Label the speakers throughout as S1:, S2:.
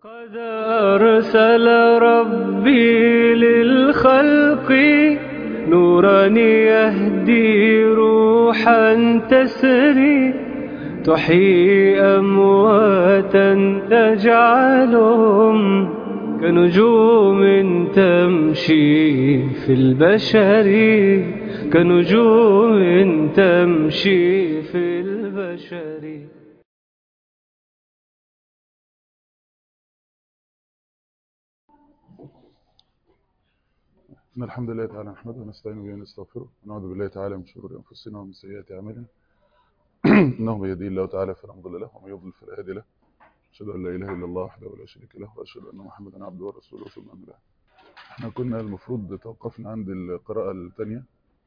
S1: قد أرسل ربي للخلق نورا يهدي روحا تسري تحيي أمواتا تجعلهم كنجوم تمشي في البشر كنجوم تمشي في البشر
S2: إن الحمد لله تعالى نحمده ونستعين به ونستغفره ونعوذ بالله تعالى من شرور أنفسنا ومن سيئات أعمالنا إنه من يهديه الله تعالى فلا مضل له ومن يضلل فلا هادي له أشهد أن لا إله إلا الله وحده لا شريك له وأشهد أن محمدا عبده ورسوله ثم أما بعد إحنا كنا المفروض توقفنا عند القراءة الثانية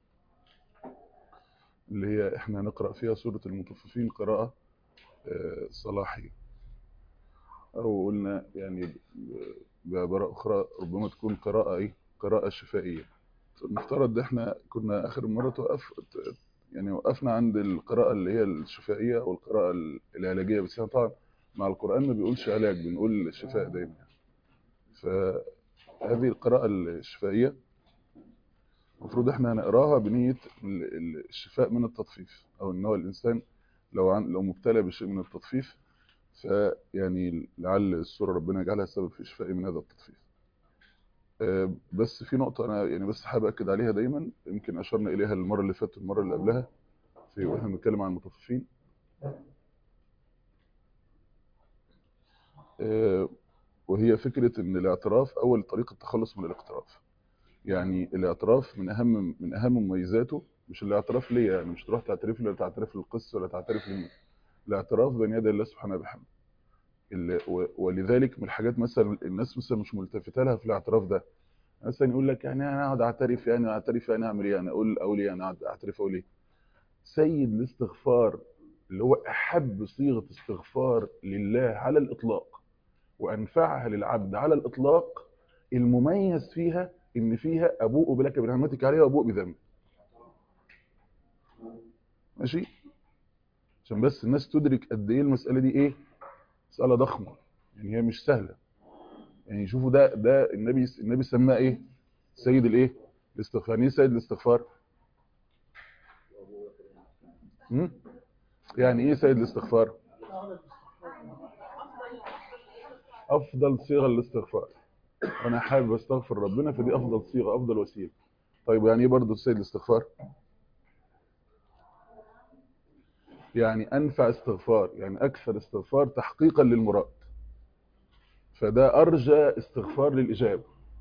S2: اللي هي إحنا نقرأ فيها سورة المطففين قراءة آه، صلاحية أو قلنا يعني بعبارة أخرى ربما تكون قراءة إيه قراءة شفائية نفترض احنا كنا اخر مرة توقف يعني وقفنا عند القراءة اللي هي الشفائية او القراءة العلاجية بس احنا طبعا مع القرآن ما بيقولش علاج بنقول شفاء دايما فهذه القراءة الشفائية المفروض احنا هنقراها بنية الشفاء من التطفيف او ان هو الانسان لو عن لو مبتلى بشيء من التطفيف فيعني لعل السورة ربنا يجعلها سبب في شفائه من هذا التطفيف بس في نقطة أنا يعني بس حابب أكد عليها دايما يمكن أشرنا إليها المرة اللي فاتت والمرة اللي قبلها في وإحنا بنتكلم عن المطففين وهي فكرة إن الاعتراف أول طريقة التخلص من الاقتراف يعني الاعتراف من أهم من أهم مميزاته مش الاعتراف ليا يعني مش تروح تعترف لي ولا تعترف للقس ولا تعترف لمين الاعتراف بين يدي الله سبحانه وبحمده ولذلك من الحاجات مثلا الناس مثلا مش ملتفته لها في الاعتراف ده مثلا يقول لك يعني انا اقعد اعترف يعني اعترف يعني اعمل ايه يعني اقول اقول ايه انا اقعد اعترف اقول ايه سيد الاستغفار اللي هو احب صيغه استغفار لله على الاطلاق وانفعها للعبد على الاطلاق المميز فيها ان فيها ابوء بلك برحمتك عليها وابوء بذنب ماشي عشان بس الناس تدرك قد ايه المساله دي ايه مساله ضخمه يعني هي مش سهله يعني شوفوا ده ده النبي النبي سماه ايه سيد الايه الاستغفار ايه سيد الاستغفار هم؟ يعني ايه سيد الاستغفار افضل صيغه للاستغفار وانا حابب استغفر ربنا فدي افضل صيغه افضل وسيله طيب يعني ايه برضه سيد الاستغفار يعني انفع استغفار يعني اكثر استغفار تحقيقا للمراد فده ارجى استغفار للاجابه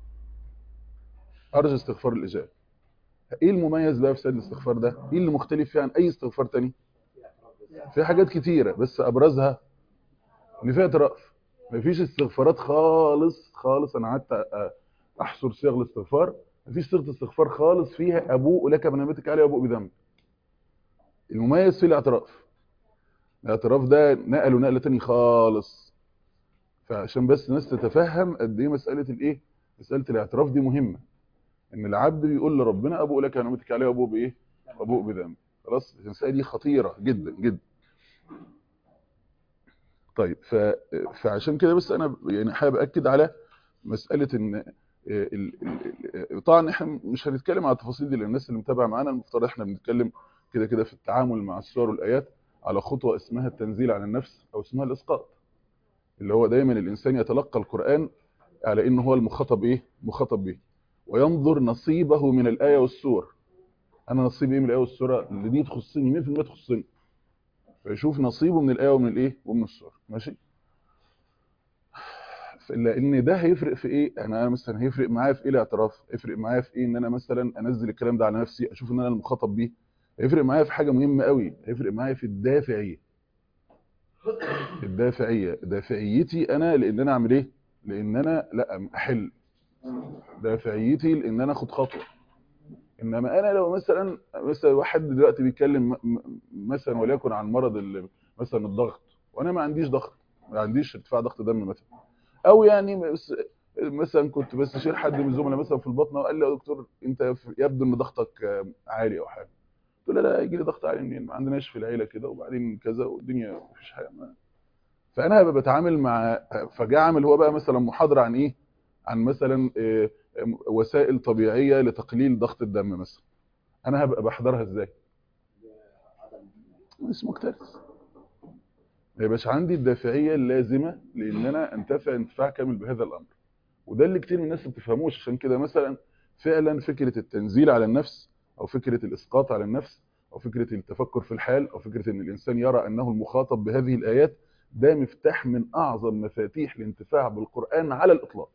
S2: ارجى استغفار الاجابه ايه المميز بقى في سيد الاستغفار ده ايه اللي مختلف فيه عن اي استغفار تاني في حاجات كتيره بس ابرزها ان فيها اعتراف مفيش استغفارات خالص خالص انا قعدت احصر صيغ الاستغفار مفيش صيغه استغفار خالص فيها ابوء لك بنعمتك علي وابوء بذنبك المميز فيه الاعتراف الاعتراف ده نقله نقله تاني خالص فعشان بس الناس تتفهم قد ايه مساله الايه مساله الاعتراف دي مهمه ان العبد بيقول لربنا ابوء لك نعمتك علي وابوء بايه وابوء بذنبي خلاص المساله دي خطيره جدا جدا طيب ف... فعشان كده بس انا يعني حابب اكد على مساله ان ال... ال... طبعا احنا مش هنتكلم على التفاصيل دي للناس اللي متابعه معانا المفترض احنا بنتكلم كده كده في التعامل مع السور والايات على خطوه اسمها التنزيل على النفس او اسمها الاسقاط اللي هو دايما الانسان يتلقى القران على انه هو المخاطب ايه مخاطب به وينظر نصيبه من الايه والسور انا نصيبي ايه من الايه والسوره اللي دي تخصني 100% تخصني فيشوف نصيبه من الايه ومن الايه ومن السور ماشي لان ده هيفرق في ايه انا مثلا هيفرق معايا في ايه الاعتراف هيفرق معايا في ايه ان انا مثلا انزل الكلام ده على نفسي اشوف ان انا المخاطب بيه هيفرق معايا في حاجه مهمه قوي هيفرق معايا في الدافعيه الدافعيه دافعيتي انا لان انا اعمل ايه لان انا لا احل دافعيتي لان انا اخد خطوه انما انا لو مثلا مثلا واحد دلوقتي بيتكلم مثلا وليكن عن مرض مثلا الضغط وانا ما عنديش ضغط ما عنديش ارتفاع ضغط دم مثلا او يعني مثلا كنت بس شيل حد من الزملاء مثلا في البطنه وقال لي يا دكتور انت يبدو ان ضغطك عالي او حاجه قلت له لا يجي لي ضغط عالي منين ما عندناش في العيله كده وبعدين كذا والدنيا مفيش حاجه ما فانا هبقى بتعامل مع فجاء عامل هو بقى مثلا محاضره عن ايه عن مثلا إيه، وسائل طبيعيه لتقليل ضغط الدم مثلا انا هبقى بحضرها ازاي مش مكترث ما يبقاش عندي الدافعيه اللازمه لان انا انتفع انتفاع كامل بهذا الامر وده اللي كتير من الناس ما بتفهموش عشان كده مثلا فعلا فكره التنزيل على النفس او فكره الاسقاط على النفس او فكره التفكر في الحال او فكره ان الانسان يرى انه المخاطب بهذه الايات ده مفتاح من اعظم مفاتيح الانتفاع بالقران على الاطلاق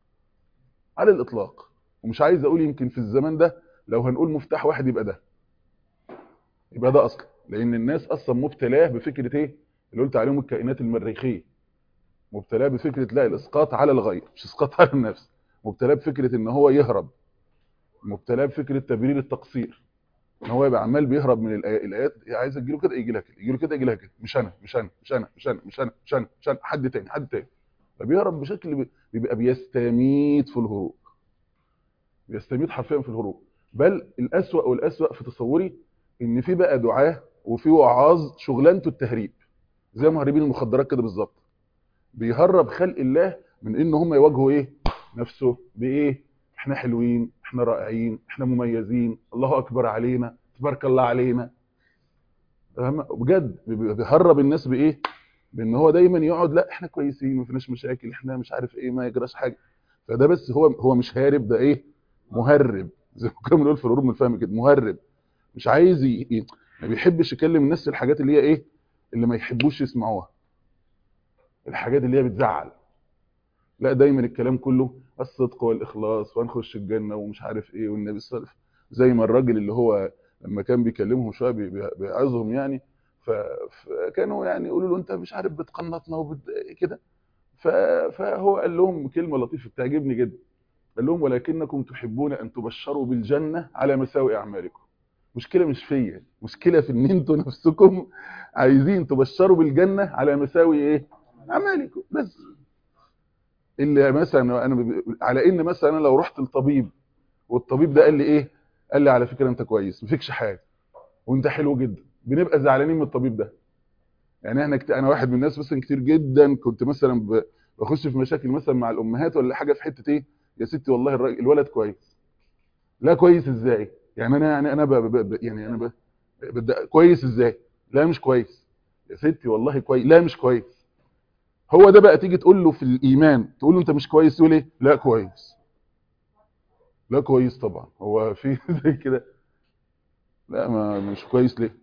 S2: على الاطلاق ومش عايز اقول يمكن في الزمان ده لو هنقول مفتاح واحد يبقى ده يبقى ده اصلا لان الناس اصلا مبتلاه بفكره ايه اللي قلت عليهم الكائنات المريخيه مبتلاه بفكره لا الاسقاط على الغير مش اسقاط على النفس مبتلاه بفكره ان هو يهرب مبتلاه بفكره تبرير التقصير ان هو يبقى عمال بيهرب من الآي- الايات عايز يجي له كده يجي لها كده يجي له كده يجي لها كده مش انا مش انا مش انا مش انا مش انا مش انا مش انا حد تاني حد تاني فبيهرب بشكل بي- بيبقى بيستميت في الهروب بيستميت حرفيا في الهروب بل الاسوأ والاسوأ في تصوري ان في بقى دعاه وفي وعاظ شغلانته التهريب زي مهربين المخدرات كده بالظبط بيهرب خلق الله من ان هم يواجهوا ايه نفسه بايه احنا حلوين احنا رائعين احنا مميزين الله اكبر علينا تبارك الله علينا فاهم؟ بجد بي- بيهرب الناس بايه بان هو دايما يقعد لا احنا كويسين ما فيناش مشاكل احنا مش عارف ايه ما يجراش حاجه فده بس هو هو مش هارب ده ايه مهرب زي ما كنا بنقول في الهروب من الفهم كده مهرب مش عايز ي... ي- ما بيحبش يكلم الناس في الحاجات اللي هي ايه اللي ما يحبوش يسمعوها الحاجات اللي هي بتزعل لا دايما الكلام كله الصدق والاخلاص وهنخش الجنه ومش عارف ايه والنبي صلى الله عليه وسلم زي ما الراجل اللي هو لما كان بيكلمهم شويه بي- بي- بيعظهم يعني ف- فكانوا يعني يقولوا له انت مش عارف بتقنطنا وبت... كده ف... فهو قال لهم كلمه لطيفه بتعجبني جدا قال لهم ولكنكم تحبون ان تبشروا بالجنه على مساوئ اعمالكم مشكله مش فيا مشكله في ان انتوا نفسكم عايزين تبشروا بالجنه على مساوئ ايه اعمالكم بس اللي مثلا انا ب- على ان مثلا انا لو رحت للطبيب والطبيب ده قال لي ايه قال لي على فكره انت كويس ما فيكش حاجه وانت حلو جدا بنبقى زعلانين من الطبيب ده يعني احنا كت... انا واحد من الناس مثلا كتير جدا كنت مثلا ب... بخش في مشاكل مثلا مع الامهات ولا حاجه في حته ايه يا ستي والله الراجل الولد كويس لا كويس ازاي يعني انا يعني انا ب... ب... ب... يعني انا ب... ب... كويس ازاي لا مش كويس يا ستي والله كويس لا مش كويس هو ده بقى تيجي تقول له في الايمان تقول له انت مش كويس يقول ايه لا كويس لا كويس طبعا هو في زي كده لا ما مش كويس ليه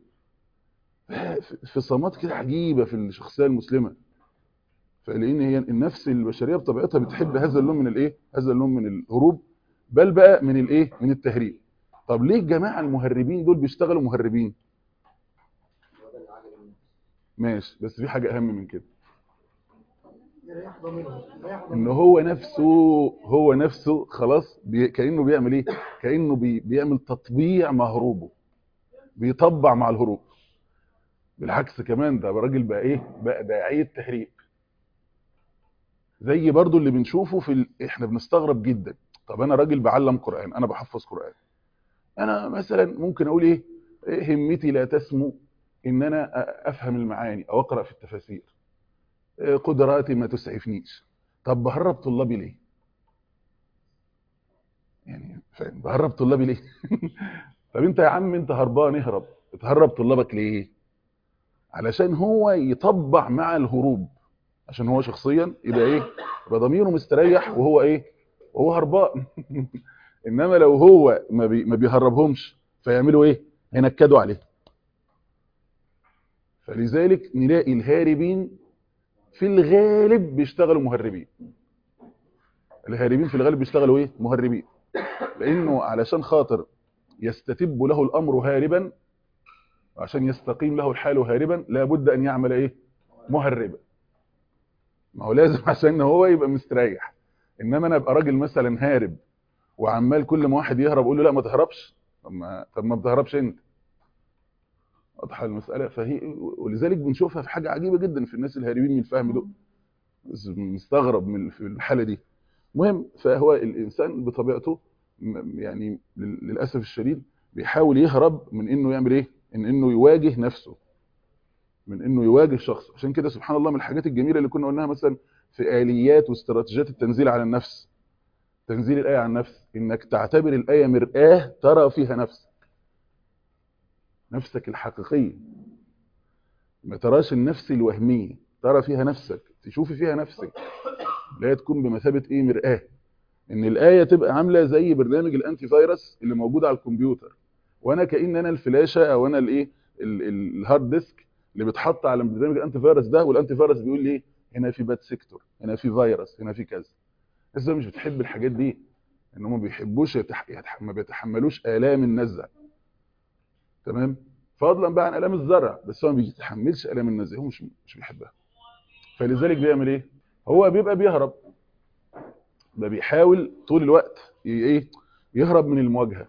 S2: في صمات كده عجيبه في الشخصيه المسلمه فلان هي النفس البشريه بطبيعتها بتحب هذا اللون من الايه هذا اللون من الهروب بل بقى من الايه من التهريب طب ليه الجماعه المهربين دول بيشتغلوا مهربين ماشي بس في حاجه اهم من كده ان هو نفسه هو نفسه خلاص بي كانه بيعمل ايه كانه بي بيعمل تطبيع مع هروبه بيطبع مع الهروب بالعكس كمان ده راجل بقى ايه بقى داعيه تهريب زي برضو اللي بنشوفه في ال... احنا بنستغرب جدا طب انا راجل بعلم قران انا بحفظ قران انا مثلا ممكن اقول ايه إيه همتي لا تسمو ان انا أ- افهم المعاني او اقرا في التفاسير إيه قدراتي ما تسعفنيش طب بهرب طلابي ليه يعني فاهم بهرب طلابي ليه طب انت يا عم انت هربان اهرب بتهرب طلابك ليه علشان هو يطبع مع الهروب عشان هو شخصيا يبقى ايه يبقى ضميره مستريح وهو ايه وهو هربان انما لو هو ما, بي ما بيهربهمش فيعملوا ايه هينكدوا عليه فلذلك نلاقي الهاربين في الغالب بيشتغلوا مهربين الهاربين في الغالب بيشتغلوا ايه مهربين لانه علشان خاطر يستتب له الامر هاربا وعشان يستقيم له الحال هاربا لابد ان يعمل ايه مهربا ما هو لازم عشان هو يبقى مستريح انما انا ابقى راجل مثلا هارب وعمال كل ما واحد يهرب اقول له لا ما تهربش طب ما طب ما بتهربش انت واضحه المساله فهي ولذلك بنشوفها في حاجه عجيبه جدا في الناس الهاربين من الفهم دول بس مستغرب من في الحاله دي المهم فهو الانسان بطبيعته م- يعني لل- للاسف الشديد بيحاول يهرب من انه يعمل ايه ان انه يواجه نفسه من انه يواجه شخص عشان كده سبحان الله من الحاجات الجميله اللي كنا قلناها مثلا في اليات واستراتيجيات التنزيل على النفس تنزيل الايه على النفس انك تعتبر الايه مرآه ترى فيها نفسك نفسك الحقيقيه ما تراش النفس الوهميه ترى فيها نفسك تشوفي فيها نفسك لا تكون بمثابه ايه مرآه ان الايه تبقى عامله زي برنامج الانتي فيروس اللي موجود على الكمبيوتر وانا كان انا الفلاشه او انا الايه ال- ال- الهارد ديسك اللي بيتحط على برنامج الانتي فيروس ده والانتي فيروس بيقول لي ايه هنا في باد سيكتور هنا في فيروس هنا في كذا الناس دول مش بتحب الحاجات دي ان هم ما بيحبوش يتح... يتح... ما بيتحملوش الام النزع تمام فضلا بقى عن الام الزرع بس هو ما بيتحملش الام النزع هو مش مش بيحبها فلذلك بيعمل ايه هو بيبقى بيهرب ده بيحاول طول الوقت ي- ايه يهرب من المواجهه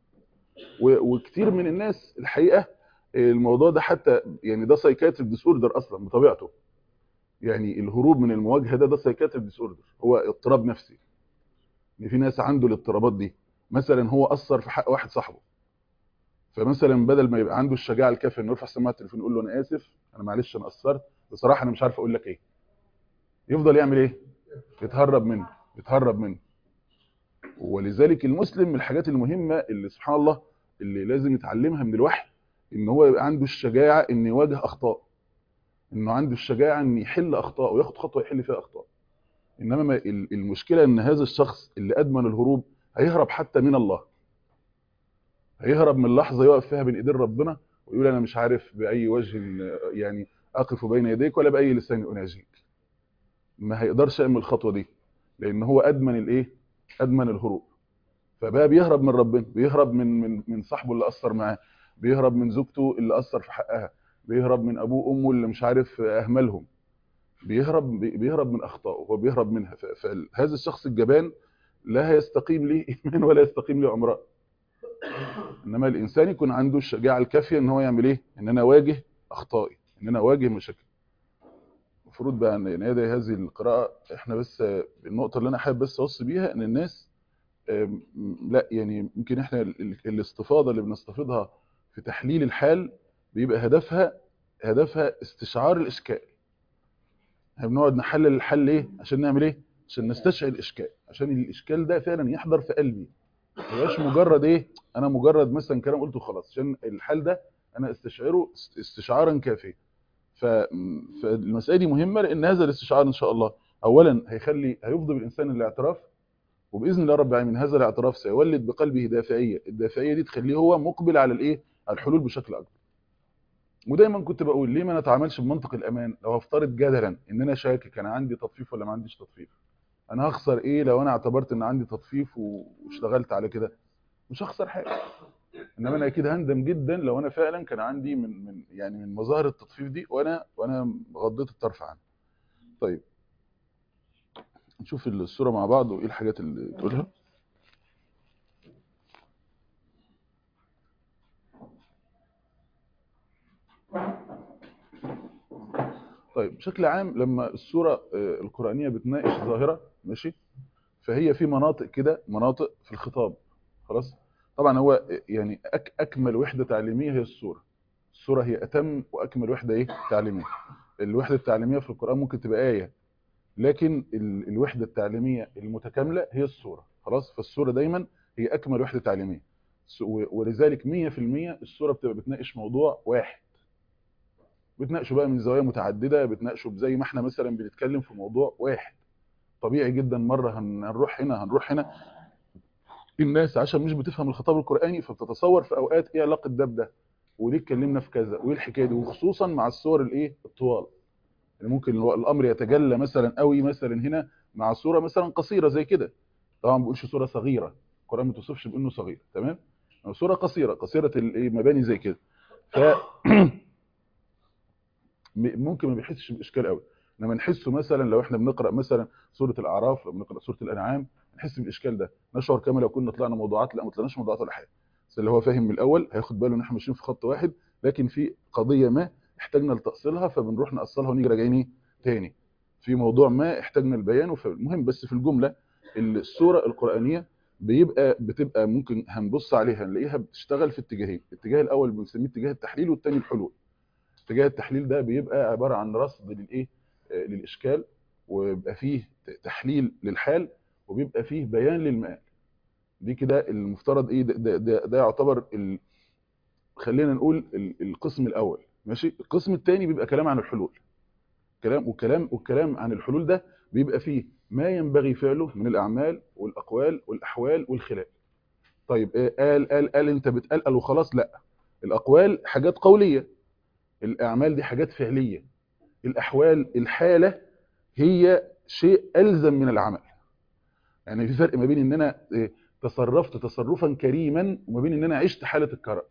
S2: و- وكتير من الناس الحقيقه الموضوع ده حتى يعني ده سايكاتريك ديس اوردر اصلا بطبيعته يعني الهروب من المواجهه ده ده سايكاتريك ديس اوردر هو اضطراب نفسي ان في ناس عنده الاضطرابات دي مثلا هو اثر في حق واحد صاحبه فمثلا بدل ما يبقى عنده الشجاعه الكافيه انه يرفع سماعه التليفون يقول له انا اسف انا معلش انا قصرت بصراحه انا مش عارف اقول لك ايه يفضل يعمل ايه يتهرب منه يتهرب منه ولذلك المسلم من الحاجات المهمه اللي سبحان الله اللي لازم يتعلمها من الوحي ان هو يبقى عنده الشجاعه ان يواجه اخطاء انه عنده الشجاعه ان يحل اخطاء وياخد خطوه يحل فيها اخطاء انما ما- ال- المشكله ان هذا الشخص اللي ادمن الهروب هيهرب حتى من الله هيهرب من لحظه يقف فيها بين ايدين ربنا ويقول انا مش عارف باي وجه يعني اقف بين يديك ولا باي لسان اناجيك ما هيقدرش يعمل الخطوه دي لان هو ادمن الايه ادمن الهروب فبقى بيهرب من ربنا بيهرب من من من صاحبه اللي اثر معاه بيهرب من زوجته اللي اثر في حقها بيهرب من ابوه وامه اللي مش عارف اهملهم بيهرب بي- بيهرب من اخطائه هو بيهرب منها ف- فهذا الشخص الجبان لا يستقيم ليه ايمان ولا يستقيم له امرأ انما الانسان يكون عنده الشجاعه الكافيه ان هو يعمل ايه ان انا اواجه اخطائي ان انا اواجه مشاكل المفروض بقى ان نادي هذه القراءه احنا بس آه، النقطه اللي انا حابب بس اوصي بيها ان الناس آم، لا يعني يمكن احنا ال- ال- الاستفاضه اللي بنستفيضها في تحليل الحال بيبقى هدفها هدفها استشعار الاشكال احنا بنقعد نحلل الحل ليه عشان نعمل ايه عشان نستشعر الاشكال عشان الاشكال ده فعلا يحضر في قلبي ما يبقاش مجرد ايه انا مجرد مثلا كلام قلته خلاص عشان الحال ده انا استشعره است- استشعارا كافيا ف... فالمساله دي مهمه لان هذا الاستشعار ان شاء الله اولا هيخلي هيفضي بالانسان الاعتراف وباذن الله رب العالمين هذا الاعتراف سيولد بقلبه دافعيه الدافعيه دي تخليه هو مقبل على الايه على الحلول بشكل اكبر ودايما كنت بقول ليه ما نتعاملش بمنطق الامان لو هفترض جدلا ان انا شاكك انا عندي تطفيف ولا ما عنديش تطفيف انا هخسر ايه لو انا اعتبرت ان عندي تطفيف و- واشتغلت على كده مش هخسر حاجه انما انا اكيد هندم جدا لو انا فعلا كان عندي من من يعني من مظاهر التطفيف دي وانا وانا غضيت الطرف عنها طيب نشوف الصوره مع بعض وايه الحاجات اللي تقولها طيب بشكل عام لما السورة آه، القرآنية بتناقش ظاهرة ماشي فهي في مناطق كده مناطق في الخطاب خلاص طبعا هو آه، يعني أك أكمل وحدة تعليمية هي السورة السورة هي أتم وأكمل وحدة إيه تعليمية الوحدة التعليمية في القرآن ممكن تبقى آية لكن ال- الوحدة التعليمية المتكاملة هي السورة خلاص فالسورة دايما هي أكمل وحدة تعليمية س- و- ولذلك 100% السورة بتبقى بتناقش موضوع واحد بتناقشوا بقى من زوايا متعدده بتناقشوا زي ما احنا مثلا بنتكلم في موضوع واحد طبيعي جدا مره هن- هنروح هنا هنروح هنا الناس عشان مش بتفهم الخطاب القراني فبتتصور في اوقات ايه علاقه ده بده وليه اتكلمنا في كذا وايه الحكايه دي وخصوصا مع الصور الايه الطوال يعني ممكن الو- الامر يتجلى مثلا قوي مثلا هنا مع صوره مثلا قصيره زي كده طبعا ما بقولش صوره صغيره القران ما توصفش بانه صغير تمام أو صوره قصيره قصيره الايه مباني زي كده ف م- ممكن ما بيحسش باشكال قوي انما نحسه مثلا لو احنا بنقرا مثلا سوره الاعراف لو بنقرا سوره الانعام نحس بالاشكال ده نشعر كما لو كنا طلعنا موضوعات لا ما طلعناش موضوعات ولا حاجه بس اللي هو فاهم من الاول هياخد باله ان احنا ماشيين في خط واحد لكن في قضيه ما احتاجنا لتاصيلها فبنروح ناصلها ونيجي راجعين إيه؟ تاني في موضوع ما احتاجنا البيان المهم بس في الجمله السوره القرانيه بيبقى بتبقى ممكن هنبص عليها نلاقيها بتشتغل في اتجاهين الاتجاه الاول بنسميه اتجاه التحليل والثاني الحلول اتجاه التحليل ده بيبقى عباره عن رصد للايه آه، للاشكال ويبقى فيه ت- تحليل للحال وبيبقى فيه بيان للمآل دي كده المفترض ايه ده, ده, ده, ده يعتبر ال... خلينا نقول ال- القسم الاول ماشي القسم الثاني بيبقى كلام عن الحلول كلام والكلام والكلام عن الحلول ده بيبقى فيه ما ينبغي فعله من الاعمال والاقوال والاحوال والخلال طيب إيه قال قال قال انت بتقلقل وخلاص لا الاقوال حاجات قوليه الاعمال دي حاجات فعليه الاحوال الحاله هي شيء الزم من العمل يعني في فرق ما بين ان انا إيه، تصرفت تصرفا كريما وما بين ان انا عشت حاله الكرم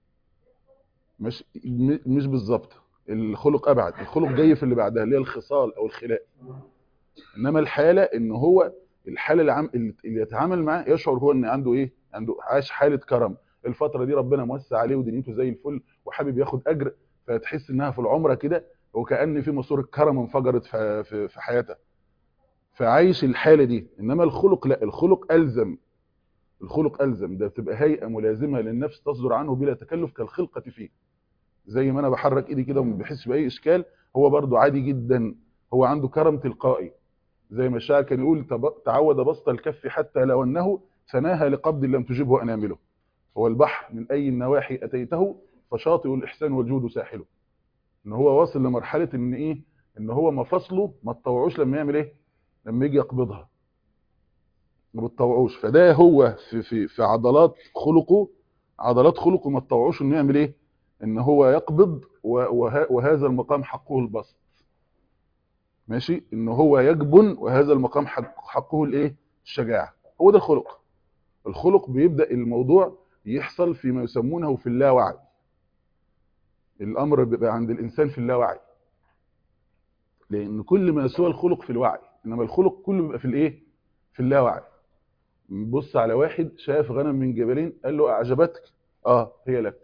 S2: مش م- مش بالظبط الخلق ابعد الخلق جاي في اللي بعدها اللي هي الخصال او الخلاء انما الحاله ان هو الحاله اللي, عم... اللي يتعامل معاه يشعر هو ان عنده ايه عنده عاش حاله كرم الفتره دي ربنا موسع عليه ودنيته زي الفل وحابب ياخد اجر فتحس انها في العمره كده وكأن في ماسوره كرم انفجرت في في في حياته فعايش الحاله دي انما الخلق لا الخلق الزم الخلق الزم ده بتبقى هيئه ملازمه للنفس تصدر عنه بلا تكلف كالخلقه فيه زي ما انا بحرك ايدي كده وما بحسش باي اشكال هو برضو عادي جدا هو عنده كرم تلقائي زي ما الشاعر كان يقول تب- تعود بسط الكف حتى لو انه ثناها لقبض لم تجبه انامله هو البحر من اي النواحي اتيته فشاطئ الاحسان والجود ساحله ان هو واصل لمرحله ان ايه ان هو مفاصله ما تطوعوش لما يعمل ايه لما يجي يقبضها ما بتطوعوش فده هو في في في عضلات خلقه عضلات خلقه ما تطوعوش انه يعمل ايه ان هو يقبض و- وه- وهذا المقام حقه البسط ماشي ان هو يجبن وهذا المقام حق حقه الايه الشجاعه هو ده الخلق الخلق بيبدا الموضوع يحصل فيما يسمونه في اللاوعي الامر بيبقى عند الانسان في اللاوعي لان كل ما سوى الخلق في الوعي انما الخلق كله بيبقى في الايه في اللاوعي بص على واحد شاف غنم من جبلين قال له اعجبتك اه هي لك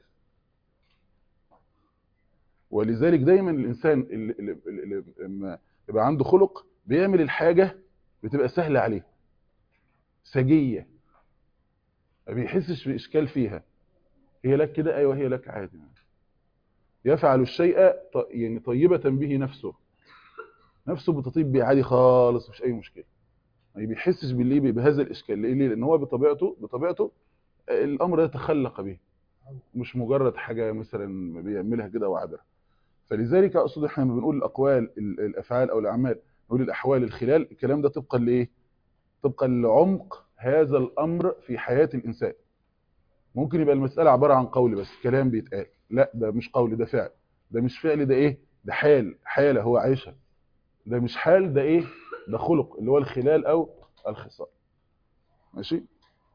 S2: ولذلك دايما الانسان اللي, اللي, اللي لما يبقى عنده خلق بيعمل الحاجه بتبقى سهله عليه سجيه ما بيحسش باشكال فيها هي لك كده ايوه هي لك عادي يفعل الشيء ط- يعني طيبه به نفسه نفسه بتطيب بيه عادي خالص مش اي مشكله ما بيحسش بالليه بهذا الاشكال ليه ليه لان هو بطبيعته بطبيعته الامر ده تخلق به مش مجرد حاجه مثلا بيعملها كده وعابره فلذلك اقصد احنا لما بنقول الاقوال ال- الافعال او الاعمال نقول الاحوال الخلال الكلام ده طبقا لايه طبقا لعمق هذا الامر في حياه الانسان ممكن يبقى المساله عباره عن قول بس كلام بيتقال لا ده مش قول ده فعل ده مش فعل ده ايه ده حال حاله هو عايشها ده مش حال ده ايه ده خلق اللي هو الخلال او الخصال ماشي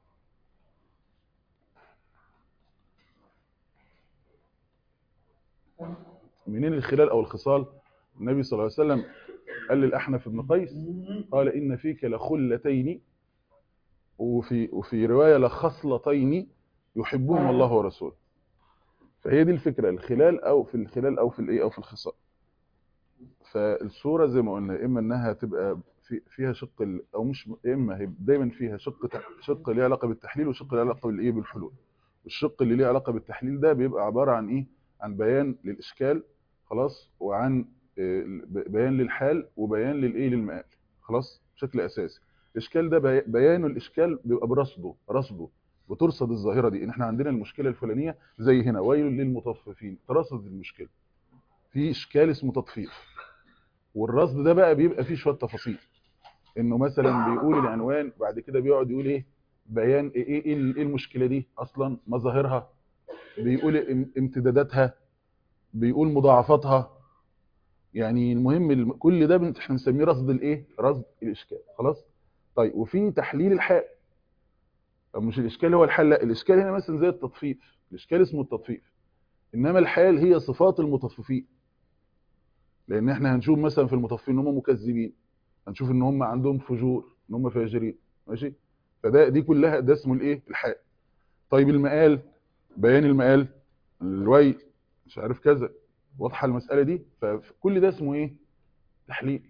S2: منين الخلال او الخصال النبي صلى الله عليه وسلم قال للاحنف بن قيس قال ان فيك لخلتين وفي وفي روايه لخصلتين يحبهم الله ورسوله فهي دي الفكره الخلال او في الخلال او في الايه او في الخصال فالصوره زي ما قلنا اما انها تبقى في فيها شق ال- او مش اما هي دايما فيها شق تح- شق ليه علاقه بالتحليل وشق ليه علاقه بالايه بالحلول الشق اللي ليه علاقه بالتحليل ده بيبقى عباره عن ايه عن بيان للاشكال خلاص وعن آه، ب- بيان للحال وبيان للايه للمآل خلاص بشكل اساسي الاشكال ده بي- بيان الاشكال بيبقى برصده رصده بترصد الظاهره دي ان احنا عندنا المشكله الفلانيه زي هنا ويل للمطففين ترصد المشكله في اشكال اسمه تطفيف والرصد ده بقى بيبقى فيه شويه تفاصيل انه مثلا بيقول العنوان بعد كده بيقعد يقول ايه بيان ايه ايه ايه إيه المشكله دي اصلا مظاهرها بيقول ام- امتداداتها بيقول مضاعفاتها يعني المهم الم- كل ده بن- احنا بنسميه رصد الايه رصد الاشكال خلاص طيب وفي تحليل الحال طب مش الاشكال هو الحل لا الاشكال هنا مثلا زي التطفيف الاشكال اسمه التطفيف انما الحال هي صفات المطففين لان احنا هنشوف مثلا في المطففين ان هم مكذبين هنشوف ان هم عندهم فجور ان هم فاجرين ماشي فده دي كلها ده اسمه الايه الحال طيب المقال بيان المقال الويل مش عارف كذا واضحه المساله دي فكل ده اسمه ايه تحليل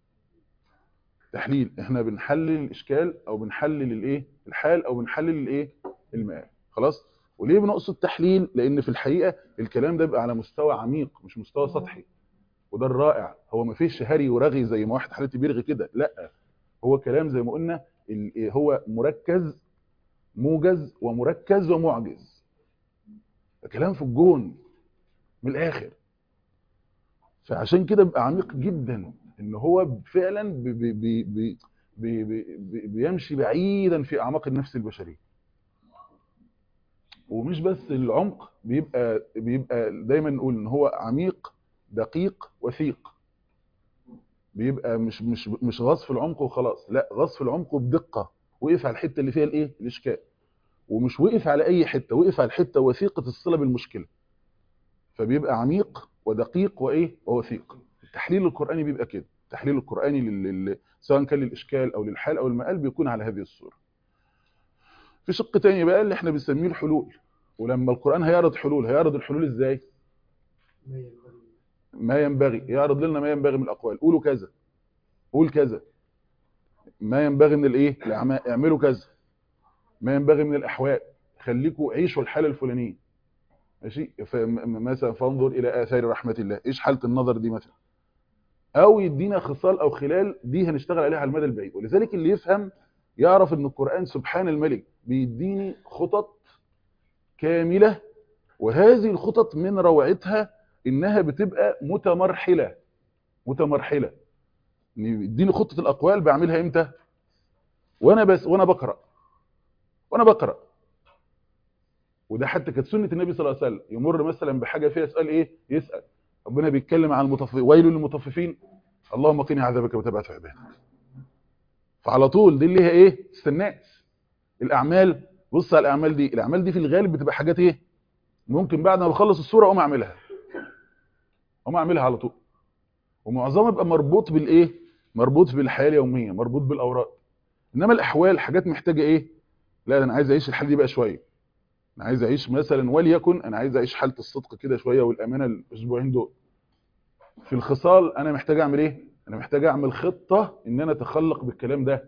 S2: تحليل احنا بنحلل الاشكال او بنحلل الايه الحال او بنحلل الايه المقال خلاص وليه بنقصد تحليل لان في الحقيقه الكلام ده بيبقى على مستوى عميق مش مستوى سطحي وده الرائع هو ما فيش هري ورغي زي ما واحد حالتي بيرغي كده لا هو كلام زي ما قلنا ال- هو مركز موجز ومركز ومعجز كلام في الجون من الاخر فعشان كده بيبقى عميق جدا ان هو فعلا بي بي بي بي بي بي بي بيمشي بعيدا في اعماق النفس البشريه ومش بس العمق بيبقى بيبقى دايما نقول ان هو عميق دقيق وثيق بيبقى مش مش مش غصف العمق وخلاص لا غصف العمق بدقه وقف على الحته اللي فيها الايه الاشكال ومش وقف على اي حته وقف على الحته وثيقه الصله بالمشكله فبيبقى عميق ودقيق وايه ووثيق التحليل القراني بيبقى كده التحليل القراني لل... لل- سواء كان للاشكال او للحال او المقال بيكون على هذه الصوره في شق تاني بقى اللي احنا بنسميه الحلول ولما القران هيعرض حلول هيعرض الحلول ازاي ما ينبغي يعرض لنا ما ينبغي من الاقوال قولوا كذا قول كذا ما ينبغي من الايه الاعمال اعملوا كذا ما ينبغي من الاحوال خليكوا عيشوا الحاله الفلانيه ماشي فم- مثلا فانظر الى اثار رحمه الله ايش حاله النظر دي مثلا او يدينا خصال او خلال دي هنشتغل عليها على المدى البعيد ولذلك اللي يفهم يعرف ان القران سبحان الملك بيديني خطط كامله وهذه الخطط من روعتها انها بتبقى متمرحله متمرحله إن يديني خطه الاقوال بعملها امتى وانا بس وانا بقرا وانا بقرا وده حتى كانت سنه النبي صلى الله عليه وسلم يمر مثلا بحاجه فيها سؤال ايه يسال ربنا بيتكلم عن المطففين ويل للمطففين اللهم قني عذابك وتبعت في عبادك فعلى طول دي اللي هي ايه استناس الاعمال بص على الاعمال دي الاعمال دي في الغالب بتبقى حاجات ايه ممكن بعد ما بخلص السوره اقوم اعملها اقوم اعملها على طول ومعظمها بيبقى مربوط بالايه مربوط بالحياه اليوميه مربوط بالاوراق انما الاحوال حاجات محتاجه ايه لا ده انا عايز اعيش الحاله دي بقى شويه انا عايز اعيش مثلا وليكن انا عايز اعيش حاله الصدق كده شويه والامانه الاسبوعين دول في الخصال انا محتاج اعمل ايه انا محتاج اعمل خطه ان انا اتخلق بالكلام ده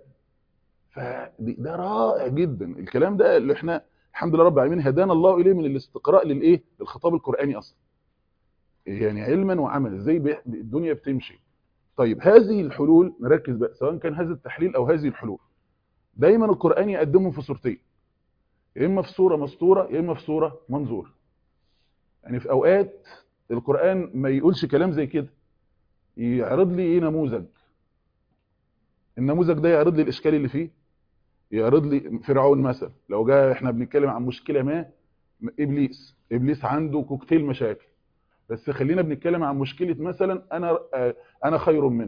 S2: فده رائع جدا الكلام ده اللي احنا الحمد لله رب العالمين هدانا الله اليه من الاستقراء للايه للخطاب القراني اصلا يعني علما وعملا ازاي بي- الدنيا بتمشي طيب هذه الحلول نركز بقى سواء كان هذا التحليل او هذه الحلول دايما القران يقدمهم في صورتين يا اما في صوره مسطوره يا اما في صوره منظور يعني في اوقات القران ما يقولش كلام زي كده يعرض لي ايه نموذج النموذج ده يعرض لي الاشكال اللي فيه يعرض لي فرعون مثلا لو جاء احنا بنتكلم عن مشكله ما ابليس ابليس عنده كوكتيل مشاكل بس خلينا بنتكلم عن مشكله مثلا انا آه، انا خير منه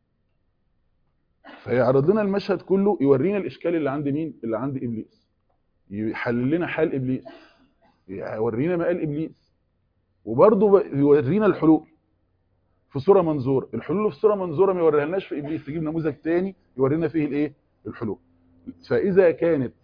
S2: فيعرض لنا المشهد كله يورينا الاشكال اللي عند مين اللي عند ابليس يحلل لنا حال ابليس يورينا مقال ابليس وبرضه يورينا الحلول في صوره منظور الحلول في صوره منظوره ما يوريهالناش في ابليس يجيب نموذج تاني يورينا فيه الايه الحلول فاذا كانت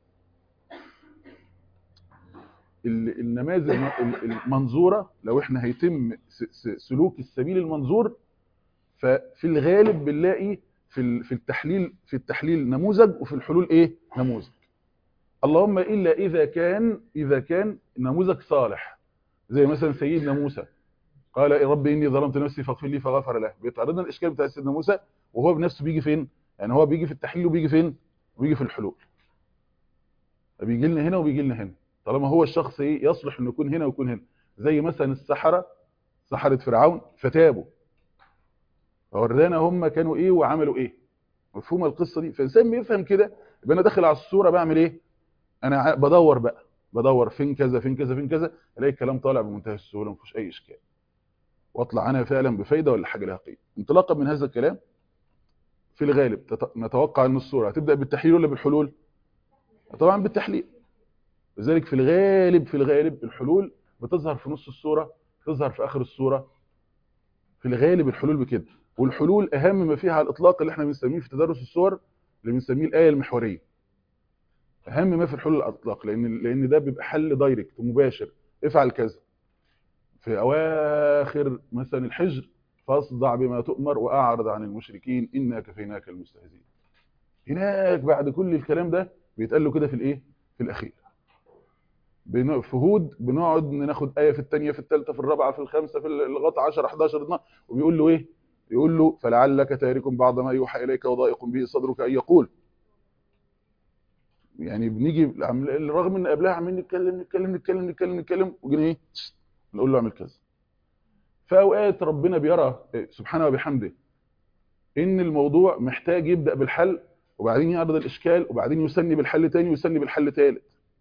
S2: ال- النماذج ال- المنظوره لو احنا هيتم س- س- سلوك السبيل المنظور ففي الغالب بنلاقي في ال- في التحليل في التحليل نموذج وفي الحلول ايه نموذج اللهم الا اذا كان اذا كان نموذج صالح زي مثلا سيدنا موسى قال يا رب اني ظلمت نفسي فاغفر لي فغفر له بيتعرض لنا الاشكال بتاع سيدنا موسى وهو بنفسه بيجي فين يعني هو بيجي في التحليل وبيجي فين وبيجي في الحلول بيجي لنا هنا وبيجي لنا هنا طالما هو الشخص ايه يصلح انه يكون هنا ويكون هنا زي مثلا السحره سحره فرعون فتابوا فورانا هم كانوا ايه وعملوا ايه مفهوم القصه دي فالانسان بيفهم كده يبقى انا داخل على الصوره بعمل ايه انا ع- بدور بقى بدور فين كذا فين كذا فين كذا الاقي الكلام طالع بمنتهى السهوله ما فيهوش اي اشكال واطلع انا فعلا بفايده ولا حاجه لها قيمه انطلاقا من هذا الكلام في الغالب تت- نتوقع ان الصوره هتبدا بالتحليل ولا بالحلول طبعا بالتحليل لذلك في الغالب في الغالب الحلول بتظهر في نص الصوره تظهر في اخر الصوره في الغالب الحلول بكده والحلول اهم ما فيها على الاطلاق اللي احنا بنسميه في تدرس الصور اللي بنسميه الايه المحوريه اهم ما في الحلول على الاطلاق لان لان ده بيبقى حل دايركت مباشر افعل كذا في اواخر مثلا الحجر فاصدع بما تؤمر واعرض عن المشركين انا كفيناك المستهزئين هناك بعد كل الكلام ده بيتقال له كده في الايه في الاخير بن- في هود بنقعد ناخد ايه في الثانيه في الثالثه في الرابعه في الخامسه في لغايه 10 11 12 وبيقول له ايه يقول له فلعلك تارك بعض ما يوحى اليك وضائق به صدرك ان يقول يعني بنيجي عم- رغم ان قبلها عمالين نتكلم نتكلم نتكلم نتكلم نتكلم وجينا ايه نقول له اعمل كذا فاوقات ربنا بيرى سبحانه وبحمده ان الموضوع محتاج يبدا بالحل وبعدين يعرض الاشكال وبعدين يسني بالحل تاني ويسني بالحل تالت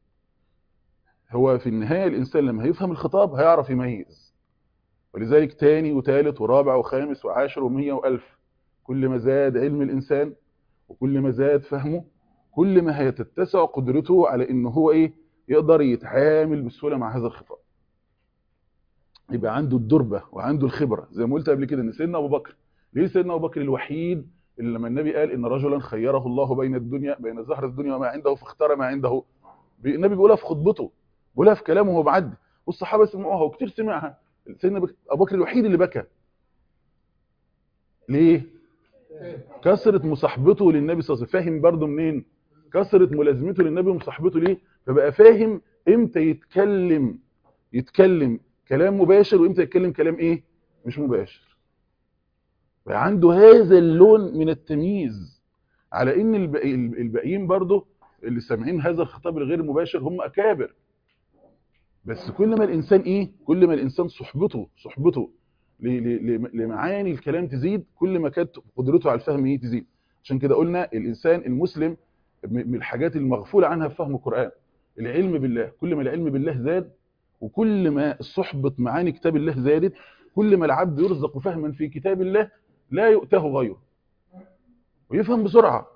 S2: هو في النهايه الانسان لما هيفهم الخطاب هيعرف يميز ولذلك تاني وتالت ورابع وخامس وعاشر ومية والف كل ما زاد علم الانسان وكل ما زاد فهمه كل ما هيتتسع قدرته على ان هو ايه يقدر يتعامل بسهوله مع هذا الخطاب يبقى عنده الدربه وعنده الخبره زي ما قلت قبل كده ان سيدنا ابو بكر ليه سيدنا ابو بكر الوحيد اللي لما النبي قال ان رجلا خيره الله بين الدنيا بين زهره الدنيا وما عنده فاختار ما عنده بي- النبي بيقولها في خطبته بيقولها في كلامه وهو معدي والصحابه سمعوها وكتير سمعها سيدنا بك- ابو بكر الوحيد اللي بكى ليه كثره مصاحبته للنبي صلى الله عليه وسلم فاهم برضه منين كثره ملازمته للنبي ومصاحبته ليه فبقى فاهم امتى يتكلم يتكلم كلام مباشر وامتى يتكلم كلام ايه مش مباشر بقى عنده هذا اللون من التمييز على ان الباقي- الباقيين برضه اللي سامعين هذا الخطاب الغير مباشر هم اكابر بس كل ما الانسان ايه كل ما الانسان صحبته صحبته ل- ل- ل- لمعاني الكلام تزيد كل ما كانت قدرته على الفهم ايه تزيد عشان كده قلنا الانسان المسلم م- من الحاجات المغفول عنها في فهم القران العلم بالله كل ما العلم بالله زاد وكل ما صحبه معاني كتاب الله زادت كل ما العبد يرزق فهما في كتاب الله لا يؤته غيره ويفهم بسرعه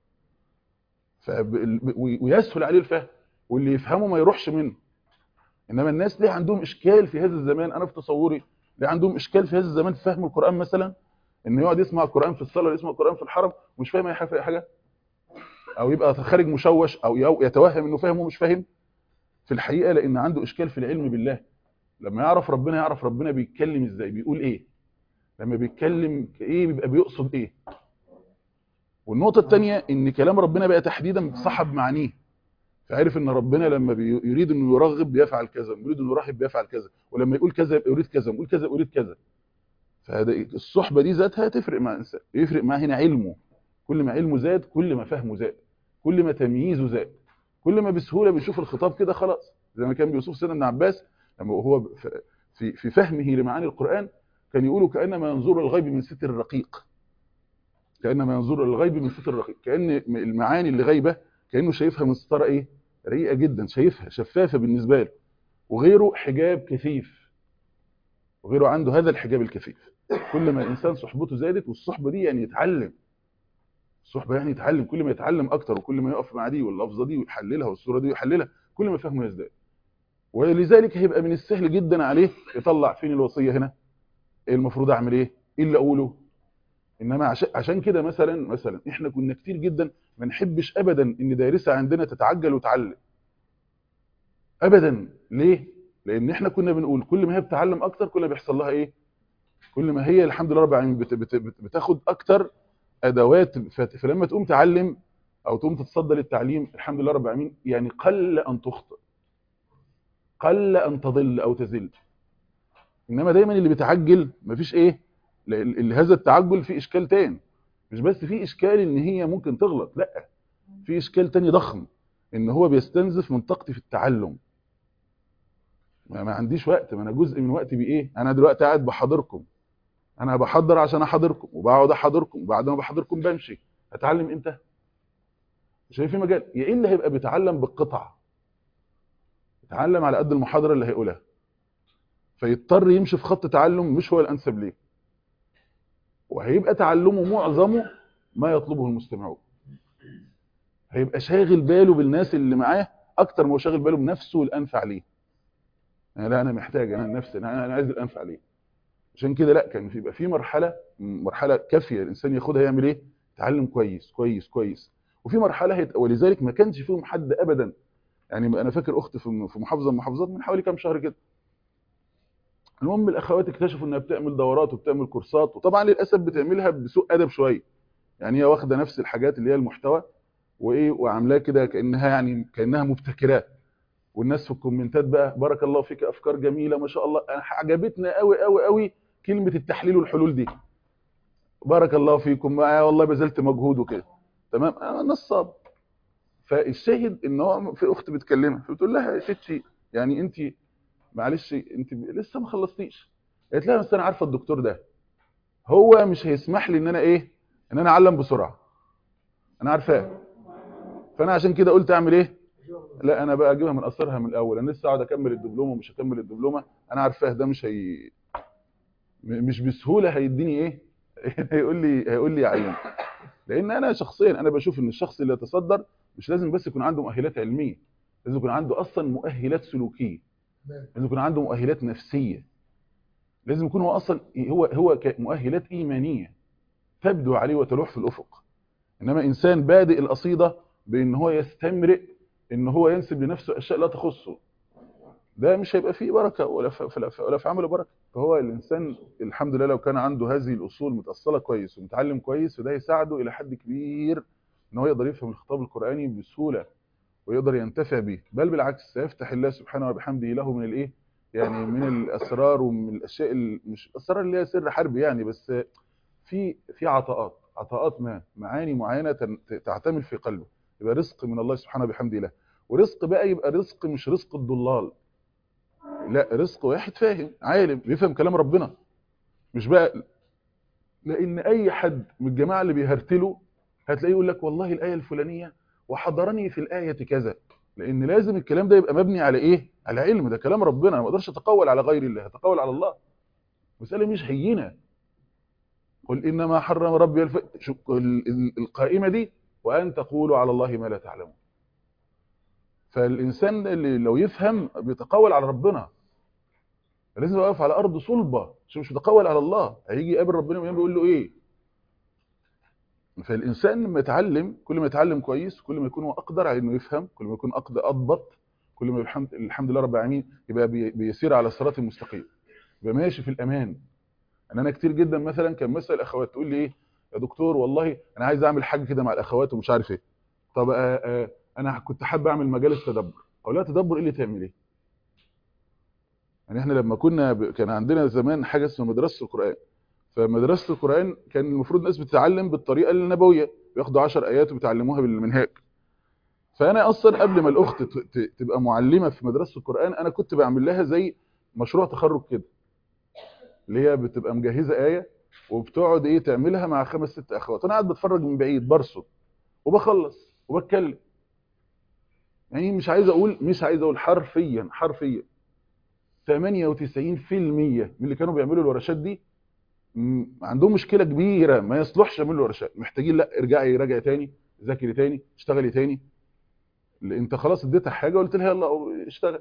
S2: فب- ويسهل عليه الفهم واللي يفهمه ما يروحش منه انما الناس ليه عندهم اشكال في هذا الزمان انا في تصوري ليه عندهم اشكال في هذا الزمان في فهم القران مثلا انه يقعد يسمع القران في الصلاه ولا يسمع القران في الحرم ومش فاهم اي حاجه في اي حاجه او يبقى خارج مشوش او يو- يتوهم انه فاهم ومش فاهم في الحقيقه لان عنده اشكال في العلم بالله لما يعرف ربنا يعرف ربنا بيتكلم ازاي بيقول ايه لما بيتكلم ايه بيبقى بيقصد ايه والنقطه الثانيه ان كلام ربنا بقى تحديدا صحب معانيه فعرف ان ربنا لما بي- يريد انه يرغب بيفعل كذا يريد انه يرحب بيفعل كذا ولما يقول كذا يبقى يريد كذا يقول كذا يريد كذا فهذا الصحبه دي ذاتها تفرق مع الانسان يفرق معاه هنا علمه كل ما علمه زاد كل ما فهمه زاد كل ما تمييزه زاد كل ما بسهوله بيشوف الخطاب كده خلاص زي ما كان بيوصف سيدنا ابن عباس لما هو ف- في في فهمه لمعاني القران كان يقول كانما ينظر الغيب من ستر الرقيق كانما ينظر الغيب من ستر الرقيق كان المعاني اللي غايبه كانه شايفها من ستاره ايه رقيقه جدا شايفها شفافه بالنسبه له وغيره حجاب كثيف وغيره عنده هذا الحجاب الكثيف كل ما الانسان صحبته زادت والصحبه دي يعني يتعلم الصحبه يعني يتعلم كل ما يتعلم اكتر وكل ما يقف مع دي واللفظه دي ويحللها والصوره دي ويحللها كل ما فهمه يزداد ولذلك هيبقى من السهل جدا عليه يطلع فين الوصيه هنا ايه المفروض اعمل ايه ايه اللي اقوله انما عشان عشان كده مثلا مثلا احنا كنا كتير جدا ما نحبش ابدا ان دارسه عندنا تتعجل وتعلم ابدا ليه لان احنا كنا بنقول كل ما هي بتتعلم اكتر كل ما بيحصل لها ايه كل ما هي الحمد لله رب العالمين بت- بت- بت- بتاخد اكتر ادوات فت- فلما تقوم تعلم او تقوم تتصدى للتعليم الحمد لله رب العالمين يعني قل ان تخطئ قل ان تضل او تزل انما دايما اللي بيتعجل مفيش ايه لأن- اللي هذا التعجل فيه اشكال تاني مش بس فيه اشكال ان هي ممكن تغلط لا في اشكال تاني ضخم ان هو بيستنزف من طاقتي في التعلم ما, ما عنديش وقت ما انا جزء من وقتي بايه انا دلوقتي قاعد بحاضركم انا بحضر عشان احاضركم وبقعد احاضركم وبعد ما بحضركم بمشي هتعلم امتى مش هيبقى في مجال يا الا هيبقى بيتعلم بالقطع يتعلم على قد المحاضره اللي هيقولها فيضطر يمشي في خط تعلم مش هو الانسب ليه وهيبقى تعلمه معظمه ما يطلبه المستمعون هيبقى شاغل باله بالناس اللي معاه اكتر ما هو شاغل باله بنفسه والانفع ليه يعني لا انا محتاج انا نفسي انا أنا عايز الانفع ليه عشان كده لا كان في يبقى في مرحله مرحله كافيه الانسان ياخدها يعمل ايه يتعلم كويس كويس كويس وفي مرحله هيت... ولذلك ما كانش فيهم حد ابدا يعني انا فاكر اخت في في محافظه من المحافظات من حوالي كام شهر كده المهم الاخوات اكتشفوا انها بتعمل دورات وبتعمل كورسات وطبعا للاسف بتعملها بسوء ادب شويه يعني هي واخده نفس الحاجات اللي هي المحتوى وايه وعاملاه كده كانها يعني كانها مبتكرات والناس في الكومنتات بقى بارك الله فيك افكار جميله ما شاء الله أنا عجبتنا قوي قوي قوي كلمه التحليل والحلول دي بارك الله فيكم آه والله بذلت مجهود وكده تمام انا نصاب فالشاهد ان هو في اخت بتكلمها فبتقول لها يا ستي يعني انت معلش انت لسه ما خلصتيش قالت لها بس انا عارفه الدكتور ده هو مش هيسمح لي ان انا ايه ان انا اعلم بسرعه انا عارفاه فانا عشان كده قلت اعمل ايه لا انا بقى اجيبها من اثرها من الاول انا لسه اقعد اكمل الدبلومه ومش هكمل الدبلومه انا عارفاه ده مش هي م- مش بسهوله هيديني ايه هيقول لي هيقول لي عين لان انا شخصيا انا بشوف ان الشخص اللي يتصدر مش لازم بس يكون عنده مؤهلات علميه لازم يكون عنده اصلا مؤهلات سلوكيه لازم يكون عنده مؤهلات نفسيه لازم يكون هو اصلا هو هو ك- مؤهلات ايمانيه تبدو عليه وتلوح في الافق انما انسان بادئ القصيده بان هو يستمرئ ان هو ينسب لنفسه اشياء لا تخصه ده مش هيبقى فيه بركه ولا في ولا في- ولا في عمله بركه فهو الانسان الحمد لله لو كان عنده هذه الاصول متاصله كويس ومتعلم كويس فده يساعده الى حد كبير ان هو يقدر يفهم الخطاب القراني بسهوله ويقدر ينتفع به بل بالعكس سيفتح الله سبحانه وبحمده له من الايه يعني من الاسرار ومن الاشياء ال- مش الاسرار اللي هي سر حرب يعني بس في في عطاءات عطاءات ما معاني معينه تن- تعتمل في قلبه يبقى رزق من الله سبحانه وبحمده له ورزق بقى يبقى رزق مش رزق الضلال لا رزق واحد فاهم عالم بيفهم كلام ربنا مش بقى لان اي حد من الجماعه اللي بيهرتلوا هتلاقيه يقول لك والله الايه الفلانيه وحضرني في الايه كذا لان لازم الكلام ده يبقى مبني على ايه على علم ده كلام ربنا أنا ما اقدرش اتقول على غير الله اتقول على الله مساله مش هينه قل انما حرم ربي الف... شو- ال- ال- القائمه دي وان تقولوا على الله ما لا تعلمون فالانسان اللي لو يفهم بيتقول على ربنا لازم يقف على ارض صلبه عشان مش متقول على الله هيجي يقابل ربنا ويقول بيقول له ايه فالانسان لما يتعلم كل ما يتعلم كويس كل ما يكون هو اقدر على انه يفهم كل ما يكون اقدر اضبط كل ما الحمد, الحمد لله رب العالمين يبقى بي- بيسير على الصراط المستقيم يبقى ماشي في الامان ان انا كتير جدا مثلا كان مثلا الاخوات تقول لي ايه يا دكتور والله انا عايز اعمل حاجه كده مع الاخوات ومش عارف ايه طب آه آه انا كنت حابب اعمل مجالس تدبر اقول لها تدبر ايه اللي تعمل ايه يعني احنا لما كنا ب... كان عندنا زمان حاجه اسمها مدرسه القران فمدرسه القران كان المفروض الناس بتتعلم بالطريقه النبويه بياخدوا 10 ايات وبيتعلموها بالمنهاج فانا اصلا قبل ما الاخت ت- ت- تبقى معلمه في مدرسه القران انا كنت بعمل لها زي مشروع تخرج كده اللي هي بتبقى مجهزه ايه وبتقعد ايه تعملها مع خمس ست اخوات انا قاعد بتفرج من بعيد برصد وبخلص وبتكلم يعني مش عايز اقول مش عايز اقول حرفيا حرفيا 98% من اللي كانوا بيعملوا الورشات دي م- عندهم مشكله كبيره ما يصلحش يعملوا ورشات محتاجين لا ارجعي راجعي تاني ذاكري تاني اشتغلي تاني اللي انت خلاص اديتها حاجه قلت لها يلا اشتغل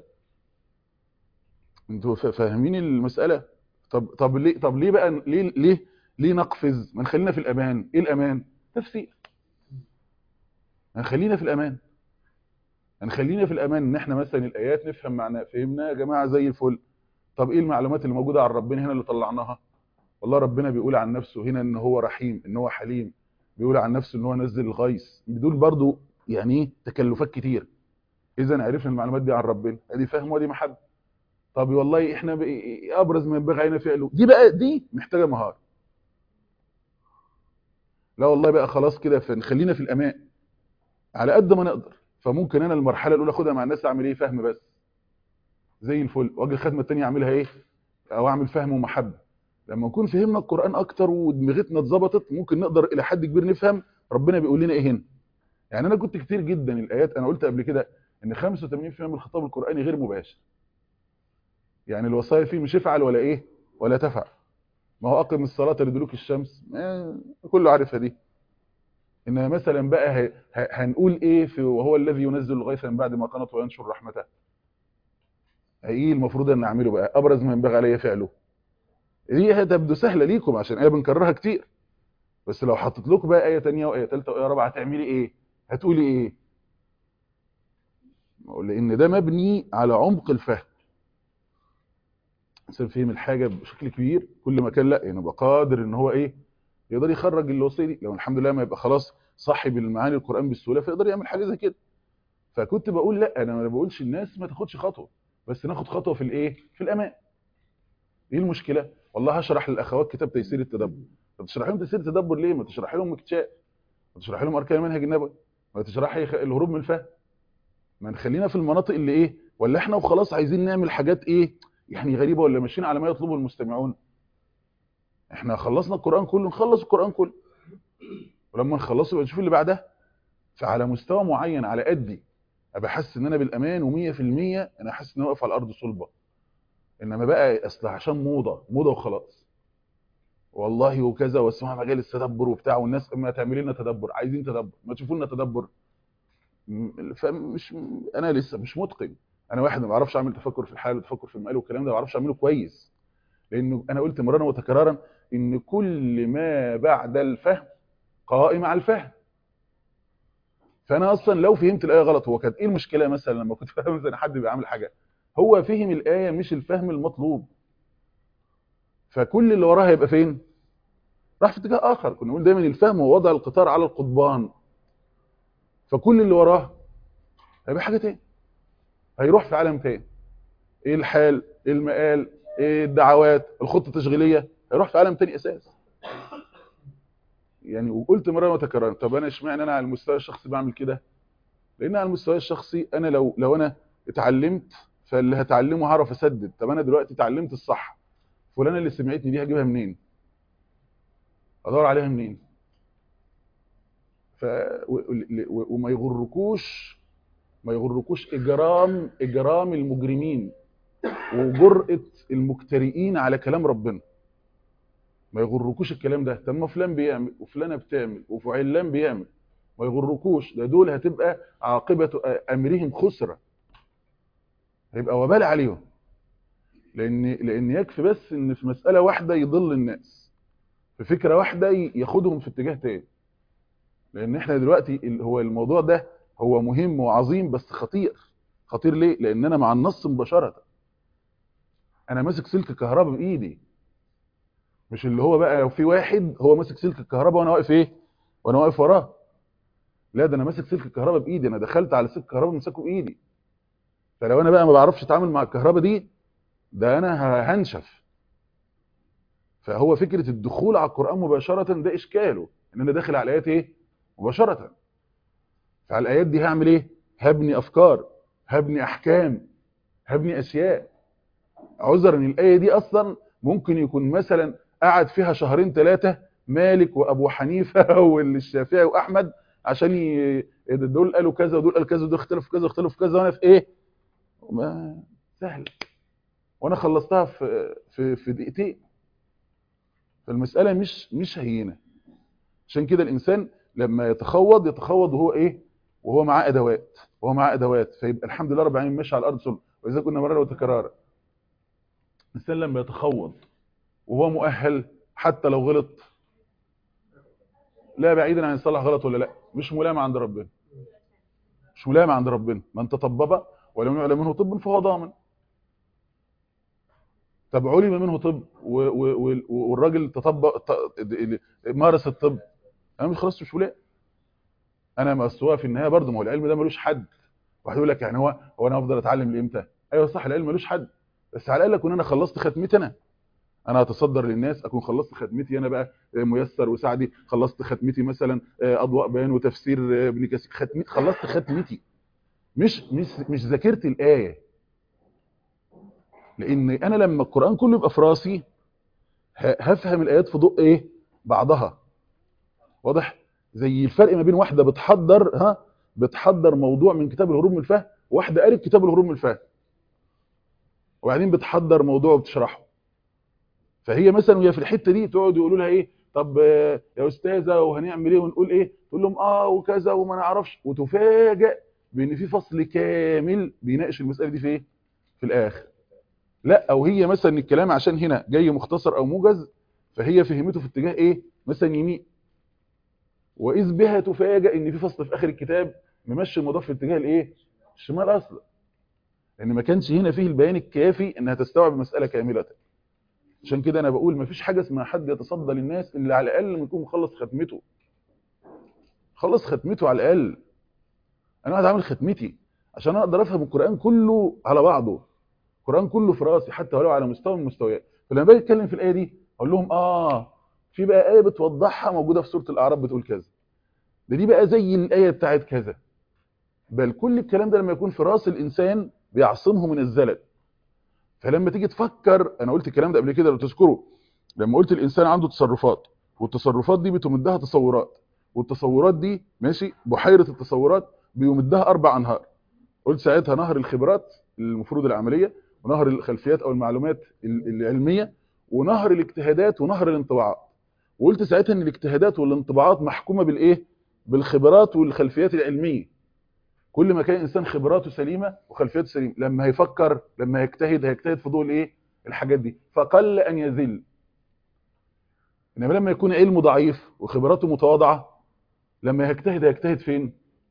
S2: انتوا فا- فاهمين المساله طب طب ليه طب ليه بقى ليه ليه ليه نقفز ما نخلينا في الامان ايه الامان تفسير هنخلينا في الامان هنخلينا في الامان ان احنا مثلا الايات نفهم معناها فهمنا يا جماعه زي الفل طب ايه المعلومات اللي موجوده عن ربنا هنا اللي طلعناها والله ربنا بيقول عن نفسه هنا ان هو رحيم ان هو حليم بيقول عن نفسه ان هو نزل الغيث بدون برضو يعني ايه تكلفات كتير اذا عرفنا المعلومات دي عن ربنا ادي فهم ودي محبه طب والله احنا ب- ابرز ما ينبغي علينا فعله دي بقى دي محتاجه مهاره لا والله بقى خلاص كده فنخلينا في الامان على قد ما نقدر فممكن انا المرحله الاولى اخدها مع الناس اعمل ايه فهم بس زي الفل واجي الخدمه الثانيه اعملها ايه او اعمل فهم ومحبه لما نكون فهمنا القران اكتر ودماغتنا اتظبطت ممكن نقدر الى حد كبير نفهم ربنا بيقول لنا ايه هنا يعني انا كنت كتير جدا الايات انا قلت قبل كده ان 85% من الخطاب القراني غير مباشر يعني الوصايا فيه مش افعل ولا ايه ولا تفعل ما هو اقم الصلاه لدلوك الشمس ما كله عارفها دي انما مثلا بقى ه- ه- هنقول ايه في وهو الذي ينزل الغيث من بعد ما قنط وينشر رحمته ايه المفروض ان نعمله بقى ابرز ما ينبغي علي فعله دي هتبدو سهله ليكم عشان ايه بنكررها كتير بس لو حطيت لكم بقى ايه تانية وايه ثالثه وايه رابعه هتعملي ايه هتقولي ايه لان ده مبني على عمق الفهم الانسان فهم الحاجه بشكل كبير كل ما كان لا يعني يبقى قادر ان هو ايه يقدر يخرج الوصيه دي لو الحمد لله ما يبقى خلاص صاحب المعاني القران بالسهوله فيقدر يعمل حاجه زي كده فكنت بقول لا انا ما بقولش الناس ما تاخدش خطوه بس ناخد خطوه في الايه في الامان ايه المشكله والله هشرح للاخوات كتاب تيسير التدبر طب تشرح لهم تيسير التدبر ليه ما تشرح لهم اكتشاف ما تشرح لهم اركان المنهج النبوي ما تشرح لي الهروب من الفهم ما نخلينا في المناطق اللي ايه ولا احنا وخلاص عايزين نعمل حاجات ايه يعني غريبه ولا ماشيين على ما يطلبه المستمعون احنا خلصنا القران كله نخلص القران كله ولما نخلصه يبقى نشوف اللي بعدها فعلى مستوى معين على قدي ابقى حاسس ان انا بالامان و100% انا حاسس ان انا واقف على الارض صلبه انما بقى اصل عشان موضه موضه وخلاص والله وكذا واسمها مجالس تدبر وبتاع والناس ما تعملي لنا تدبر عايزين تدبر ما تشوفوا لنا تدبر م- فمش انا لسه مش متقن انا واحد ما بعرفش اعمل تفكر في الحال وتفكر في المقال والكلام ده ما بعرفش اعمله كويس لانه انا قلت مرارا وتكرارا ان كل ما بعد الفهم قائم على الفهم فانا اصلا لو فهمت الايه غلط هو كانت ايه المشكله مثلا لما كنت فاهم مثلا حد بيعمل حاجه هو فهم الايه مش الفهم المطلوب فكل اللي وراها هيبقى فين راح في اتجاه اخر كنا نقول دايما الفهم هو وضع القطار على القضبان فكل اللي وراه هيبقى حاجه تاني هيروح في عالم تاني ايه الحال ايه المقال ايه الدعوات الخطه التشغيليه هيروح في عالم تاني اساس يعني وقلت مره وتكررا طب انا اشمعنى انا على المستوى الشخصي بعمل كده لان على المستوى الشخصي انا لو لو انا اتعلمت فاللي هتعلمه هعرف اسدد طب انا دلوقتي اتعلمت الصح فلانه اللي سمعتني دي هجيبها منين ادور عليها منين ف و- و- وما يغركوش ما يغركوش اجرام اجرام المجرمين وجرأة المجترئين على كلام ربنا ما يغركوش الكلام ده طب ما فلان بيعمل وفلانه بتعمل وفعلان بيعمل ما يغركوش ده دول هتبقى عاقبة امرهم خسرة هيبقى وبال عليهم لان لان يكفي بس ان في مسألة واحدة يضل الناس في فكرة واحدة ي- ياخدهم في اتجاه تاني لان احنا دلوقتي ال- هو الموضوع ده هو مهم وعظيم بس خطير خطير ليه لان انا مع النص مباشرة انا ماسك سلك كهرباء بايدي مش اللي هو بقى لو في واحد هو ماسك سلك الكهرباء وانا واقف ايه وانا واقف وراه لا ده انا ماسك سلك الكهرباء بايدي انا دخلت على سلك الكهرباء ماسكه بايدي فلو انا بقى ما بعرفش اتعامل مع الكهرباء دي ده انا ه- هنشف فهو فكرة الدخول على القرآن مباشرة ده اشكاله ان انا داخل على الايات ايه مباشرة فعلى الايات دي هعمل ايه هبني افكار هبني احكام هبني اشياء عذر ان الايه دي اصلا ممكن يكون مثلا قعد فيها شهرين ثلاثه مالك وابو حنيفه والشافعي واحمد عشان ي... دول قالوا كذا ودول قالوا كذا ودول اختلفوا في كذا واختلفوا في كذا وانا في ايه ما سهل وانا خلصتها في في في دقيقتين فالمساله مش مش هينه عشان كده الانسان لما يتخوض يتخوض وهو ايه وهو معاه ادوات وهو معاه ادوات فيبقى الحمد لله رب العالمين ماشي على الارض صلب واذا كنا مرارا وتكرارا الانسان لما يتخوض وهو مؤهل حتى لو غلط لا بعيدا عن يصلح غلط ولا لا مش ملام عند ربنا مش ملام عند ربنا من تطبب ولم يعلم منه طب فهو ضامن طب علم منه طب و و و والراجل تطبق ط- مارس الطب انا مش خلاص مش ملام انا مستوى في النهايه برضه ما هو العلم ده ملوش حد واحد يقول لك يعني هو هو انا هفضل اتعلم لامتى ايوه صح العلم ملوش حد بس على الاقل اكون انا خلصت ختمتي انا انا هتصدر للناس اكون خلصت ختمتي انا بقى ميسر وسعدي خلصت ختمتي مثلا اضواء بيان وتفسير ابن كثير ختمتي خلصت ختمتي مش مش مش ذاكرت الايه لان انا لما القران كله يبقى في راسي ه- هفهم الايات في ضوء ايه بعضها واضح زي الفرق ما بين واحده بتحضر ها بتحضر موضوع من كتاب الهروب من الفهم واحده قرت كتاب الهروب من الفهم وبعدين بتحضر موضوع وبتشرحه فهي مثلا وهي في الحته دي تقعد يقولوا لها ايه طب آه، يا استاذه وهنعمل ايه ونقول ايه تقول لهم اه وكذا وما نعرفش وتفاجئ بان في فصل كامل بيناقش المساله دي في ايه في الاخر لا او هي مثلا الكلام عشان هنا جاي مختصر او موجز فهي فهمته في اتجاه ايه مثلا يمين واذ بها تفاجئ ان في فصل في اخر الكتاب ممشي الموضوع في اتجاه الايه الشمال اصلا لان ما كانش هنا فيه البيان الكافي انها تستوعب المساله كامله عشان كده انا بقول مفيش حاجه اسمها حد يتصدى للناس اللي على الاقل لما يكون مخلص ختمته خلص ختمته على الاقل انا قاعد عامل ختمتي عشان اقدر افهم القران كله على بعضه القران كله في راسي حتى ولو على مستوى من المستويات فلما باجي اتكلم في الايه دي اقول لهم اه في بقى ايه بتوضحها موجوده في سوره الاعراف بتقول كذا ده دي بقى زي الايه بتاعت كذا بل كل الكلام ده لما يكون في راس الانسان بيعصمه من الزلل فلما تيجي تفكر انا قلت الكلام ده قبل كده لو تذكروا لما قلت الانسان عنده تصرفات والتصرفات دي بتمدها تصورات والتصورات دي ماشي بحيره التصورات بيمدها اربع انهار قلت ساعتها نهر الخبرات المفروض العمليه ونهر الخلفيات او المعلومات العلميه ونهر الاجتهادات ونهر الانطباعات وقلت ساعتها ان الاجتهادات والانطباعات محكومه بالايه بالخبرات والخلفيات العلميه كل ما كان انسان خبراته سليمه وخلفياته سليمه لما هيفكر لما هيجتهد هيجتهد في ضوء الايه الحاجات دي فقل ان يذل انما لما يكون علمه ضعيف وخبراته متواضعه لما يجتهد هيجتهد فين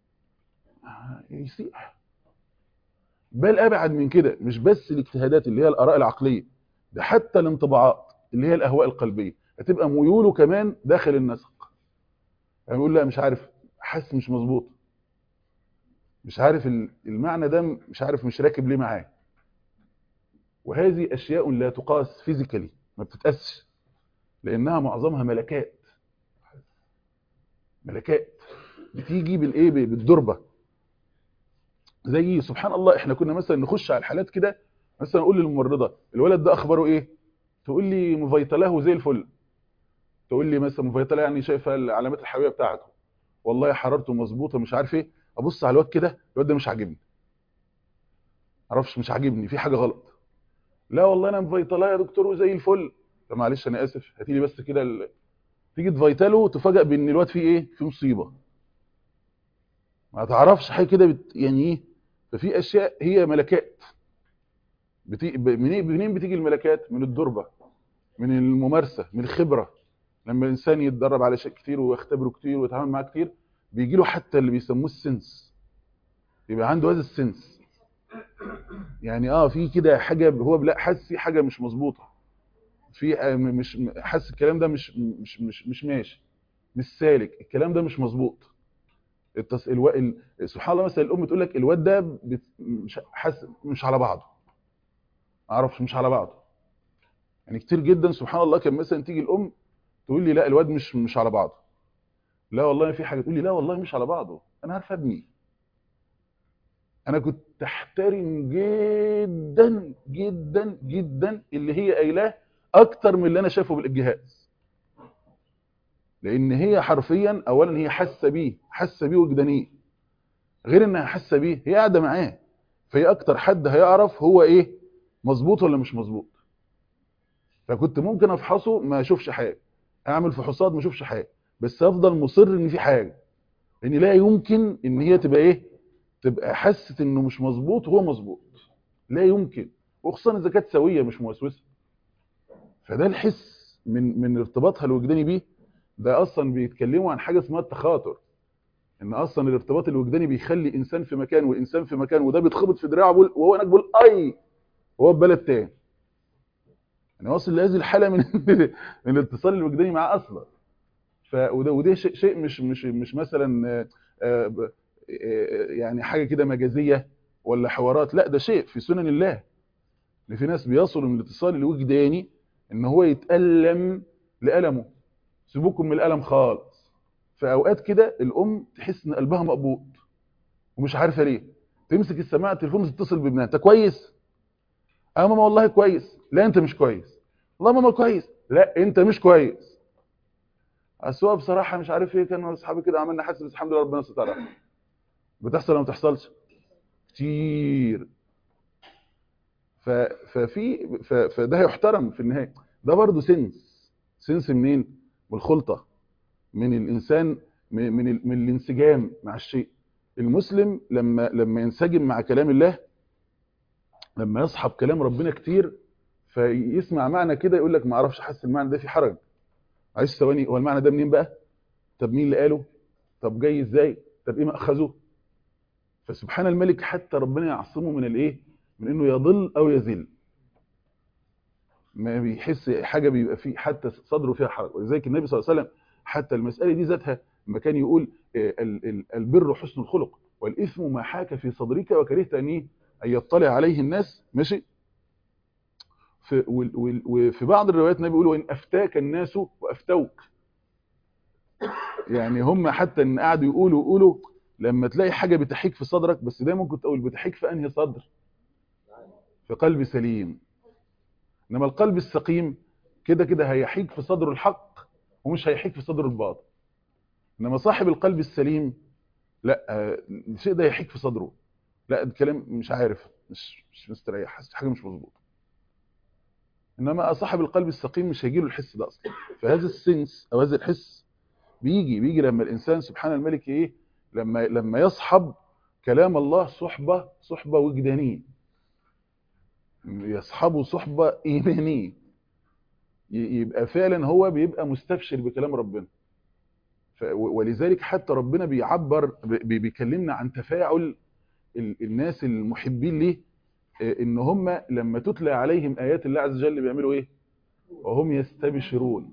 S2: يسيح بل ابعد من كده مش بس الاجتهادات اللي هي الاراء العقليه ده حتى الانطباعات اللي هي الاهواء القلبيه هتبقى ميوله كمان داخل النسق يعني يقول لا مش عارف حاسس مش مظبوط مش عارف المعنى ده مش عارف مش راكب ليه معاه وهذه اشياء لا تقاس فيزيكالي ما بتتقاسش لانها معظمها ملكات ملكات بتيجي بالايه بالدربه زي سبحان الله احنا كنا مثلا نخش على الحالات كده مثلا اقول للممرضه الولد ده اخباره ايه تقول لي مفيتلاه زي الفل تقول لي مثلا مفيتلاه يعني شايفه العلامات الحيويه بتاعته والله حرارته مظبوطه مش عارف ايه ابص على الواد كده الواد ده مش عاجبني معرفش مش عاجبني في حاجه غلط لا والله انا مفيتلاه يا دكتور وزي الفل طب معلش انا اسف هاتي لي بس كده ال... تيجي تفيتله تفاجئ بان الواد فيه ايه في مصيبه ما تعرفش حاجه كده بت... يعني ايه ففي اشياء هي ملكات بتي... منين منين بتيجي الملكات من الدربه من الممارسه من الخبره لما الانسان يتدرب على شيء كتير ويختبره كتير ويتعامل معاه كتير بيجي له حتى اللي بيسموه السنس يبقى عنده هذا السنس يعني اه في كده حاجه هو لا حاسس في حاجه مش مظبوطه في مش حاسس الكلام ده مش مش مش مش ماشي مش سالك الكلام ده مش مظبوط التص... الو... ال... سبحان الله مثلا الام تقول لك الواد ده بت... مش حاسس مش على بعضه ما اعرفش مش على بعضه يعني كتير جدا سبحان الله كان مثلا تيجي الام تقول لي لا الواد مش مش على بعضه لا والله في حاجه تقول لي لا والله مش على بعضه انا عارف ابني انا كنت احترم جدا جدا جدا اللي هي قايلاه اكتر من اللي انا شايفه بالجهاز لان هي حرفيا اولا هي حاسه بيه حاسه بيه وجدانيه غير انها حاسه بيه هي قاعده معاه فهي اكتر حد هيعرف هو ايه مظبوط ولا مش مظبوط فكنت ممكن افحصه ما اشوفش حاجه اعمل فحوصات ما اشوفش حاجه بس افضل مصر ان في حاجه لان لا يمكن ان هي تبقى ايه تبقى حست انه مش مظبوط وهو مظبوط لا يمكن وخصوصا اذا كانت سويه مش موسوسه فده الحس من من ارتباطها الوجداني بيه ده اصلا بيتكلموا عن حاجه اسمها التخاطر ان اصلا الارتباط الوجداني بيخلي انسان في مكان وانسان في مكان وده بيتخبط في دراعه وهو هناك بيقول اي وهو في بلد تاني يعني واصل لهذه الحاله من من الاتصال الوجداني معاه اصلا ف وده وده شيء, شيء مش مش مش مثلا يعني حاجه كده مجازيه ولا حوارات لا ده شيء في سنن الله ان في ناس بيصلوا من الاتصال الوجداني ان هو يتألم لألمه سيبوكم من الألم خالص في اوقات كده الام تحس ان قلبها مقبوض ومش عارفه ليه تمسك السماعه التليفون تتصل بابنها انت كويس اه ماما والله كويس لا انت مش كويس والله ماما كويس لا انت مش كويس السواق بصراحه مش عارف ايه كانوا اصحابي كده عملنا حاسس بس الحمد لله ربنا ستر بتحصل ولا ما بتحصلش كتير ف... ففي ف... فده يحترم في النهايه ده برضه سنس سنس منين من الخلطه من الانسان من من, ال... من الانسجام مع الشيء المسلم لما لما ينسجم مع كلام الله لما يصحب كلام ربنا كتير فيسمع معنى كده يقول لك ما اعرفش حاسس المعنى ده في حرج عايز ثواني هو المعنى ده منين بقى طب مين اللي قاله طب جاي ازاي طب ايه ماخذه فسبحان الملك حتى ربنا يعصمه من الايه من انه يضل او يذل ما بيحس حاجه بيبقى فيه حتى صدره فيها حرج ولذلك النبي صلى الله عليه وسلم حتى المساله دي ذاتها لما كان يقول آه، ال- ال- البر حسن الخلق والاثم ما حاك في صدرك وكرهت ان ايه ان يطلع عليه الناس ماشي في وال- وال- وفي بعض الروايات النبي بيقول وان افتاك الناس وافتوك يعني هم حتى ان قعدوا يقولوا يقولوا لما تلاقي حاجه بتحيك في صدرك بس ده ممكن تقول بتحيك في انهي صدر في قلب سليم انما القلب السقيم كده كده هيحيك في صدره الحق ومش هيحيك في صدره الباطل انما صاحب القلب السليم لا آه، الشيء ده يحيك في صدره لا الكلام مش عارف مش مش مستريح حاسس حاجه مش مظبوطه انما صاحب القلب السقيم مش هيجيله الحس ده اصلا فهذا السنس او هذا الحس بيجي بيجي لما الانسان سبحان الملك ايه لما لما يصحب كلام الله صحبه صحبه وجدانيه يصحبه صحبه ايمانيه ي- يبقى فعلا هو بيبقى مستبشر بكلام ربنا ف- و- ولذلك حتى ربنا بيعبر ب- بي- بيكلمنا عن تفاعل ال- الناس المحبين ليه آه، ان هم لما تتلى عليهم ايات الله عز وجل بيعملوا ايه وهم يستبشرون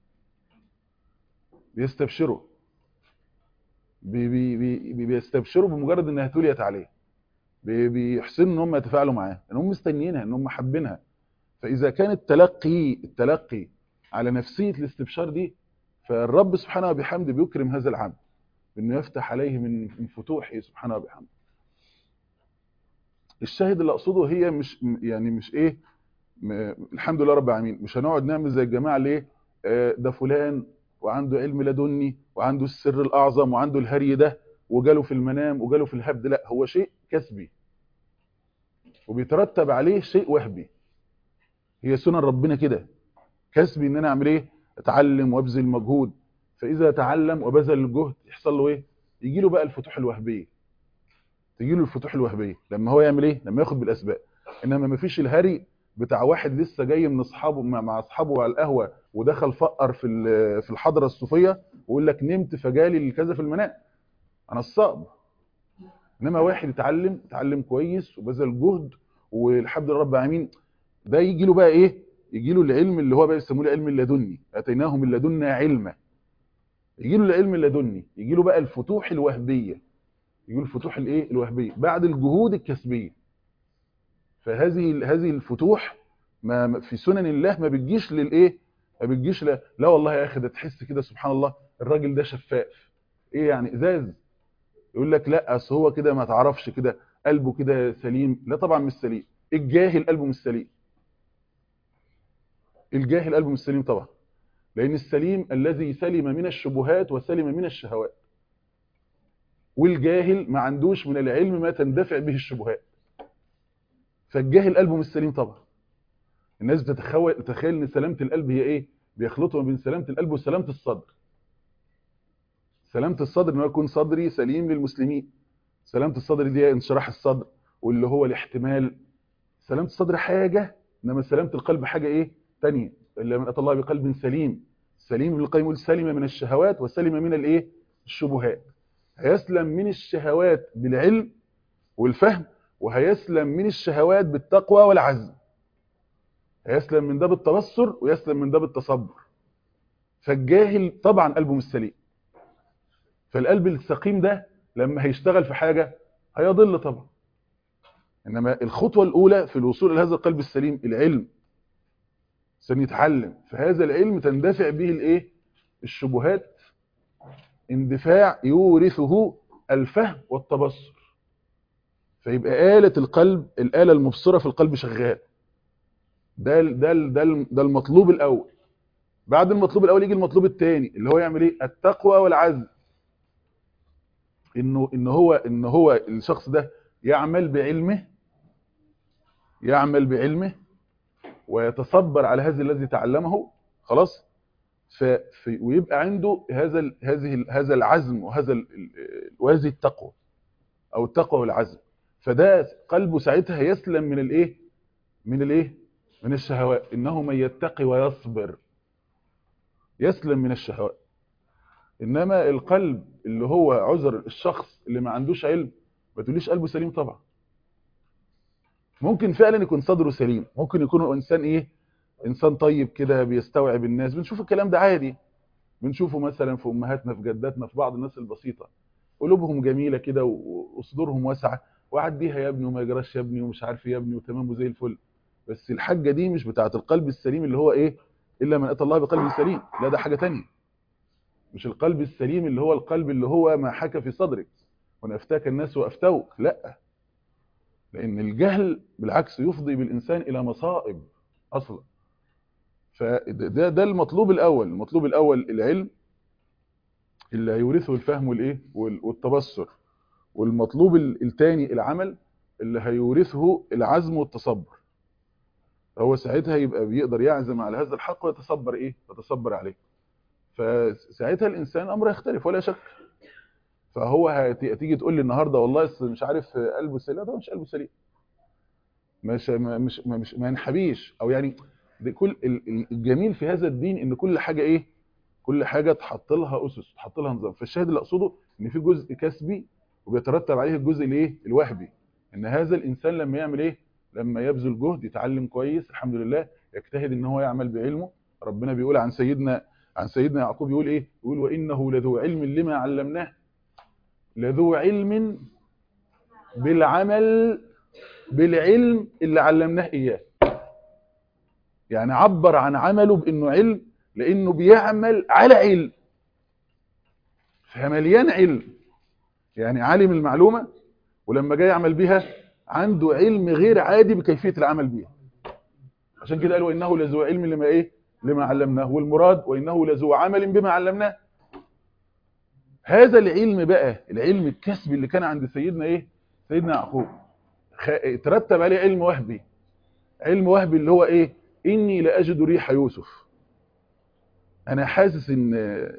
S2: بيستبشروا بي بي بي بيستبشروا بمجرد انها تليت عليه بي- بيحسنوا ان هم يتفاعلوا معاها ان هم مستنيينها ان هم حابينها فاذا كان التلقي التلقي على نفسيه الاستبشار دي فالرب سبحانه وبحمده بيكرم هذا العبد انه يفتح عليه من من فتوحه سبحانه وبحمده الشاهد اللي اقصده هي مش يعني مش ايه م- الحمد لله رب العالمين مش هنقعد نعمل زي الجماعه اللي ايه آه، ده فلان وعنده علم لدني وعنده السر الاعظم وعنده الهري ده وجاله في المنام وجاله في الهبد لا هو شيء كسبي وبيترتب عليه شيء وهبي هي سنن ربنا كده كسبي ان انا اعمل ايه اتعلم وابذل مجهود فاذا تعلم وبذل الجهد يحصل له ايه يجي له بقى الفتوح الوهبيه تجي له الفتوح الوهبيه لما هو يعمل ايه لما ياخد بالاسباب انما ما فيش الهري بتاع واحد لسه جاي من اصحابه مع مع اصحابه على القهوه ودخل فقر في ال- في الحضره الصوفيه ويقول لك نمت فجالي كذا في المنام انا الصعب انما واحد اتعلم اتعلم كويس وبذل جهد والحمد لله رب العالمين ده يجي له بقى ايه يجي له العلم اللي هو بقى يسموه العلم اللدني اتيناهم من لدنا علما يجي له العلم اللدني يجي له بقى الفتوح الوهبيه يجي له الفتوح الايه الوهبيه بعد الجهود الكسبيه فهذه هذه الفتوح ما ما- في سنن الله ما بتجيش للايه ما بتجيش لا, لا والله يا اخي ده تحس كده سبحان الله الراجل ده شفاف ايه يعني ازاز يقول لك لا اصل هو كده ما تعرفش كده قلبه كده سليم لا طبعا مش سليم الجاهل قلبه مش سليم الجاهل قلبه مش سليم طبعا لان السليم الذي سلم من الشبهات وسلم من الشهوات والجاهل ما عندوش من العلم ما تندفع به الشبهات فالجاهل قلبه مش سليم طبعا الناس بتتخيل تتخيل ان سلامه القلب هي ايه بيخلطوا ما بين سلامه القلب وسلامه الصدر سلامه الصدر ان هو يكون صدري سليم للمسلمين سلامه الصدر دي انشراح الصدر واللي هو الاحتمال سلامه الصدر حاجه انما سلامه القلب حاجه ايه تانية الا من اتى الله بقلب سليم سليم ابن القيم يقول سلم من الشهوات وسلم من الايه الشبهات هيسلم من الشهوات بالعلم والفهم وهيسلم من الشهوات بالتقوى والعزم هيسلم من ده بالتبصر ويسلم من ده بالتصبر فالجاهل طبعا قلبه مش سليم فالقلب السقيم ده لما هيشتغل في حاجة هيضل طبعا إنما الخطوة الأولى في الوصول إلى هذا القلب السليم العلم عشان يتعلم فهذا العلم تندفع به الايه الشبهات اندفاع يورثه الفهم والتبصر فيبقى آلة القلب الآلة المبصرة في القلب شغال ده ال- ده ال- ده ال- ده المطلوب الأول بعد المطلوب الأول يجي المطلوب الثاني اللي هو يعمل ايه التقوى والعزم انه ان هو ان هو الشخص ده يعمل بعلمه يعمل بعلمه ويتصبر على هذا الذي تعلمه خلاص ف في ويبقى عنده هذا ال هذه ال هذا العزم وهذا ال ال- وهذه التقوى او التقوى والعزم فده قلبه ساعتها يسلم من الايه من الايه من الشهوات انه من يتقي ويصبر يسلم من الشهوات انما القلب اللي هو عذر الشخص اللي ما عندوش علم ما تقوليش قلبه سليم طبعا ممكن فعلا يكون صدره سليم ممكن يكون هو انسان ايه انسان طيب كده بيستوعب الناس بنشوف الكلام ده عادي بنشوفه مثلا في امهاتنا في جداتنا في بعض الناس البسيطه قلوبهم جميله كده و- وصدورهم واسعه وعديها يا ابني وما يجراش يا ابني ومش عارف إيه يا ابني وتمام وزي الفل بس الحاجه دي مش بتاعه القلب السليم اللي هو ايه الا من اتى الله بقلب سليم لا ده حاجه تانية مش القلب السليم اللي هو القلب اللي هو ما حكى في صدرك وانا افتاك الناس وافتوك لا لان الجهل بالعكس يفضي بالانسان الى مصائب اصلا فده ده, ده المطلوب الاول المطلوب الاول العلم اللي هيورثه الفهم والايه وال- والتبصر والمطلوب الثاني العمل اللي هيورثه العزم والتصبر هو ساعتها يبقى بيقدر يعزم على هذا الحق ويتصبر ايه يتصبر عليه فساعتها الانسان امره يختلف ولا شك فهو هت- هتيجي تقول لي النهارده والله أصل مش عارف قلبه سليم لا، ده مش قلبه سليم مش ما- مش ما- مش ما ينحبيش او يعني ده كل ال- ال- الجميل في هذا الدين ان كل حاجه ايه كل حاجه تحط لها اسس تحط لها نظام فالشاهد اللي اقصده ان في جزء كسبي وبيترتب عليه الجزء الايه الوهبي ان هذا الانسان لما يعمل ايه لما يبذل جهد يتعلم كويس الحمد لله يجتهد ان هو يعمل بعلمه ربنا بيقول عن سيدنا عن سيدنا يعقوب يقول ايه يقول وانه لذو علم لما علمناه لذو علم بالعمل بالعلم اللي علمناه اياه يعني عبر عن عمله بانه علم لانه بيعمل على علم فمليان علم يعني عالم المعلومه ولما جاي يعمل بيها عنده علم غير عادي بكيفيه العمل بيها عشان كده قالوا انه لذو علم لما ايه لما علمناه والمراد وانه لذو عمل بما علمناه هذا العلم بقى العلم الكسبي اللي كان عند سيدنا ايه سيدنا يعقوب خ- ترتب عليه علم وهبي علم وهبي اللي هو ايه اني لاجد ريح يوسف انا حاسس ان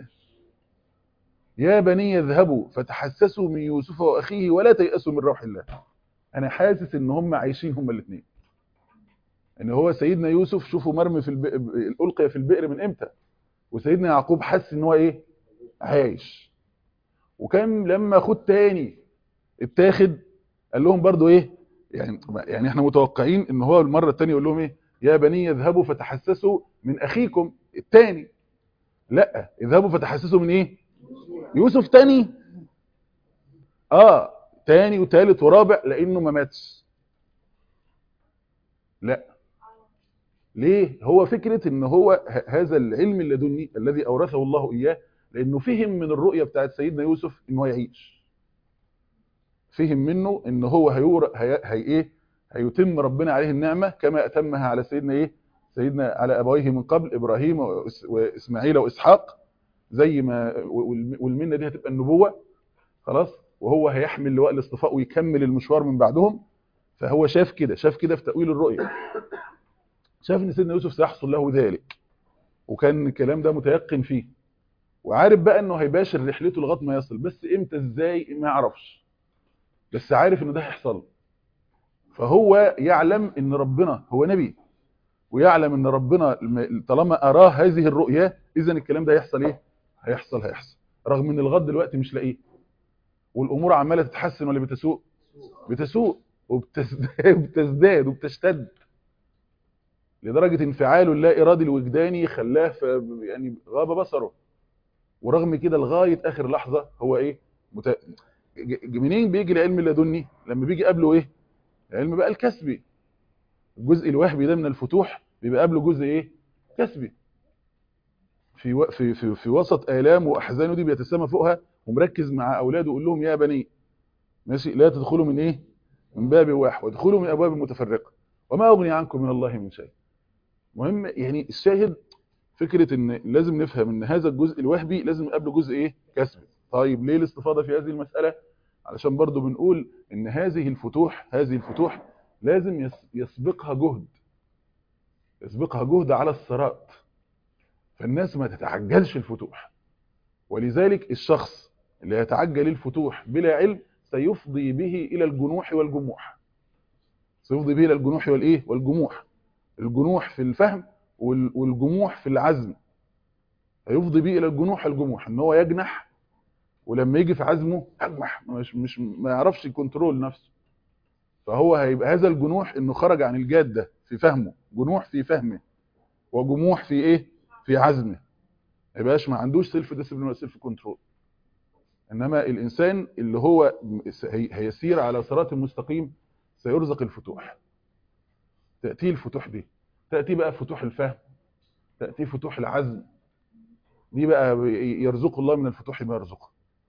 S2: يا بني يذهبوا فتحسسوا من يوسف واخيه ولا تيأسوا من روح الله انا حاسس ان هم عايشين هم الاثنين ان هو سيدنا يوسف شوفوا مرمي في البئر القي في البئر من امتى وسيدنا يعقوب حس ان هو ايه عايش وكان لما خد تاني اتاخد قال لهم برضو ايه يعني يعني احنا متوقعين ان هو المره الثانيه يقول لهم ايه يا بني اذهبوا فتحسسوا من اخيكم الثاني لا اذهبوا فتحسسوا من ايه يوسف تاني اه تاني وتالت ورابع لانه ما ماتش لا ليه هو فكره ان هو ه- هذا العلم اللدني الذي اورثه الله اياه لانه فهم من الرؤيه بتاعت سيدنا يوسف ان هو يعيش فهم منه ان هو هيور هي, هي ايه هيتم ربنا عليه النعمه كما اتمها على سيدنا ايه سيدنا على ابويه من قبل ابراهيم وإس- واسماعيل واسحاق زي ما والم- والمنه دي هتبقى النبوه خلاص وهو هيحمل لواء الاصطفاء ويكمل المشوار من بعدهم فهو شاف كده شاف كده في تاويل الرؤيه شاف ان سيدنا يوسف سيحصل له ذلك وكان الكلام ده متيقن فيه وعارف بقى انه هيباشر رحلته لغايه ما يصل بس امتى ازاي ما يعرفش بس عارف ان ده هيحصل فهو يعلم ان ربنا هو نبي ويعلم ان ربنا الم- طالما اراه هذه الرؤيه اذا الكلام ده هيحصل ايه هيحصل هيحصل رغم ان لغايه دلوقتي مش لاقيه والامور عماله تتحسن ولا بتسوء بتسوء وبتزداد وبتزداد وبتشتد لدرجه انفعاله اللا ارادي الوجداني خلاه ف- يعني غاب بصره ورغم كده لغايه اخر لحظه هو ايه مت... ج- منين بيجي العلم اللدني لما بيجي قبله ايه العلم بقى الكسبي الجزء الوهبي ده من الفتوح بيبقى قبله جزء ايه كسبي في و... في في, في وسط الام واحزانه دي بيتسامى فوقها ومركز مع اولاده يقول لهم يا بني ماشي لا تدخلوا من ايه من باب واحد وادخلوا من ابواب متفرقه وما اغني عنكم من الله من شيء مهم يعني الشاهد فكره ان لازم نفهم ان هذا الجزء الوهبي لازم قبله جزء ايه كسبي طيب ليه الاستفاضه في هذه المساله علشان برضو بنقول ان هذه الفتوح هذه الفتوح لازم يس- يسبقها جهد يسبقها جهد على الصراط فالناس ما تتعجلش الفتوح ولذلك الشخص اللي يتعجل الفتوح بلا علم سيفضي به الى الجنوح والجموح سيفضي به الى الجنوح والايه والجموح الجنوح في الفهم وال- والجموح في العزم هيفضي به الى الجنوح والجموح ان هو يجنح ولما يجي في عزمه يجمح مش مش ما يعرفش يكنترول نفسه فهو هيبقى هذا الجنوح انه خرج عن الجاده في فهمه جنوح في فهمه وجموح في ايه في عزمه ما يبقاش ما عندوش سيلف ديسيبلين ولا سيلف كنترول انما الانسان اللي هو هي- هيسير على صراط مستقيم سيرزق الفتوح تاتيه الفتوح دي تاتي بقى فتوح الفهم تاتي فتوح العزم دي بقى يرزق الله من الفتوح ما يرزقه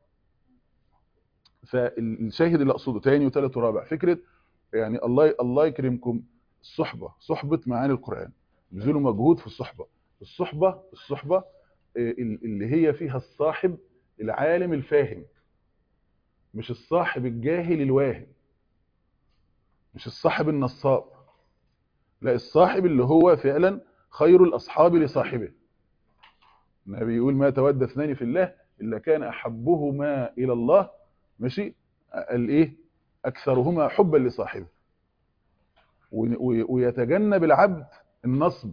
S2: فالشاهد اللي اقصده تاني وثالث ورابع فكره يعني الله الله يكرمكم الصحبه صحبه معاني القران بذلوا مجهود في الصحبه الصحبه الصحبه آه، اللي هي فيها الصاحب العالم الفاهم مش الصاحب الجاهل الواهم مش الصاحب النصاب لا الصاحب اللي هو فعلا خير الاصحاب لصاحبه النبي يقول ما تود اثنان في الله الا كان احبهما الى الله ماشي الايه اكثرهما حبا لصاحبه و- و- ويتجنب العبد النصب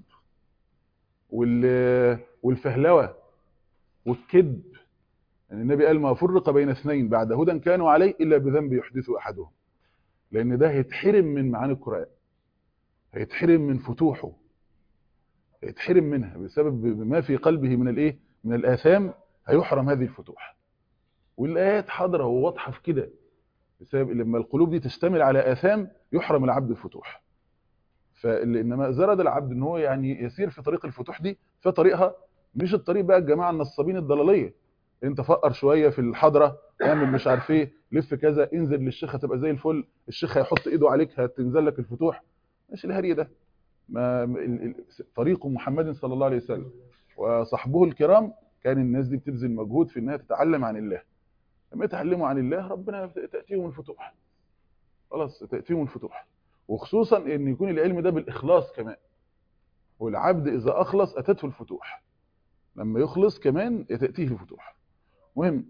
S2: وال- والفهلوه والكذب يعني النبي قال ما فرق بين اثنين بعد هدى كانوا عليه الا بذنب يحدث احدهم لان ده هيتحرم من معاني القران هيتحرم من فتوحه هيتحرم منها بسبب ما في قلبه من الايه من الاثام هيحرم هذه الفتوح والايات حاضره وواضحه في كده بسبب لما القلوب دي تشتمل على اثام يحرم العبد الفتوح فانما زرد العبد ان هو يعني يسير في طريق الفتوح دي في طريقها مش الطريق بقى الجماعه النصابين الضلاليه انت فقر شويه في الحضره اعمل مش عارف ايه لف كذا انزل للشيخ هتبقى زي الفل الشيخ هيحط ايده عليك هتنزل لك الفتوح مش الهري ده ما ال- ال- طريق محمد صلى الله عليه وسلم وصحبه الكرام كان الناس دي بتبذل مجهود في انها تتعلم عن الله لما يتعلموا عن الله ربنا تاتيهم الفتوح خلاص تاتيهم الفتوح وخصوصا ان يكون العلم ده بالاخلاص كمان والعبد اذا اخلص اتته الفتوح لما يخلص كمان تاتيه الفتوح مهم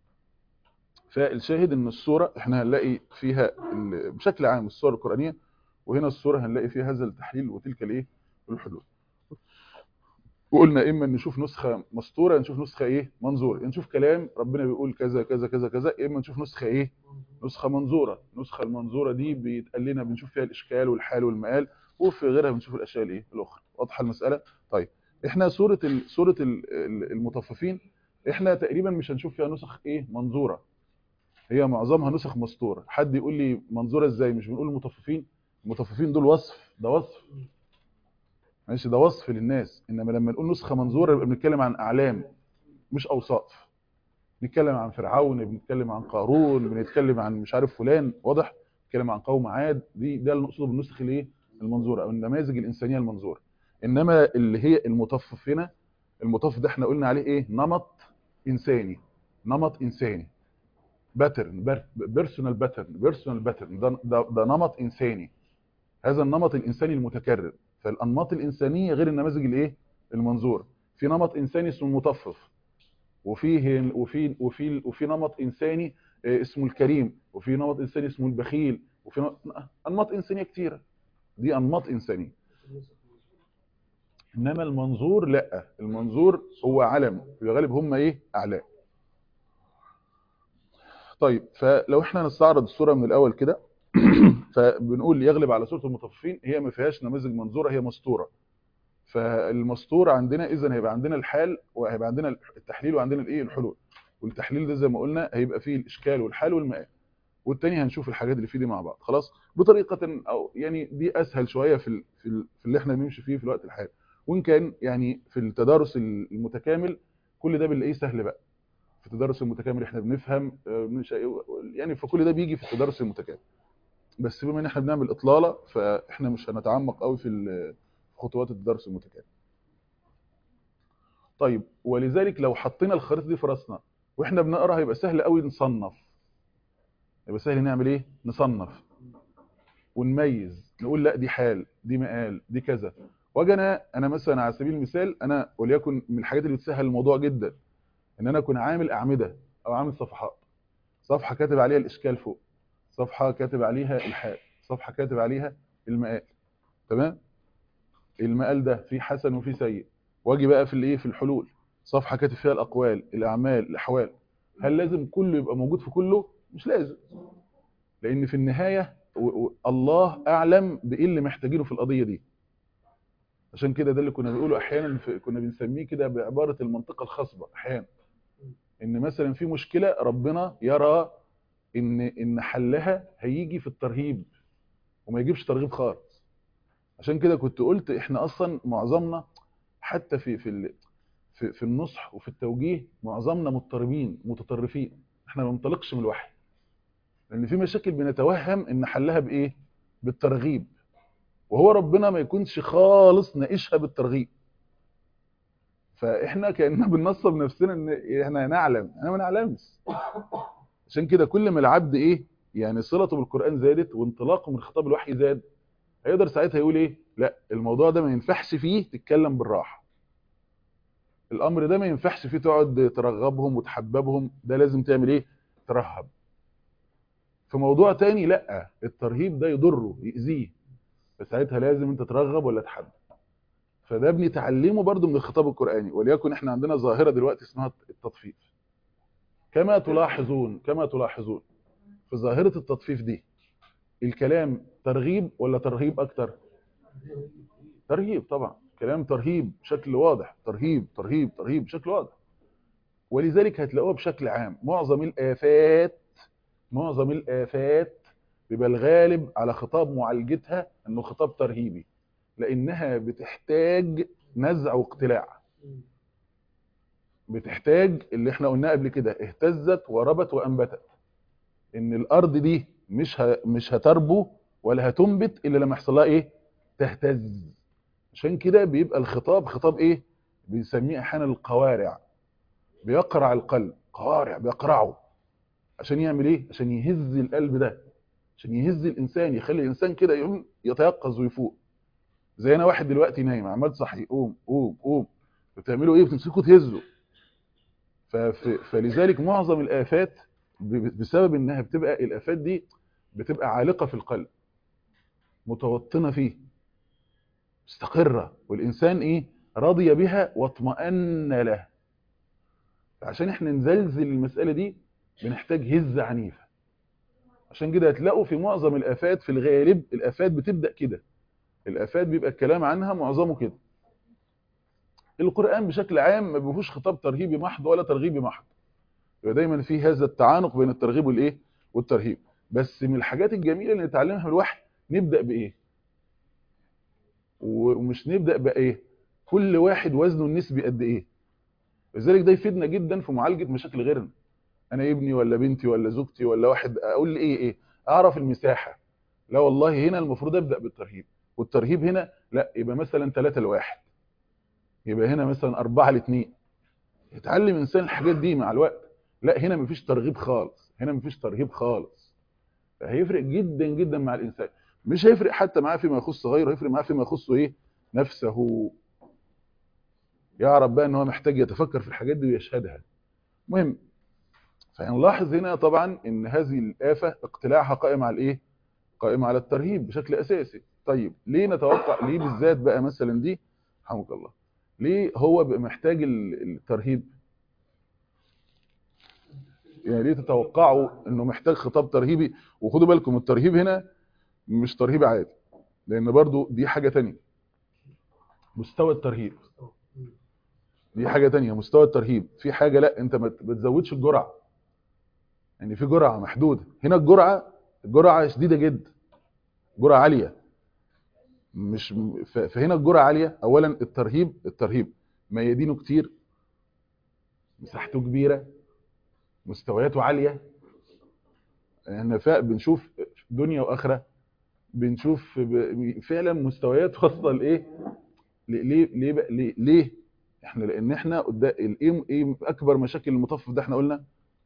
S2: فالشاهد ان الصوره احنا هنلاقي فيها ال- بشكل عام الصور القرانيه وهنا الصوره هنلاقي فيها هذا التحليل وتلك الايه الحلول وقلنا اما نشوف نسخه مسطوره نشوف نسخه ايه منظوره نشوف كلام ربنا بيقول كذا كذا كذا كذا اما نشوف نسخه ايه نسخه منظوره النسخه المنظوره دي بيتقال لنا بنشوف فيها الاشكال والحال والمآل وفي غيرها بنشوف الاشياء الايه الاخرى واضحه المساله طيب احنا سوره ال... سوره ال- ال- المطففين احنا تقريبا مش هنشوف فيها نسخ ايه منظوره هي معظمها نسخ مسطوره حد يقول لي منظوره ازاي مش بنقول المطففين المطففين دول وصف ده وصف ماشي ده وصف للناس انما لما نقول نسخه منظوره يبقى بنتكلم عن اعلام مش اوصاف بنتكلم عن فرعون بنتكلم عن قارون بنتكلم عن مش عارف فلان واضح بنتكلم عن قوم عاد دي ده اللي نقصده بالنسخ الايه المنظوره او النماذج الانسانيه المنظوره انما اللي هي المطفف هنا المطفف ده احنا قلنا عليه ايه نمط انساني نمط انساني باترن بيرسونال باترن بيرسونال باترن ده, ده ده نمط انساني هذا النمط الانساني المتكرر فالانماط الانسانيه غير النماذج الايه المنظوره في نمط انساني اسمه المطفف وفيه وفي وفي وفي نمط انساني آه، اسمه الكريم وفي نمط انساني اسمه البخيل وفي نمط- انماط انسانيه كتيره دي انماط انسانيه انما المنظور لا المنظور هو علم في الغالب هم ايه اعلام طيب فلو احنا نستعرض الصوره من الاول كده فبنقول يغلب على سوره المطففين هي ما فيهاش نماذج منظوره هي مسطوره فالمسطور عندنا اذا هيبقى عندنا الحال وهيبقى عندنا التحليل وعندنا الايه الحلول والتحليل ده زي ما قلنا هيبقى فيه الاشكال والحال والمآل والتاني هنشوف الحاجات اللي فيه دي مع بعض خلاص بطريقه او يعني دي اسهل شويه في ال- في ال- في اللي احنا بنمشي فيه في الوقت الحالي وان كان يعني في التدارس المتكامل كل ده بنلاقيه سهل بقى في التدرس المتكامل احنا بنفهم آه، مش يعني فكل ده بيجي في التدرس المتكامل بس بما ان احنا بنعمل اطلاله فاحنا مش هنتعمق قوي في ال- في خطوات التدرس المتكامل طيب ولذلك لو حطينا الخريطه دي في راسنا واحنا بنقرا هيبقى سهل قوي نصنف يبقى سهل نعمل ايه نصنف ونميز نقول لا دي حال دي مقال دي كذا واجي انا انا مثلا على سبيل المثال انا وليكن من الحاجات اللي بتسهل الموضوع جدا ان انا اكون عامل اعمده او عامل صفحات صفحه كاتب عليها الاشكال فوق صفحه كاتب عليها الحال صفحه كاتب عليها المقال تمام المقال ده فيه حسن وفيه سيء واجي بقى في الايه في الحلول صفحه كاتب فيها الاقوال الاعمال الاحوال هل لازم كله يبقى موجود في كله مش لازم لان في النهايه و- و- الله اعلم بايه اللي محتاجينه في القضيه دي عشان كده ده اللي كنا بنقوله احيانا في كنا بنسميه كده بعباره المنطقه الخصبه احيانا ان مثلا في مشكله ربنا يرى ان ان حلها هيجي في الترهيب وما يجيبش ترغيب خالص عشان كده كنت قلت احنا اصلا معظمنا حتى في في ال- في, في النصح وفي التوجيه معظمنا مضطربين متطرفين احنا ما بننطلقش من الوحي لان في مشاكل بنتوهم ان حلها بايه بالترغيب وهو ربنا ما يكونش خالص ناقشها بالترغيب فاحنا كاننا بننصب نفسنا ان احنا نعلم احنا ما نعلمش عشان كده كل ما العبد ايه يعني صلته بالقران زادت وانطلاقه من خطاب الوحي زاد هيقدر ساعتها يقول ايه لا الموضوع ده ما ينفعش فيه تتكلم بالراحه الامر ده ما ينفعش فيه تقعد ترغبهم وتحببهم ده لازم تعمل ايه ترهب في موضوع تاني لا الترهيب ده يضره يأذيه فساعتها لازم انت ترغب ولا تحب فده بنتعلمه برضو من الخطاب القرآني وليكن احنا عندنا ظاهرة دلوقتي اسمها التطفيف كما تلاحظون كما تلاحظون في ظاهرة التطفيف دي الكلام ترغيب ولا ترهيب اكتر ترهيب طبعا كلام ترهيب بشكل واضح ترهيب ترهيب ترهيب بشكل واضح ولذلك هتلاقوها بشكل عام معظم الآفات معظم الآفات بيبقى الغالب على خطاب معالجتها انه خطاب ترهيبي لانها بتحتاج نزع واقتلاع بتحتاج اللي احنا قلناه قبل كده اهتزت وربت وانبتت ان الارض دي مش ه... مش هتربو ولا هتنبت الا لما يحصل لها ايه تهتز عشان كده بيبقى الخطاب خطاب ايه بنسميه احيانا القوارع بيقرع القلب قوارع بيقرعه عشان يعمل ايه عشان يهز القلب ده عشان يهز الانسان يخلي الانسان كده يقوم يتيقظ ويفوق زي انا واحد دلوقتي نايم عمال صحي قوم قوم قوم بتعملوا ايه بتمسكوا تهزوا فف... فلذلك معظم الافات ب... بسبب انها بتبقى الافات دي بتبقى عالقه في القلب متوطنه فيه مستقره والانسان ايه رضي بها واطمأن له عشان احنا نزلزل المساله دي بنحتاج هزه عنيفه عشان كده هتلاقوا في معظم الافات في الغالب الافات بتبدا كده الافات بيبقى الكلام عنها معظمه كده القران بشكل عام ما بيفيهوش خطاب ترهيبي محض ولا ترغيبي محض يبقى دايما في هذا التعانق بين الترغيب والايه والترهيب بس من الحاجات الجميله اللي نتعلمها من الوحي نبدا بايه ومش نبدا بايه كل واحد وزنه النسبي قد ايه لذلك ده يفيدنا جدا في معالجه مشاكل غيرنا انا ابني ولا بنتي ولا زوجتي ولا واحد اقول لي ايه ايه اعرف المساحه لا والله هنا المفروض ابدا بالترهيب والترهيب هنا لا يبقى مثلا 3 لواحد يبقى هنا مثلا 4 ل2 يتعلم انسان الحاجات دي مع الوقت لا هنا مفيش ترغيب خالص هنا مفيش ترهيب خالص هيفرق جدا جدا مع الانسان مش هيفرق حتى معاه فيما يخص غيره هيفرق معاه فيما يخص ايه نفسه يعرف بقى ان هو محتاج يتفكر في الحاجات دي ويشهدها مهم فنلاحظ هنا طبعا ان هذه الآفة اقتلاعها قائم على الايه قائم على الترهيب بشكل اساسي طيب ليه نتوقع ليه بالذات بقى مثلا دي رحمك الله ليه هو بقى محتاج الترهيب يعني ليه تتوقعوا انه محتاج خطاب ترهيبي وخدوا بالكم الترهيب هنا مش ترهيب عادي لان برضو دي حاجة تانية مستوى الترهيب دي حاجة تانية مستوى الترهيب في حاجة لا انت ما بتزودش الجرعة يعني في جرعة محدودة هنا الجرعة الجرعة شديدة جدا جرعة عالية مش فهنا الجرعة عالية اولا الترهيب الترهيب ميادينه كتير مساحته كبيرة مستوياته عالية احنا بنشوف دنيا واخرة بنشوف فعلا مستويات واصله لايه ليه ليه بقى ليه, ليه احنا لان احنا قدام الايه ايه اكبر مشاكل المطفف ده احنا قلنا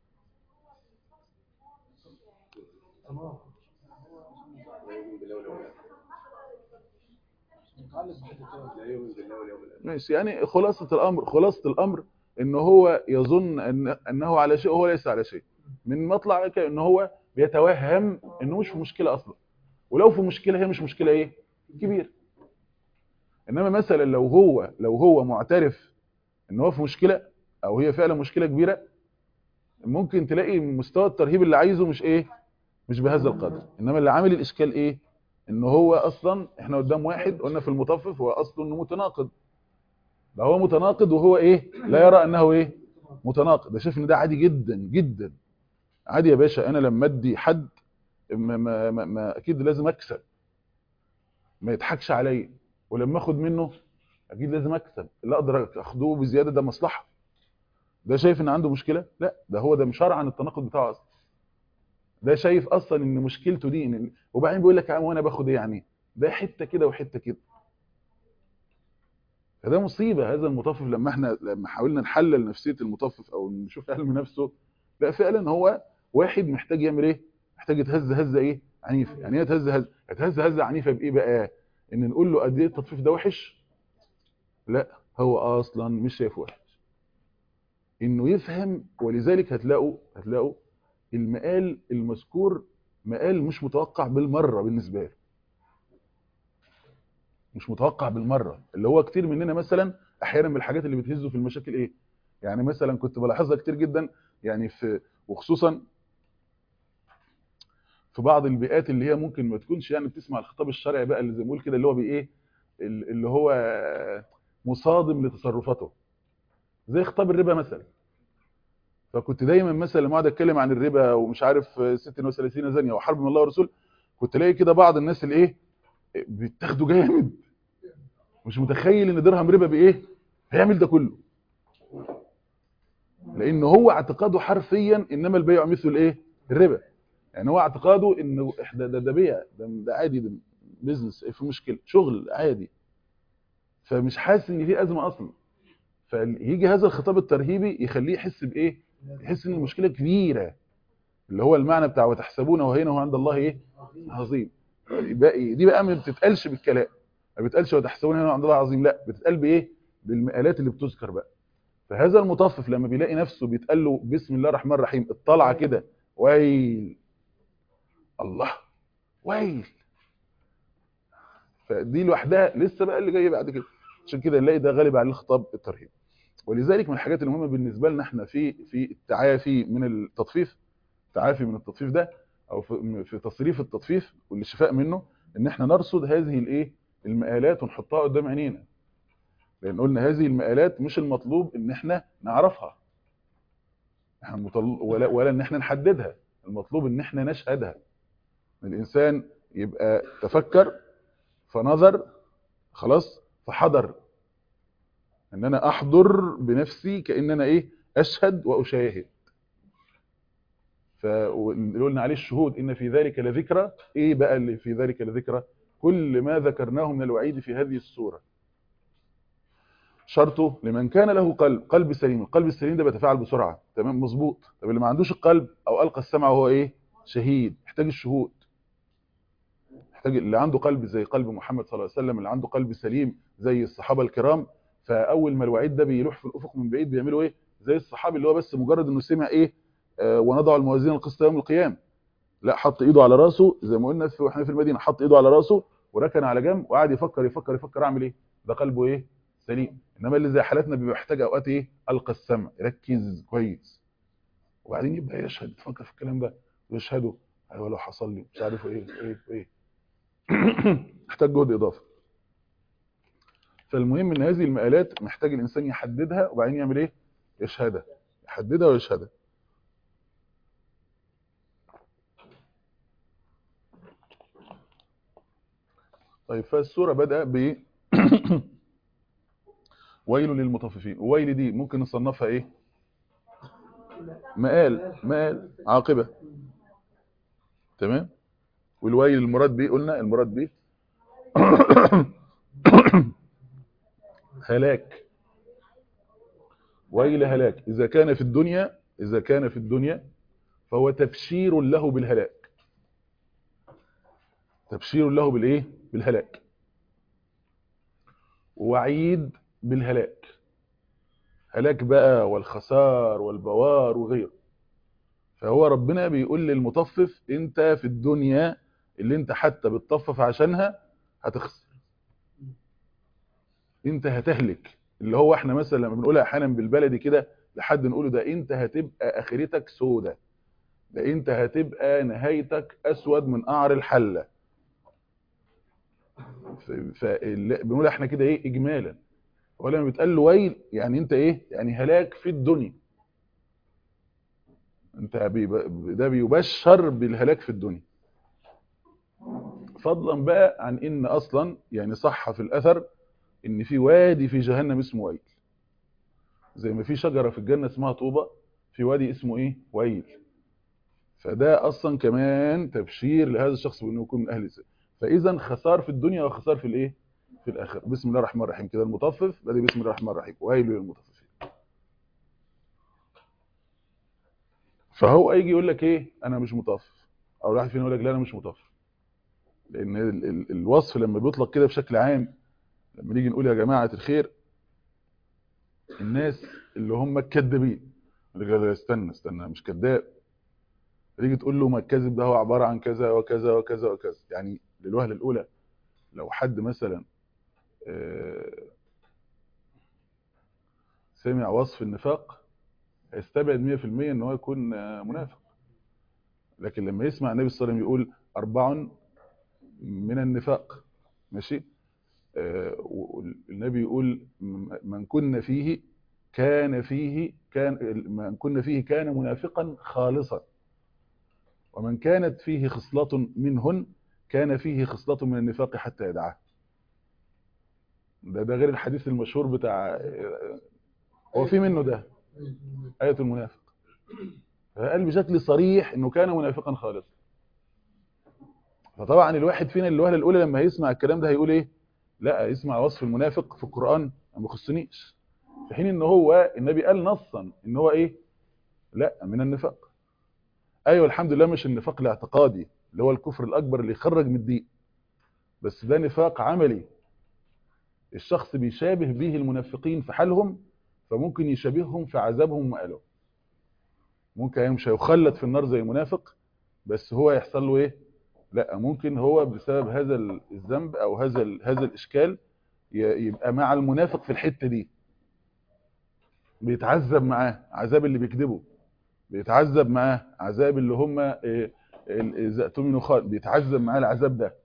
S2: ماشي يعني خلاصة الامر خلاصة الامر ان هو يظن ان انه على شيء وهو ليس على شيء من مطلع ان هو بيتوهم انه مش في مشكلة اصلا ولو في مشكلة هي مش مشكلة ايه كبير انما مثلا لو هو لو هو معترف ان هو في مشكلة او هي فعلا مشكلة كبيرة ممكن تلاقي مستوى الترهيب اللي عايزه مش ايه مش بهذا القدر انما اللي عامل الاشكال ايه ان هو اصلا احنا قدام واحد قلنا في المطفف هو اصله انه متناقض ده هو متناقض وهو ايه لا يرى انه ايه متناقض ده شايف ان ده عادي جدا جدا عادي يا باشا انا لما ادي حد ما, ما, ما, ما اكيد لازم اكسب ما يضحكش عليا ولما اخد منه اكيد لازم اكسب اللي اقدر اخده بزياده ده مصلحه ده شايف ان عنده مشكله لا ده هو ده مشرع عن التناقض بتاعه اصلا ده شايف اصلا ان مشكلته دي إن وبعدين بيقول لك يا عم وانا باخد ايه يعني ده حته كده وحته كده فده مصيبه هذا المطفف لما احنا لما حاولنا نحلل نفسيه المطفف او نشوف علم نفسه لا فعلا هو واحد محتاج يعمل ايه محتاج يتهز هزه ايه عنيفه يعني ايه يتهز هزه يتهز هزه عنيفه بايه بقى ان نقول له قد ايه التطفيف ده وحش لا هو اصلا مش شايف وحش انه يفهم ولذلك هتلاقوا هتلاقوا المقال المذكور مقال مش متوقع بالمره بالنسبه له مش متوقع بالمره اللي هو كتير مننا مثلا احيانا من الحاجات اللي بتهزه في المشاكل ايه يعني مثلا كنت بلاحظها كتير جدا يعني في وخصوصا في بعض البيئات اللي هي ممكن ما تكونش يعني بتسمع الخطاب الشرعي بقى اللي زي ما بقول كده اللي هو بايه اللي هو مصادم لتصرفاته زي خطاب الربا مثلا فكنت دايما مثلا لما اقعد اتكلم عن الربا ومش عارف 36 زانيه وحرب من الله ورسوله كنت الاقي كده بعض الناس اللي ايه بتاخده جامد مش متخيل ان درهم ربا بايه هيعمل ده كله لان هو اعتقاده حرفيا انما البيع مثل الايه الربا يعني هو اعتقاده انه ده ده, ده بيع ده, ده عادي ده بيزنس في مشكله شغل عادي فمش حاسس ان في ازمه اصلا فيجي هذا الخطاب الترهيبي يخليه يحس بايه يحس ان المشكله كبيره اللي هو المعنى بتاع وتحسبونه وهينه عند الله ايه عظيم باقي دي بقى ما بتتقالش بالكلام ما بتتقالش وتحسبونه هنا عند الله عظيم لا بتتقال بايه بالمقالات اللي بتذكر بقى فهذا المطفف لما بيلاقي نفسه بيتقال له بسم الله الرحمن الرحيم الطلعه كده ويل الله ويل فدي لوحدها لسه بقى اللي جاي بعد كده عشان كده نلاقي ده غالب على الخطاب الترهيب ولذلك من الحاجات المهمه بالنسبه لنا احنا في في التعافي من التطفيف التعافي من التطفيف ده او في, في تصريف التطفيف والشفاء منه ان احنا نرصد هذه الايه المقالات ونحطها قدام عينينا لان قلنا هذه المقالات مش المطلوب ان احنا نعرفها احنا مطل... ولا ولا ان احنا نحددها المطلوب ان احنا نشهدها الانسان يبقى تفكر فنظر خلاص فحضر ان انا احضر بنفسي كان انا ايه اشهد واشاهد فاللي قلنا عليه الشهود ان في ذلك لذكرى ايه بقى اللي في ذلك لذكرى كل ما ذكرناه من الوعيد في هذه السوره شرطه لمن كان له قلب قلب سليم القلب السليم ده بيتفاعل بسرعه تمام مظبوط طب اللي ما عندوش القلب او القى السمع وهو ايه شهيد محتاج الشهود محتاج اللي عنده قلب زي قلب محمد صلى الله عليه وسلم اللي عنده قلب سليم زي الصحابه الكرام فاول ما الوعيد ده بيروح في الافق من بعيد بيعملوا ايه زي الصحابي اللي هو بس مجرد انه سمع ايه آه ونضع الموازين القسط يوم القيامه لا حط ايده على راسه زي ما قلنا في واحنا في المدينه حط ايده على راسه وركن على جنب وقعد يفكر يفكر يفكر اعمل ايه ده قلبه ايه سليم انما اللي زي حالاتنا بيبقى محتاج اوقات ايه القى السمع يركز كويس وبعدين يبقى يشهد يفكر في الكلام ده ويشهده ايوه لو حصل لي مش عارف ايه ايه ايه محتاج جهد اضافي فالمهم ان هذه المقالات محتاج الانسان يحددها وبعدين يعمل ايه يشهدها يحددها ويشهدها طيب فالسوره بدأ ب ويل للمطففين ويل دي ممكن نصنفها ايه مقال مقال عاقبة تمام والويل المراد به قلنا المراد به هلاك ويل هلاك إذا كان في الدنيا إذا كان في الدنيا فهو تبشير له بالهلاك تبشير له بالايه بالهلاك وعيد بالهلاك هلاك بقى والخسار والبوار وغيره فهو ربنا بيقول للمطفف انت في الدنيا اللي انت حتى بتطفف عشانها هتخسر انت هتهلك اللي هو احنا مثلا لما بنقولها احيانا بالبلدي كده لحد نقوله ده انت هتبقى اخرتك سودة ده انت هتبقى نهايتك اسود من قعر الحله فبنقول احنا كده ايه اجمالا هو لما بيتقال له ويل يعني انت ايه يعني هلاك في الدنيا انت بيب- ده بيبشر بالهلاك في الدنيا فضلا بقى عن ان اصلا يعني صح في الاثر ان في وادي في جهنم اسمه ويل زي ما في شجره في الجنه اسمها طوبه في وادي اسمه ايه ويل فده اصلا كمان تبشير لهذا الشخص بانه يكون من اهل السنة. فاذا خسار في الدنيا وخسار في الايه في الاخره بسم الله الرحمن الرحيم كده المطفف بدي بسم الله الرحمن الرحيم ويل للمطففين فهو يجي يقول لك ايه انا مش مطفف او واحد فينا يقول لك لا انا مش مطفف لان ال ال الوصف لما بيطلق كده بشكل عام لما نيجي نقول يا جماعه الخير الناس اللي هم الكذابين يقول لك لا لا استنى استنى مش كذاب تيجي تقول له ما الكذب ده هو عباره عن كذا وكذا وكذا وكذا يعني للوهله الاولى لو حد مثلا آه، سمع وصف النفاق هيستبعد 100% ان هو يكون آه، منافق لكن لما يسمع النبي صلى الله عليه وسلم يقول اربع من النفاق ماشي آه، والنبي يقول م- من كن فيه كان فيه كان من كن فيه كان منافقا خالصا ومن كانت فيه خصلة منهن كان فيه خصلة من النفاق حتى يدعه ده ده غير الحديث المشهور بتاع هو في منه ده آية المنافق فقال بشكل صريح انه كان منافقا خالصا فطبعا الواحد فينا الوهله الاولى لما هيسمع الكلام ده هيقول ايه لا يسمع وصف المنافق في القرآن ما يخصنيش في حين ان هو النبي قال نصا ان هو ايه لا من النفاق ايوه الحمد لله مش النفاق الاعتقادي اللي هو الكفر الاكبر اللي يخرج من الدين بس ده نفاق عملي الشخص بيشابه به المنافقين في حالهم فممكن يشابههم في عذابهم ومآلهم ممكن يعني مش هيخلد في النار زي المنافق بس هو يحصل له ايه لا ممكن هو بسبب هذا الذنب او هذا ال- هذا الاشكال ي- يبقى مع المنافق في الحتة دي بيتعذب معاه عذاب اللي بيكذبه بيتعذب معاه عذاب اللي هم إيه، ال- اذا اؤتمنوا خان بيتعذب معاه العذاب ده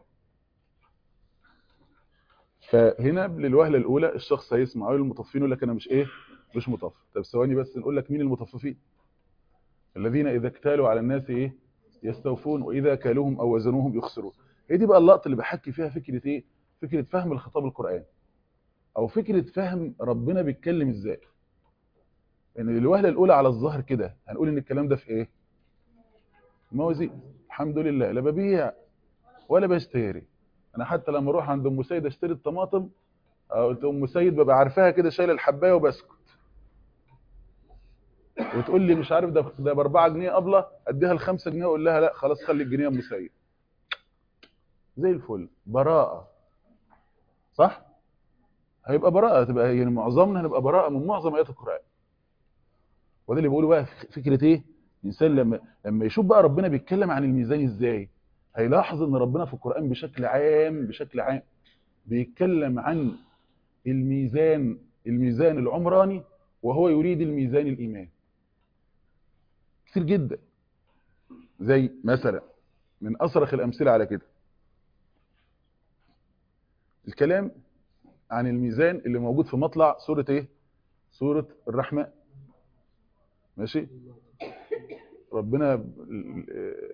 S2: فهنا للوهله الاولى الشخص هيسمع اول المطففين يقول لك انا مش ايه مش مطفف طب ثواني بس نقول لك مين المطففين الذين اذا اكتالوا على الناس ايه يستوفون واذا كالوهم او وزنوهم يخسرون هي دي بقى اللقطه اللي بحكي فيها فكره ايه فكره فهم الخطاب القراني او فكره فهم ربنا بيتكلم ازاي ان الوهله الاولى على الظهر كده هنقول ان الكلام ده في ايه موازين الحمد لله لا ببيع ولا بشتري انا حتى لما اروح عند ام سيد اشتري الطماطم آه، قلت ام سيد ببقى عارفاها كده شايله الحبايه وبسكت وتقول لي مش عارف ده ده ب 4 جنيه قبله اديها ال 5 جنيه واقول لها لا خلاص خلي الجنيه يا ام سيد زي الفل براءه صح هيبقى براءه تبقى يعني معظمنا هنبقى براءه من معظم ايات القران وده اللي بيقولوا بقى فكره ايه الانسان لما لما يشوف بقى ربنا بيتكلم عن الميزان ازاي هيلاحظ ان ربنا في القران بشكل عام بشكل عام بيتكلم عن الميزان الميزان العمراني وهو يريد الميزان الايمان كتير جدا زي مثلا من اصرخ الامثله على كده الكلام عن الميزان اللي موجود في مطلع سوره ايه سوره الرحمن ماشي ربنا ب-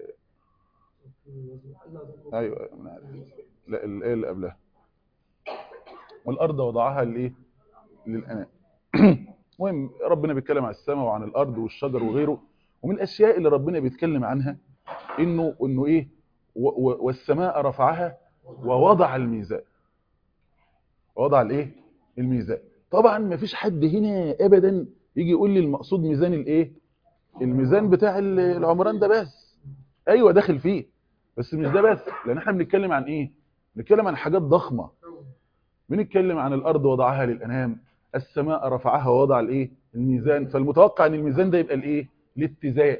S2: ايوه أنا عارف. لا الايه اللي قبلها والارض وضعها لايه للانام المهم ربنا بيتكلم عن السماء وعن الارض والشجر وغيره ومن الاشياء اللي ربنا بيتكلم عنها انه انه ايه و- و- والسماء رفعها ووضع الميزان وضع الايه الميزان طبعا ما فيش حد هنا ابدا يجي يقول لي المقصود ميزان الايه الميزان بتاع ال- العمران ده بس ايوه داخل فيه بس مش ده بس لان احنا بنتكلم عن ايه بنتكلم عن حاجات ضخمه بنتكلم عن الارض وضعها للانام السماء رفعها ووضع الايه الميزان فالمتوقع ان الميزان ده يبقى الايه الاتزان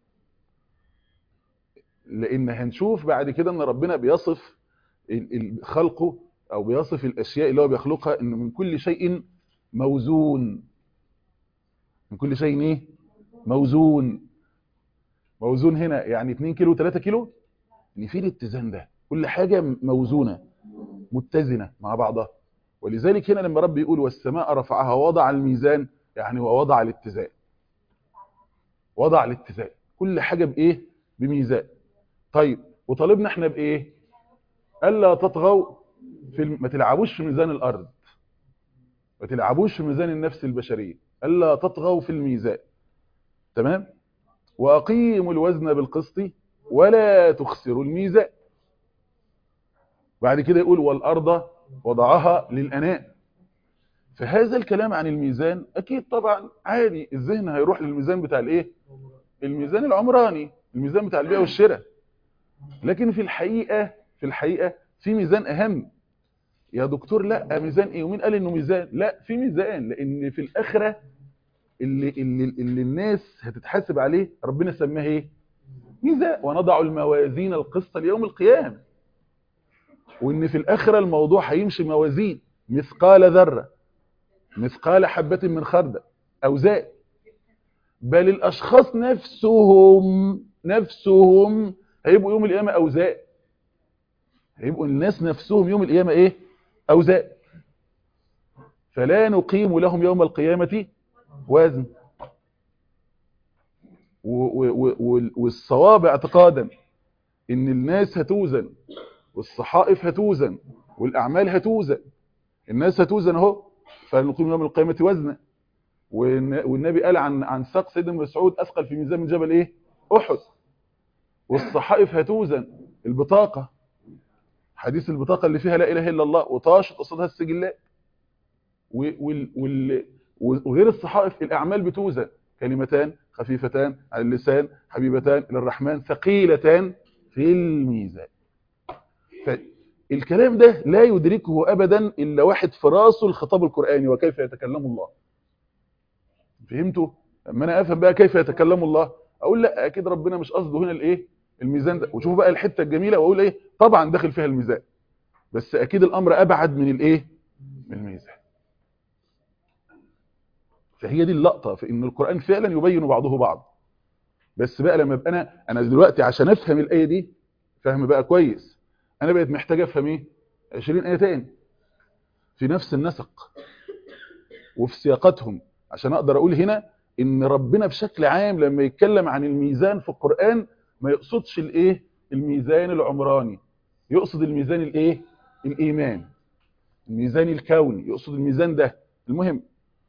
S2: لان هنشوف بعد كده ان ربنا بيصف ال- ال- خلقه او بيصف الاشياء اللي هو بيخلقها انه من كل شيء موزون من كل شيء ايه موزون موزون هنا يعني 2 كيلو 3 كيلو ان في الاتزان ده كل حاجه موزونه متزنة مع بعضها ولذلك هنا لما رب يقول والسماء رفعها ووضع الميزان يعني ووضع الاتزان وضع الاتزان كل حاجة بإيه بميزان طيب وطالبنا احنا بإيه ألا تطغوا في الم... ما تلعبوش في ميزان الأرض ما تلعبوش في ميزان النفس البشرية ألا تطغوا في الميزان تمام وأقيموا الوزن بالقسط ولا تخسروا الميزان بعد كده يقول والأرض وضعها للأنام فهذا الكلام عن الميزان أكيد طبعا عادي الذهن هيروح للميزان بتاع الإيه الميزان العمراني الميزان بتاع البيع والشراء لكن في الحقيقة في الحقيقة في ميزان أهم يا دكتور لا ميزان إيه ومين قال إنه ميزان لا في ميزان لأن في الآخرة اللي, اللي, اللي الناس هتتحاسب عليه ربنا سماه إيه ميزان ونضع الموازين القسط ليوم القيامة وإن في الآخرة الموضوع هيمشي موازين مثقال ذرة مثقال حبة من خردل أوزان بل الأشخاص نفسهم نفسهم هيبقوا يوم القيامة أوزان هيبقوا الناس نفسهم يوم القيامة إيه أوزان فلا نقيم لهم يوم القيامة وزن والصواب اعتقادا ان الناس هتوزن والصحائف هتوزن والاعمال هتوزن الناس هتوزن اهو فنقيم يوم القيامه وزنا والنبي قال عن عن ساق سيدنا مسعود اثقل في ميزان من جبل ايه احد والصحائف هتوزن البطاقه حديث البطاقه اللي فيها لا اله الا الله وطاشت قصادها السجلات وغير الصحائف الاعمال بتوزن كلمتان خفيفتان على اللسان حبيبتان الى الرحمن ثقيلتان في الميزان فالكلام ده لا يدركه ابدا الا واحد في راسه الخطاب القراني وكيف يتكلم الله فهمتوا لما انا افهم بقى كيف يتكلم الله اقول لا اكيد ربنا مش قصده هنا الايه الميزان ده وشوفوا بقى الحته الجميله واقول ايه طبعا داخل فيها الميزان بس اكيد الامر ابعد من الايه من الميزان فهي دي اللقطه في ان القران فعلا يبين بعضه بعض بس بقى لما ابقى انا انا دلوقتي عشان افهم الايه دي فهم بقى كويس انا بقيت محتاج افهم ايه 20 ايه تاني في نفس النسق وفي سياقاتهم عشان اقدر اقول هنا ان ربنا بشكل عام لما يتكلم عن الميزان في القران ما يقصدش الايه الميزان العمراني يقصد الميزان الايه الايمان الميزان الكوني يقصد الميزان ده المهم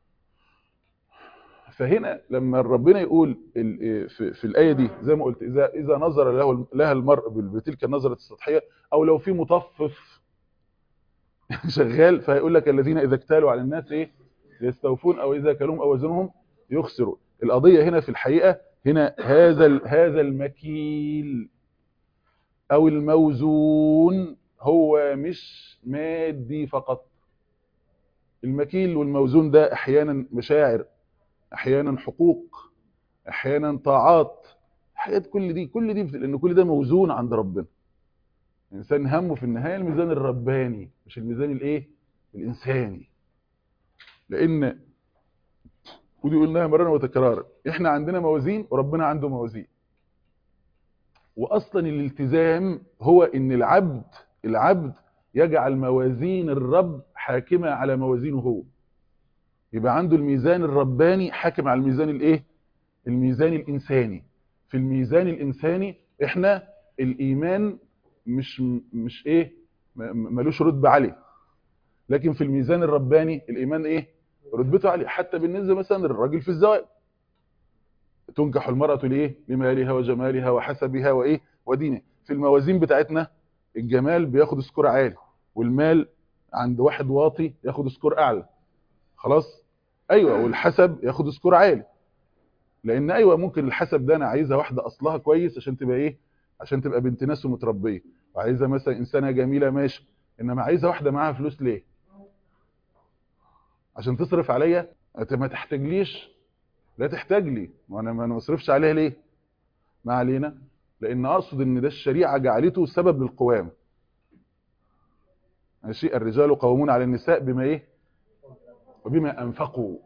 S2: فهنا لما ربنا يقول في, في الآية دي زي ما قلت إذا, إذا نظر له لها المرء بتلك النظرة السطحية أو لو في مطفف شغال فهيقول لك الذين إذا اكتالوا على الناس إيه يستوفون أو إذا كلهم أو وزنهم يخسرون القضية هنا في الحقيقة هنا هذا هذا المكيل أو الموزون هو مش مادي فقط المكيل والموزون ده أحيانا مشاعر احيانا حقوق احيانا طاعات حاجات كل دي كل دي لان كل ده موزون عند ربنا الانسان همه في النهايه الميزان الرباني مش الميزان الايه الانساني لان ودي قلناها مرارا وتكرارا احنا عندنا موازين وربنا عنده موازين واصلا الالتزام هو ان العبد العبد يجعل موازين الرب حاكمه على موازينه هو يبقى عنده الميزان الرباني حاكم على الميزان الايه الميزان الانساني في الميزان الانساني احنا الايمان مش مش ايه ملوش رتبه عاليه لكن في الميزان الرباني الايمان ايه رتبته عاليه حتى بالنسبه مثلا للراجل في الزواج تنكح المراه لايه لمالها وجمالها وحسبها وايه ودينها في الموازين بتاعتنا الجمال بياخد سكور عالي والمال عند واحد واطي ياخد سكور اعلى خلاص ايوه والحسب ياخد سكور عالي لان ايوه ممكن الحسب ده انا عايزها واحده اصلها كويس عشان تبقى ايه عشان تبقى بنت ناس ومتربيه وعايزها مثلا انسانه جميله ماشي انما عايزها واحده معاها فلوس ليه عشان تصرف عليا ما تحتاجليش لا تحتاج لي وانا ما اصرفش عليها ليه ما علينا لان اقصد ان ده الشريعه جعلته سبب للقوام ماشي الرجال قوامون على النساء بما ايه وبما انفقوا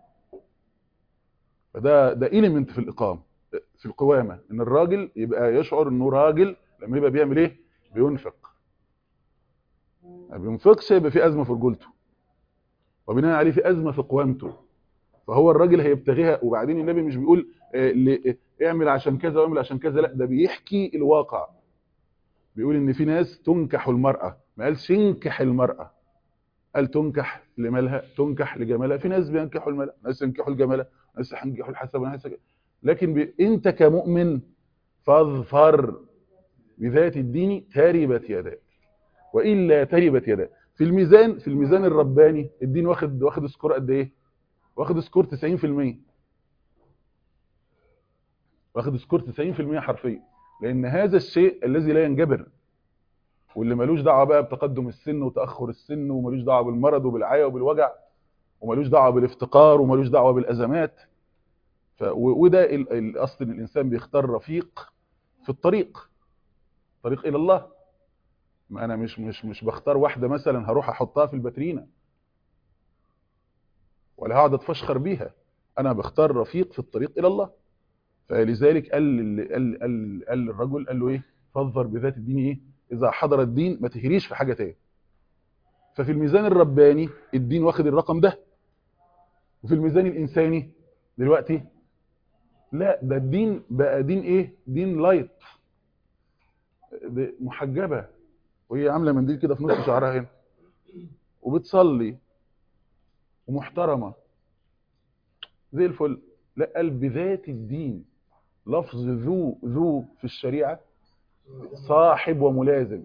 S2: فده ده ايليمنت في الاقامه في القوامه ان الراجل يبقى يشعر انه راجل لما يبقى بيعمل ايه بينفق ما بينفقش يبقى في ازمه في رجولته وبناء عليه في ازمه في قوامته فهو الراجل هيبتغيها وبعدين النبي مش بيقول آه، ل- اعمل عشان كذا واعمل عشان كذا لا ده بيحكي الواقع بيقول ان في ناس تنكح المرأة ما قالش ينكح المرأة قال تنكح لمالها تنكح لجمالها في ناس بينكحوا المال ناس ينكحوا الجمال ناس ينكحوا الحسب وناس ينكحوا- لكن بي... انت كمؤمن فاظفر بذات الدين تربت يداك والا تربت يداك في الميزان في الميزان الرباني الدين واخد واخد سكور قد ايه واخد سكور 90% واخد سكور 90% حرفيا لان هذا الشيء الذي لا ينجبر واللي ملوش دعوه بقى بتقدم السن وتاخر السن وملوش دعوه بالمرض وبالعيا وبالوجع وملوش دعوه بالافتقار وملوش دعوه بالازمات ف... و- وده ال- ال- اصل الانسان بيختار رفيق في الطريق طريق الى الله ما انا مش مش مش بختار واحده مثلا هروح احطها في الباترينا ولا هقعد اتفشخر بيها انا بختار رفيق في الطريق الى الله فلذلك قال لل- قال قال قال للرجل قال له ايه فاظفر بذات الدين ايه اذا حضر الدين ما تهريش في حاجه تاني ففي الميزان الرباني الدين واخد الرقم ده وفي الميزان الانساني دلوقتي لا ده الدين بقى دين ايه دين لايت ده محجبه وهي عامله منديل كده في نص شعرها هنا وبتصلي ومحترمه زي الفل لا قال بذات الدين لفظ ذو ذو في الشريعه صاحب وملازم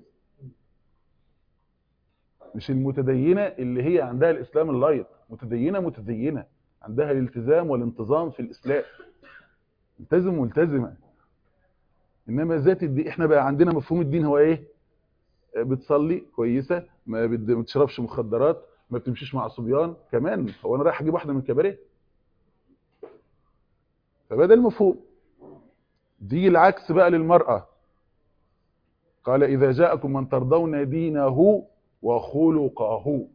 S2: مش المتدينه اللي هي عندها الاسلام اللايت متدينه متدينه عندها الالتزام والانتظام في الاسلام ملتزم ملتزمه انما ذات الدين احنا بقى عندنا مفهوم الدين هو ايه بتصلي كويسه ما بت- ما بتشربش مخدرات ما بتمشيش مع صبيان كمان هو انا رايح اجيب واحده من الكباريه فبدا المفهوم دي العكس بقى للمراه قال اذا جاءكم من ترضون دينه وخلقه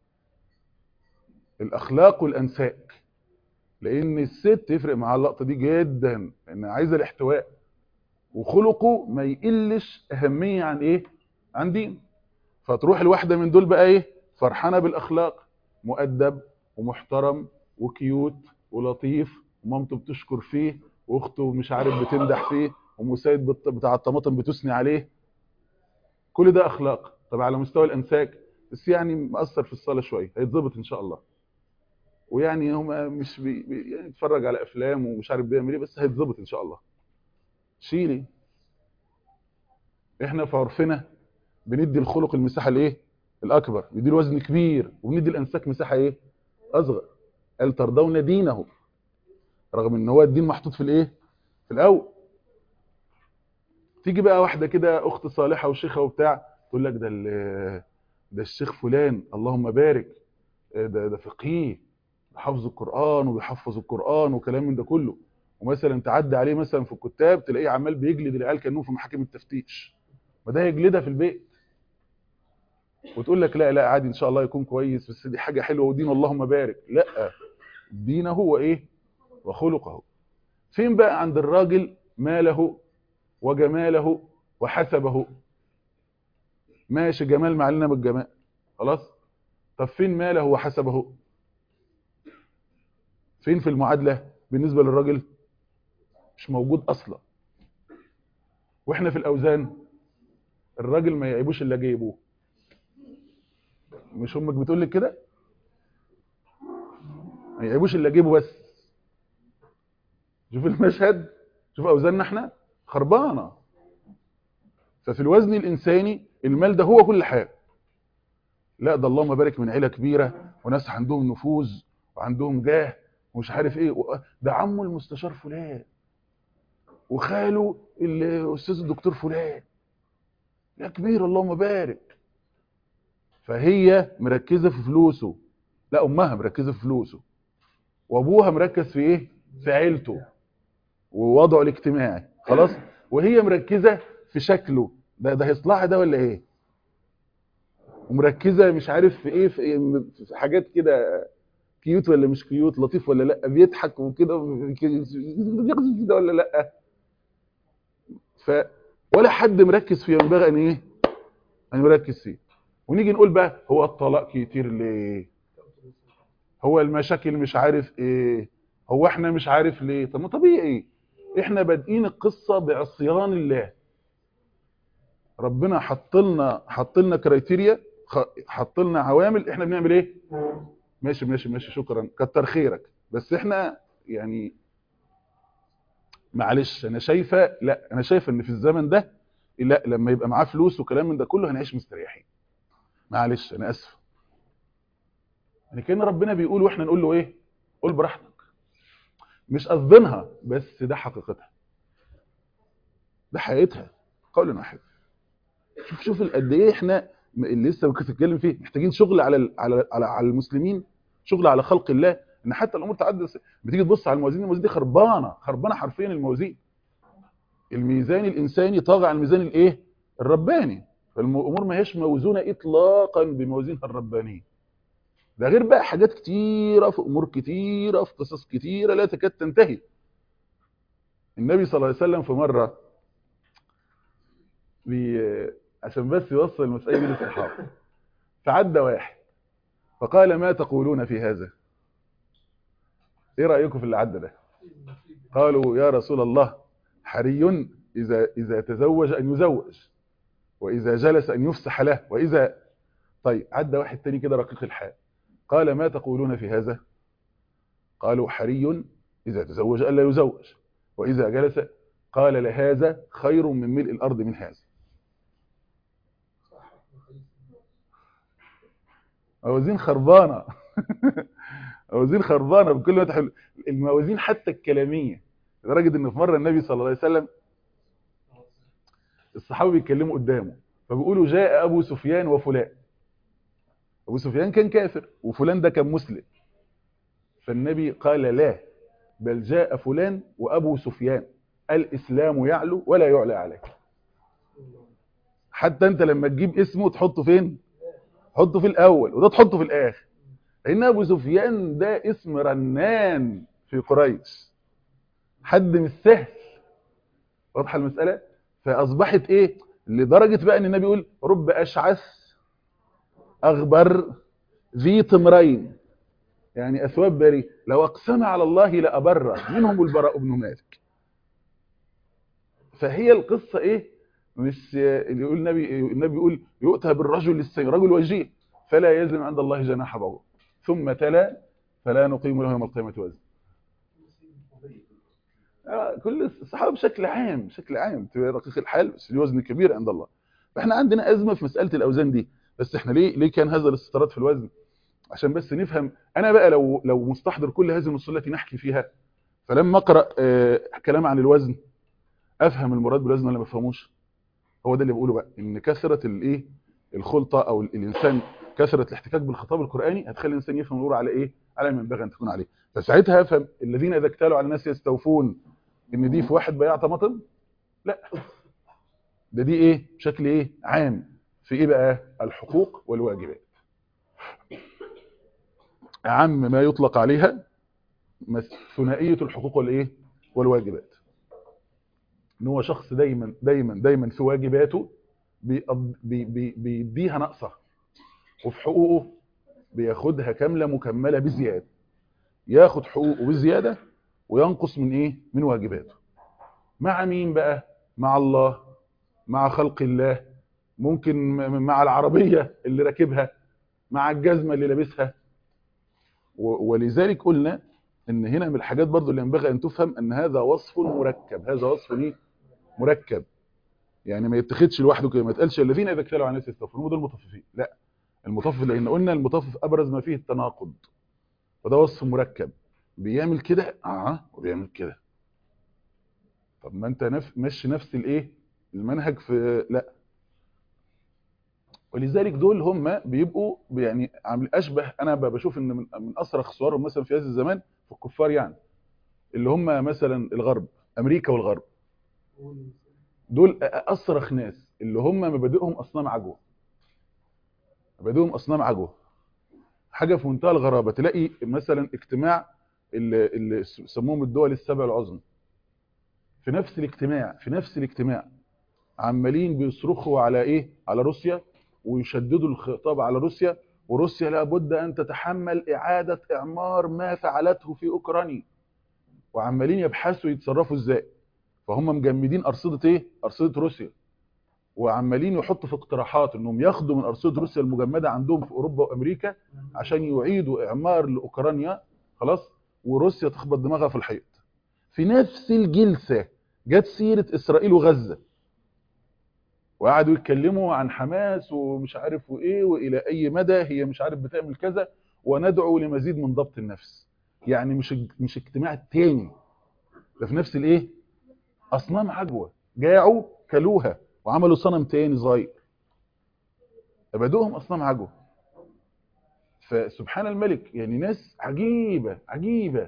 S2: الاخلاق والانساك لان الست تفرق مع اللقطه دي جدا لان عايزه الاحتواء وخلقه ما يقلش اهميه عن ايه عن دين فتروح الواحده من دول بقى ايه فرحانه بالاخلاق مؤدب ومحترم وكيوت ولطيف ومامته بتشكر فيه واخته مش عارف بتمدح فيه ومساعد بت- بتاع الطماطم بتثني عليه كل ده اخلاق طب على مستوى الانساك بس يعني مأثر في الصلاه شويه هيتظبط ان شاء الله ويعني هم مش بي بي- يعني يتفرج على افلام ومش عارف بيعمل ايه بس هيتظبط ان شاء الله شيلي احنا في عرفنا بندي الخلق المساحه الايه الاكبر بندي الوزن كبير وبندي الانساك مساحه ايه اصغر قال ترضون دينه رغم ان هو الدين محطوط في الايه في الاول تيجي بقى واحده كده اخت صالحه وشيخه وبتاع تقول لك ده ال- ده الشيخ فلان اللهم بارك ده ده فقيه حافظ القران وبيحفظ القران وكلام من ده كله ومثلا تعدي عليه مثلا في الكتاب تلاقيه عمال بيجلد العيال كانهم في محاكم التفتيش ما ده يجلدها في البيت وتقول لك لا لا عادي ان شاء الله يكون كويس بس دي حاجه حلوه ودين اللهم بارك لا دينه هو ايه وخلقه فين بقى عند الراجل ماله وجماله وحسبه ماشي جمال معلنا بالجمال خلاص طب فين ماله وحسبه فين في المعادله بالنسبه للراجل مش موجود اصلا واحنا في الاوزان الراجل ما يعيبوش الا جايبوه مش امك بتقول لك كده ما يعيبوش الا جيبه بس شوف المشهد شوف اوزاننا احنا خربانه ففي الوزن الانساني المال ده هو كل حاجه لا ده اللهم بارك من عيله كبيره وناس عندهم نفوذ وعندهم جاه ومش عارف ايه و- ده عمه المستشار فلان وخاله الاستاذ الدكتور فلان يا كبير اللهم بارك فهي مركزه في فلوسه لا امها مركزه في فلوسه وابوها مركز في ايه في عيلته ووضعه الاجتماعي خلاص وهي مركزه في شكله ده ده هيصلح ده ولا ايه ومركزه مش عارف في ايه في, إيه في حاجات كده كيوت ولا مش كيوت لطيف ولا لا بيضحك وكده كده ولا لا ف ولا حد مركز في ينبغي ان ايه ان يركز فيه ونيجي نقول بقى هو الطلاق كتير ليه هو المشاكل مش عارف ايه هو احنا مش عارف ليه طب ما طبيعي احنا بادئين القصه بعصيان الله ربنا حط لنا حط لنا كرايتيريا حط لنا عوامل احنا بنعمل ايه ماشي ماشي ماشي شكرا كتر خيرك بس احنا يعني معلش انا شايفه لا انا شايفه ان في الزمن ده لا لما يبقى معاه فلوس وكلام من ده كله هنعيش مستريحين معلش انا اسف يعني كان ربنا بيقول واحنا نقول له ايه قول براحتك مش قصدينها بس ده حقيقتها ده حقيقتها قول واحد شوف شوف قد ايه احنا اللي لسه كنت بتتكلم فيه محتاجين شغل على ال على على, على المسلمين شغل على خلق الله ان حتى الامور تعدل بتيجي تبص على الموازين الموازين دي خربانه خربانه حرفيا الموازين الميزان الانساني طاغى على الميزان الايه الرباني فالامور ما هيش موزونه اطلاقا بموازينها الربانيه ده غير بقى حاجات كتيره في امور كتيره في قصص كتيره لا تكاد تنتهي النبي صلى الله عليه وسلم في مره بي عشان بس يوصل المسألة دي للصحابة فعدى واحد فقال ما تقولون في هذا ايه رأيكم في اللي عدى ده قالوا يا رسول الله حري إذا, إذا تزوج أن يزوج وإذا جلس أن يفسح له وإذا طيب عدى واحد تاني كده رقيق الحال قال ما تقولون في هذا قالوا حري إذا تزوج ألا يزوج وإذا جلس قال لهذا خير من ملء الأرض من هذا موازين خربانه موازين خربانه بكل ما تحل الموازين حتى الكلاميه لدرجه ان في مره النبي صلى الله عليه وسلم الصحابه بيتكلموا قدامه فبيقولوا جاء ابو سفيان وفلان ابو سفيان كان كافر وفلان ده كان مسلم فالنبي قال لا بل جاء فلان وابو سفيان الاسلام يعلو ولا يعلى عليه حتى انت لما تجيب اسمه تحطه فين حطه في الاول وده تحطه في الاخر لان ابو سفيان ده اسم رنان في قريش حد مش سهل واضحه المساله فاصبحت ايه لدرجه بقى ان النبي يقول رب اشعث اغبر ذي طمرين يعني اثواب بري لو اقسم على الله لابر منهم البراء بن مالك فهي القصه ايه مش اللي يقول النبي النبي يقول يؤتى بالرجل السيء رجل وجيه فلا يزن عند الله جناح بعوض ثم تلا فلا نقيم له يوم القيامه وزن كل الصحابه بشكل عام بشكل عام تبقى رقيق الحال بس الوزن كبير عند الله فاحنا عندنا ازمه في مساله الاوزان دي بس احنا ليه ليه كان هذا الاستطراد في الوزن عشان بس نفهم انا بقى لو لو مستحضر كل هذه النصوص التي نحكي فيها فلما اقرا آه كلام عن الوزن افهم المراد بالوزن ولا ما افهموش هو ده اللي بقوله بقى ان كثره الايه الخلطه او الانسان كثره الاحتكاك بالخطاب القراني هتخلي الانسان يفهم الامور على ايه على ما ينبغي ان تكون عليه فساعتها افهم الذين اذا اكتالوا على الناس يستوفون ان دي في واحد بياع طماطم لا ده دي ايه بشكل ايه عام في ايه بقى الحقوق والواجبات اعم ما يطلق عليها ثنائيه الحقوق والايه والواجبات ان هو شخص دايما دايما دايما في واجباته بيديها ناقصه وفي حقوقه بياخدها كامله مكمله بزياده ياخد حقوقه بزياده وينقص من ايه من واجباته مع مين بقى مع الله مع خلق الله ممكن مع العربيه اللي راكبها مع الجزمه اللي لابسها ولذلك قلنا ان هنا من الحاجات برضو اللي ينبغي ان تفهم ان هذا وصف مركب هذا وصف ايه مركب يعني ما يتخذش لوحده كده ما يتقالش الذين اذا اكتالوا عن الناس يستغفرون دول المطففين لا المطفف لان قلنا المطفف ابرز ما فيه التناقض وده وصف مركب بيعمل كده اه وبيعمل كده طب ما انت نف... ماشي نفس الايه المنهج في لا ولذلك دول هم بيبقوا يعني عامل اشبه انا بشوف ان من, من اصرخ صورهم مثلا في هذا الزمان في الكفار يعني اللي هم مثلا الغرب امريكا والغرب دول اصرخ ناس اللي هم مبادئهم اصنام عجوه مبادئهم اصنام عجوه حاجه في منتهى الغرابه تلاقي مثلا اجتماع اللي, اللي سموهم الدول السبع العظمى في نفس الاجتماع في نفس الاجتماع عمالين بيصرخوا على ايه على روسيا ويشددوا الخطاب على روسيا وروسيا لابد ان تتحمل اعاده اعمار ما فعلته في اوكرانيا وعمالين يبحثوا يتصرفوا ازاي فهم مجمدين ارصده ايه ارصده روسيا وعمالين يحطوا في اقتراحات انهم ياخدوا من ارصده روسيا المجمده عندهم في اوروبا وامريكا عشان يعيدوا اعمار لاوكرانيا خلاص وروسيا تخبط دماغها في الحيط في نفس الجلسه جت سيره اسرائيل وغزه وقعدوا يتكلموا عن حماس ومش عارف وايه والى اي مدى هي مش عارف بتعمل كذا وندعو لمزيد من ضبط النفس يعني مش مش اجتماع تاني ده في نفس الايه اصنام عجوه جاعوا كلوها وعملوا صنم تاني صغير ابدوهم اصنام عجوه فسبحان الملك يعني ناس عجيبه عجيبه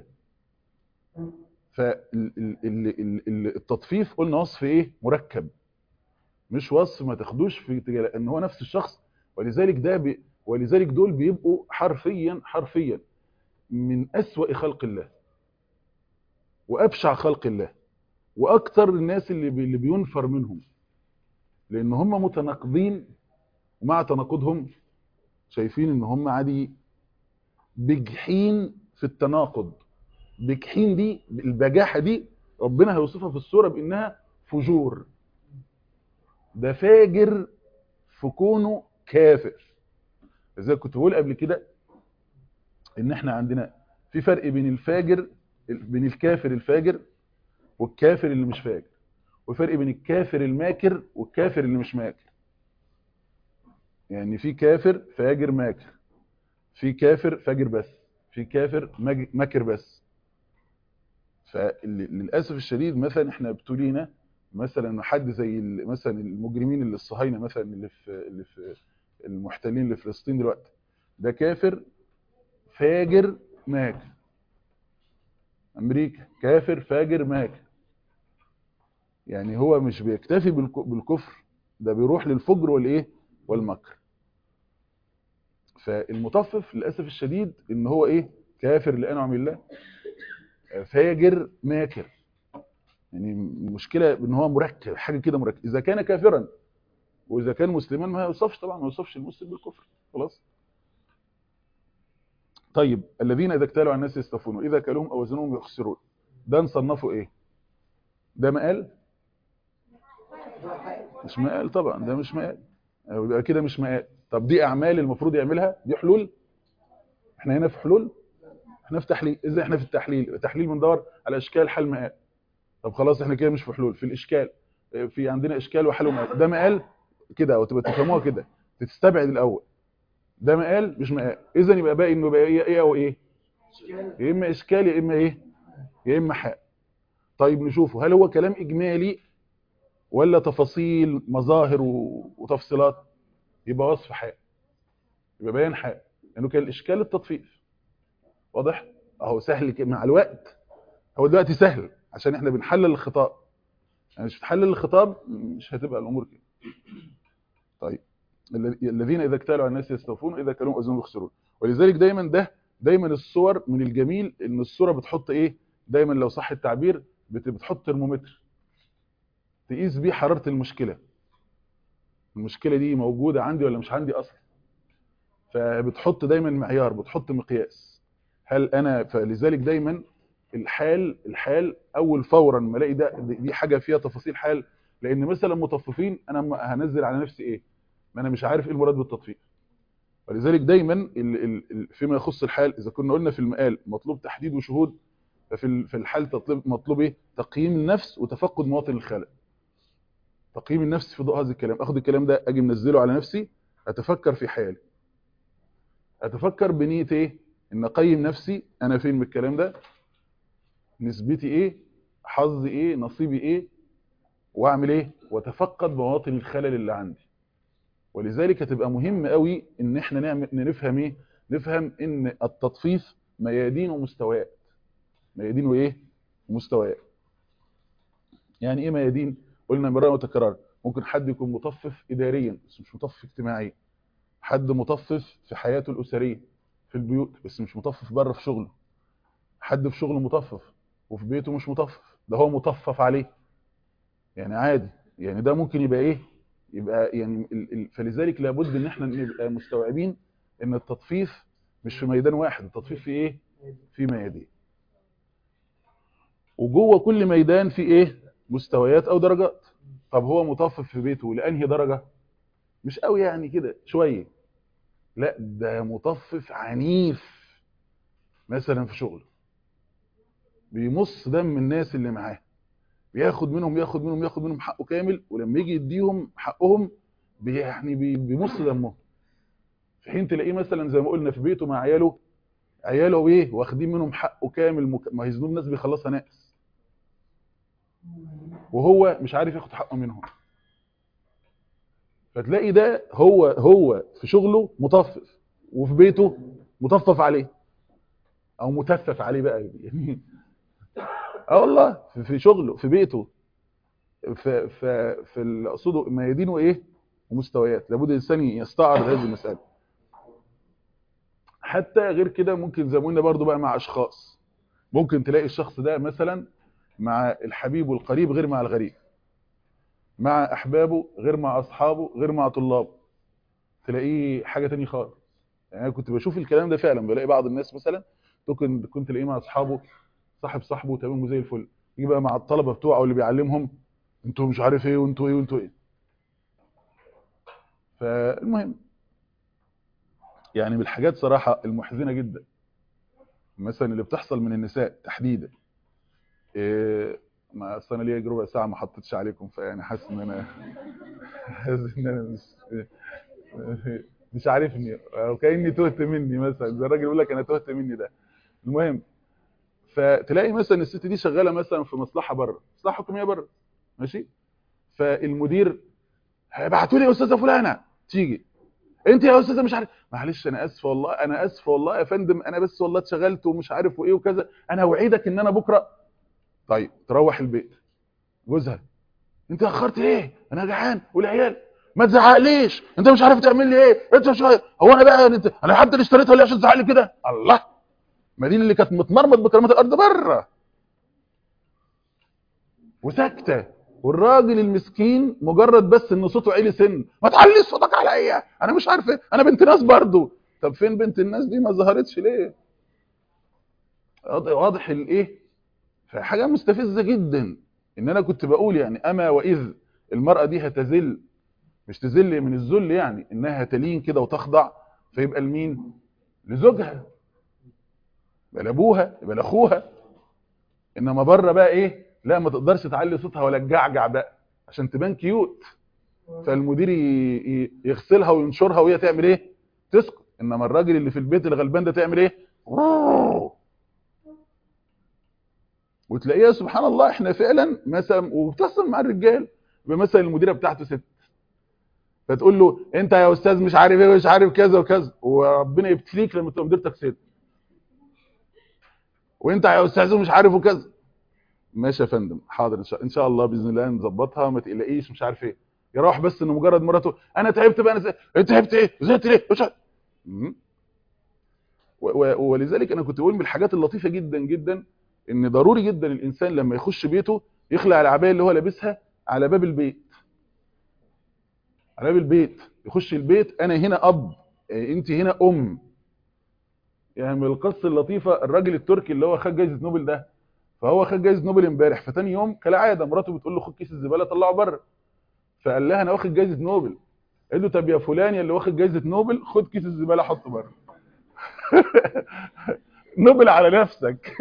S2: فالتطفيف قلنا وصف ايه مركب مش وصف ما تاخدوش في ان هو نفس الشخص ولذلك ده بي ولذلك دول بيبقوا حرفيا حرفيا من أسوأ خلق الله وأبشع خلق الله وأكثر الناس اللي بي اللي بينفر منهم لأن هم متناقضين ومع تناقضهم شايفين ان هم عادي بجحين في التناقض بجحين دي البجاحة دي ربنا هيوصفها في السورة بأنها فجور ده فاجر في كونه كافر زي كنت بقول قبل كده ان احنا عندنا في فرق بين الفاجر بين الكافر الفاجر والكافر اللي مش فاجر وفرق بين الكافر الماكر والكافر اللي مش ماكر يعني في كافر فاجر ماكر في كافر فاجر بس في كافر ماكر بس فللاسف الشديد مثلا احنا ابتلينا مثلا حد زي مثلا المجرمين اللي الصهاينه مثلا اللي في اللي في المحتلين لفلسطين دلوقتي ده كافر فاجر ماكر امريكا كافر فاجر ماكر يعني هو مش بيكتفي بالكفر ده بيروح للفجر والايه والمكر فالمطفف للاسف الشديد ان هو ايه كافر لانعم الله فاجر ماكر يعني المشكله ان هو مركب حاجه كده مركب اذا كان كافرا واذا كان مسلما ما يوصفش طبعا ما يوصفش المسلم بالكفر خلاص طيب الذين اذا اكتالوا على الناس يستفون واذا كلوهم او وزنوهم يخسرون ده نصنفه ايه ده مقال مش مقال طبعا ده مش مقال يبقى كده مش مقال طب دي اعمال المفروض يعملها دي حلول احنا هنا في حلول احنا في تحليل ازاي احنا في التحليل التحليل بندور على اشكال حل مقال طب خلاص احنا كده مش في حلول في الاشكال في عندنا اشكال وحل ومقال ده مقال كده او تبقى تفهموها كده تستبعد الاول ده مقال مش مقال اذا يبقى باقي انه يبقى ايه او ايه يا اما اشكال يا اما ايه يا اما حال طيب نشوفه هل هو كلام اجمالي ولا تفاصيل مظاهر وتفصيلات يبقى وصف حال يبقى بيان حال لانه كان الاشكال التطفيف واضح اهو سهل مع الوقت هو دلوقتي سهل عشان احنا بنحلل الخطاب يعني مش بتحلل الخطاب مش هتبقى الامور كده طيب الذين اذا اكتالوا على الناس يستوفون اذا كانوا اذن يخسرون ولذلك دايما ده دايما الصور من الجميل ان الصوره بتحط ايه دايما لو صح التعبير بتحط ترمومتر تقيس بيه حراره المشكله المشكله دي موجوده عندي ولا مش عندي اصلا فبتحط دايما معيار بتحط مقياس هل انا فلذلك دايما الحال الحال اول فورا ما الاقي ده دي حاجه فيها تفاصيل حال لان مثلا مطففين انا هنزل على نفسي ايه ما انا مش عارف ايه المراد بالتطفيف ولذلك دايما ال ال فيما يخص الحال اذا كنا قلنا في المقال مطلوب تحديد وشهود ففي في الحال تطلب مطلوب ايه تقييم النفس وتفقد مواطن الخلل تقييم النفس في ضوء هذا الكلام اخد الكلام ده اجي منزله على نفسي اتفكر في حالي اتفكر بنيه ايه ان اقيم نفسي انا فين من الكلام ده نسبتي ايه حظي ايه نصيبي ايه واعمل ايه واتفقد مواطن الخلل اللي عندي ولذلك هتبقى مهم قوي ان احنا نعمل نفهم ايه نفهم ان التطفيف ميادين ومستويات ميادين وايه ومستويات يعني ايه ميادين قلنا مرة وتكرار ممكن حد يكون مطفف اداريا بس مش مطفف اجتماعيا حد مطفف في حياته الاسريه في البيوت بس مش مطفف بره في شغله حد في شغله مطفف وفي بيته مش مطفف ده هو مطفف عليه يعني عادي يعني ده ممكن يبقى ايه يبقى يعني ال- ال- فلذلك لابد ان احنا نبقى مستوعبين ان التطفيف مش في ميدان واحد التطفيف في ايه في ميادين وجوه كل ميدان في ايه مستويات او درجات طب هو مطفف في بيته لانهي درجه مش قوي يعني كده شويه لا ده مطفف عنيف مثلا في شغله بيمص دم الناس اللي معاه بياخد منهم ياخد منهم ياخد منهم حقه كامل ولما يجي يديهم حقهم بي- يعني بي- بيمص دمهم في حين تلاقيه مثلا زي ما قلنا في بيته مع عياله عياله ايه واخدين منهم حقه كامل مك... ما يزنون الناس بيخلصها ناقص وهو مش عارف ياخد حقه منهم فتلاقي ده هو هو في شغله مطفف وفي بيته مطفف عليه او متفف عليه بقى يعني اه والله في- في شغله في بيته في في في اللي اقصده ميادينه ايه ومستويات لابد الانسان يستعرض هذه المساله حتى غير كده ممكن زي ما قلنا برضه بقى مع اشخاص ممكن تلاقي الشخص ده مثلا مع الحبيب والقريب غير مع الغريب مع احبابه غير مع اصحابه غير مع طلابه تلاقيه حاجه تانية خالص يعني انا كنت بشوف الكلام ده فعلا بلاقي بعض الناس مثلا ممكن كنت تلاقيه مع اصحابه صاحب صاحبه تمام وزي الفل يجي بقى مع الطلبه بتوعه اللي بيعلمهم انتوا مش عارف ايه وانتوا ايه وانتوا ايه فالمهم يعني من الحاجات صراحه المحزنه جدا مثلا اللي بتحصل من النساء تحديدا إيه ما اصل انا ليا ربع ساعه ما حطيتش عليكم فيعني حاسس ان انا حاسس ان انا مش مش عارفني او كاني تهت مني مثلا زي الراجل يقول لك انا تهت مني ده المهم فتلاقي مثلا الست دي شغاله مثلا في مصلحه بره مصلحه حكوميه بره ماشي فالمدير هيبعتوا لي يا استاذه فلانه تيجي انت يا استاذه مش عارف معلش انا اسف والله انا اسف والله يا فندم انا بس والله اتشغلت ومش عارف وايه وكذا انا اوعدك ان انا بكره طيب تروح البيت جوزها انت اخرت ليه انا جعان والعيال ما تزعقليش انت مش عارف تعمل لي ايه انت مش عارف هو انا بقى انت انا حتى اللي اشتريتها ليه عشان تزعق لي كده الله ما دي اللي كانت متمرمط بكرامات الارض بره وساكته والراجل المسكين مجرد بس ان صوته عالي سن ما تعليش صوتك عليا انا مش عارف ايه انا بنت ناس برضو طب فين بنت الناس دي ما ظهرتش ليه واضح الايه فحاجه مستفزه جدا ان انا كنت بقول يعني اما واذ المراه دي هتذل مش تذل من الذل يعني انها هتلين كده وتخضع فيبقى لمين لزوجها يبقى لابوها يبقى لاخوها انما بره بقى ايه لا ما تقدرش تعلي صوتها ولا تجعجع بقى عشان تبان كيوت فالمدير ي- ي- يغسلها وينشرها وهي تعمل ايه تسكت انما الراجل اللي في البيت الغلبان ده تعمل ايه وتلاقيها سبحان الله احنا فعلا مثلا وبتصل مع الرجال يبقى مثلا المديره بتاعته ست فتقول له انت يا استاذ مش عارف ايه مش عارف كذا وكذا وربنا يبتليك لما تبقى مديرتك ست وانت يا استاذ مش عارف وكذا ماشي يا فندم حاضر ان شاء, إن شاء الله باذن الله نظبطها ما تقلقيش مش عارف ايه يروح بس انه مجرد مراته انا تعبت بقى انا زي... انت تعبت ايه زهقت ليه مش عارف مم. و- و- ولذلك انا كنت بقول من الحاجات اللطيفه جدا جدا ان ضروري جدا الانسان لما يخش بيته يخلع العبايه اللي هو لابسها على باب البيت على باب البيت يخش البيت انا هنا اب إيه، انت هنا ام يعني من القصه اللطيفه الراجل التركي اللي هو خد جائزه نوبل ده فهو خد جائزه نوبل امبارح فتاني يوم كالعاده مراته بتقول له خد كيس الزباله طلعه بره فقال لها انا واخد جائزه نوبل قال له طب يا فلان يا اللي واخد جائزه نوبل خد كيس الزباله حطه بره نوبل على نفسك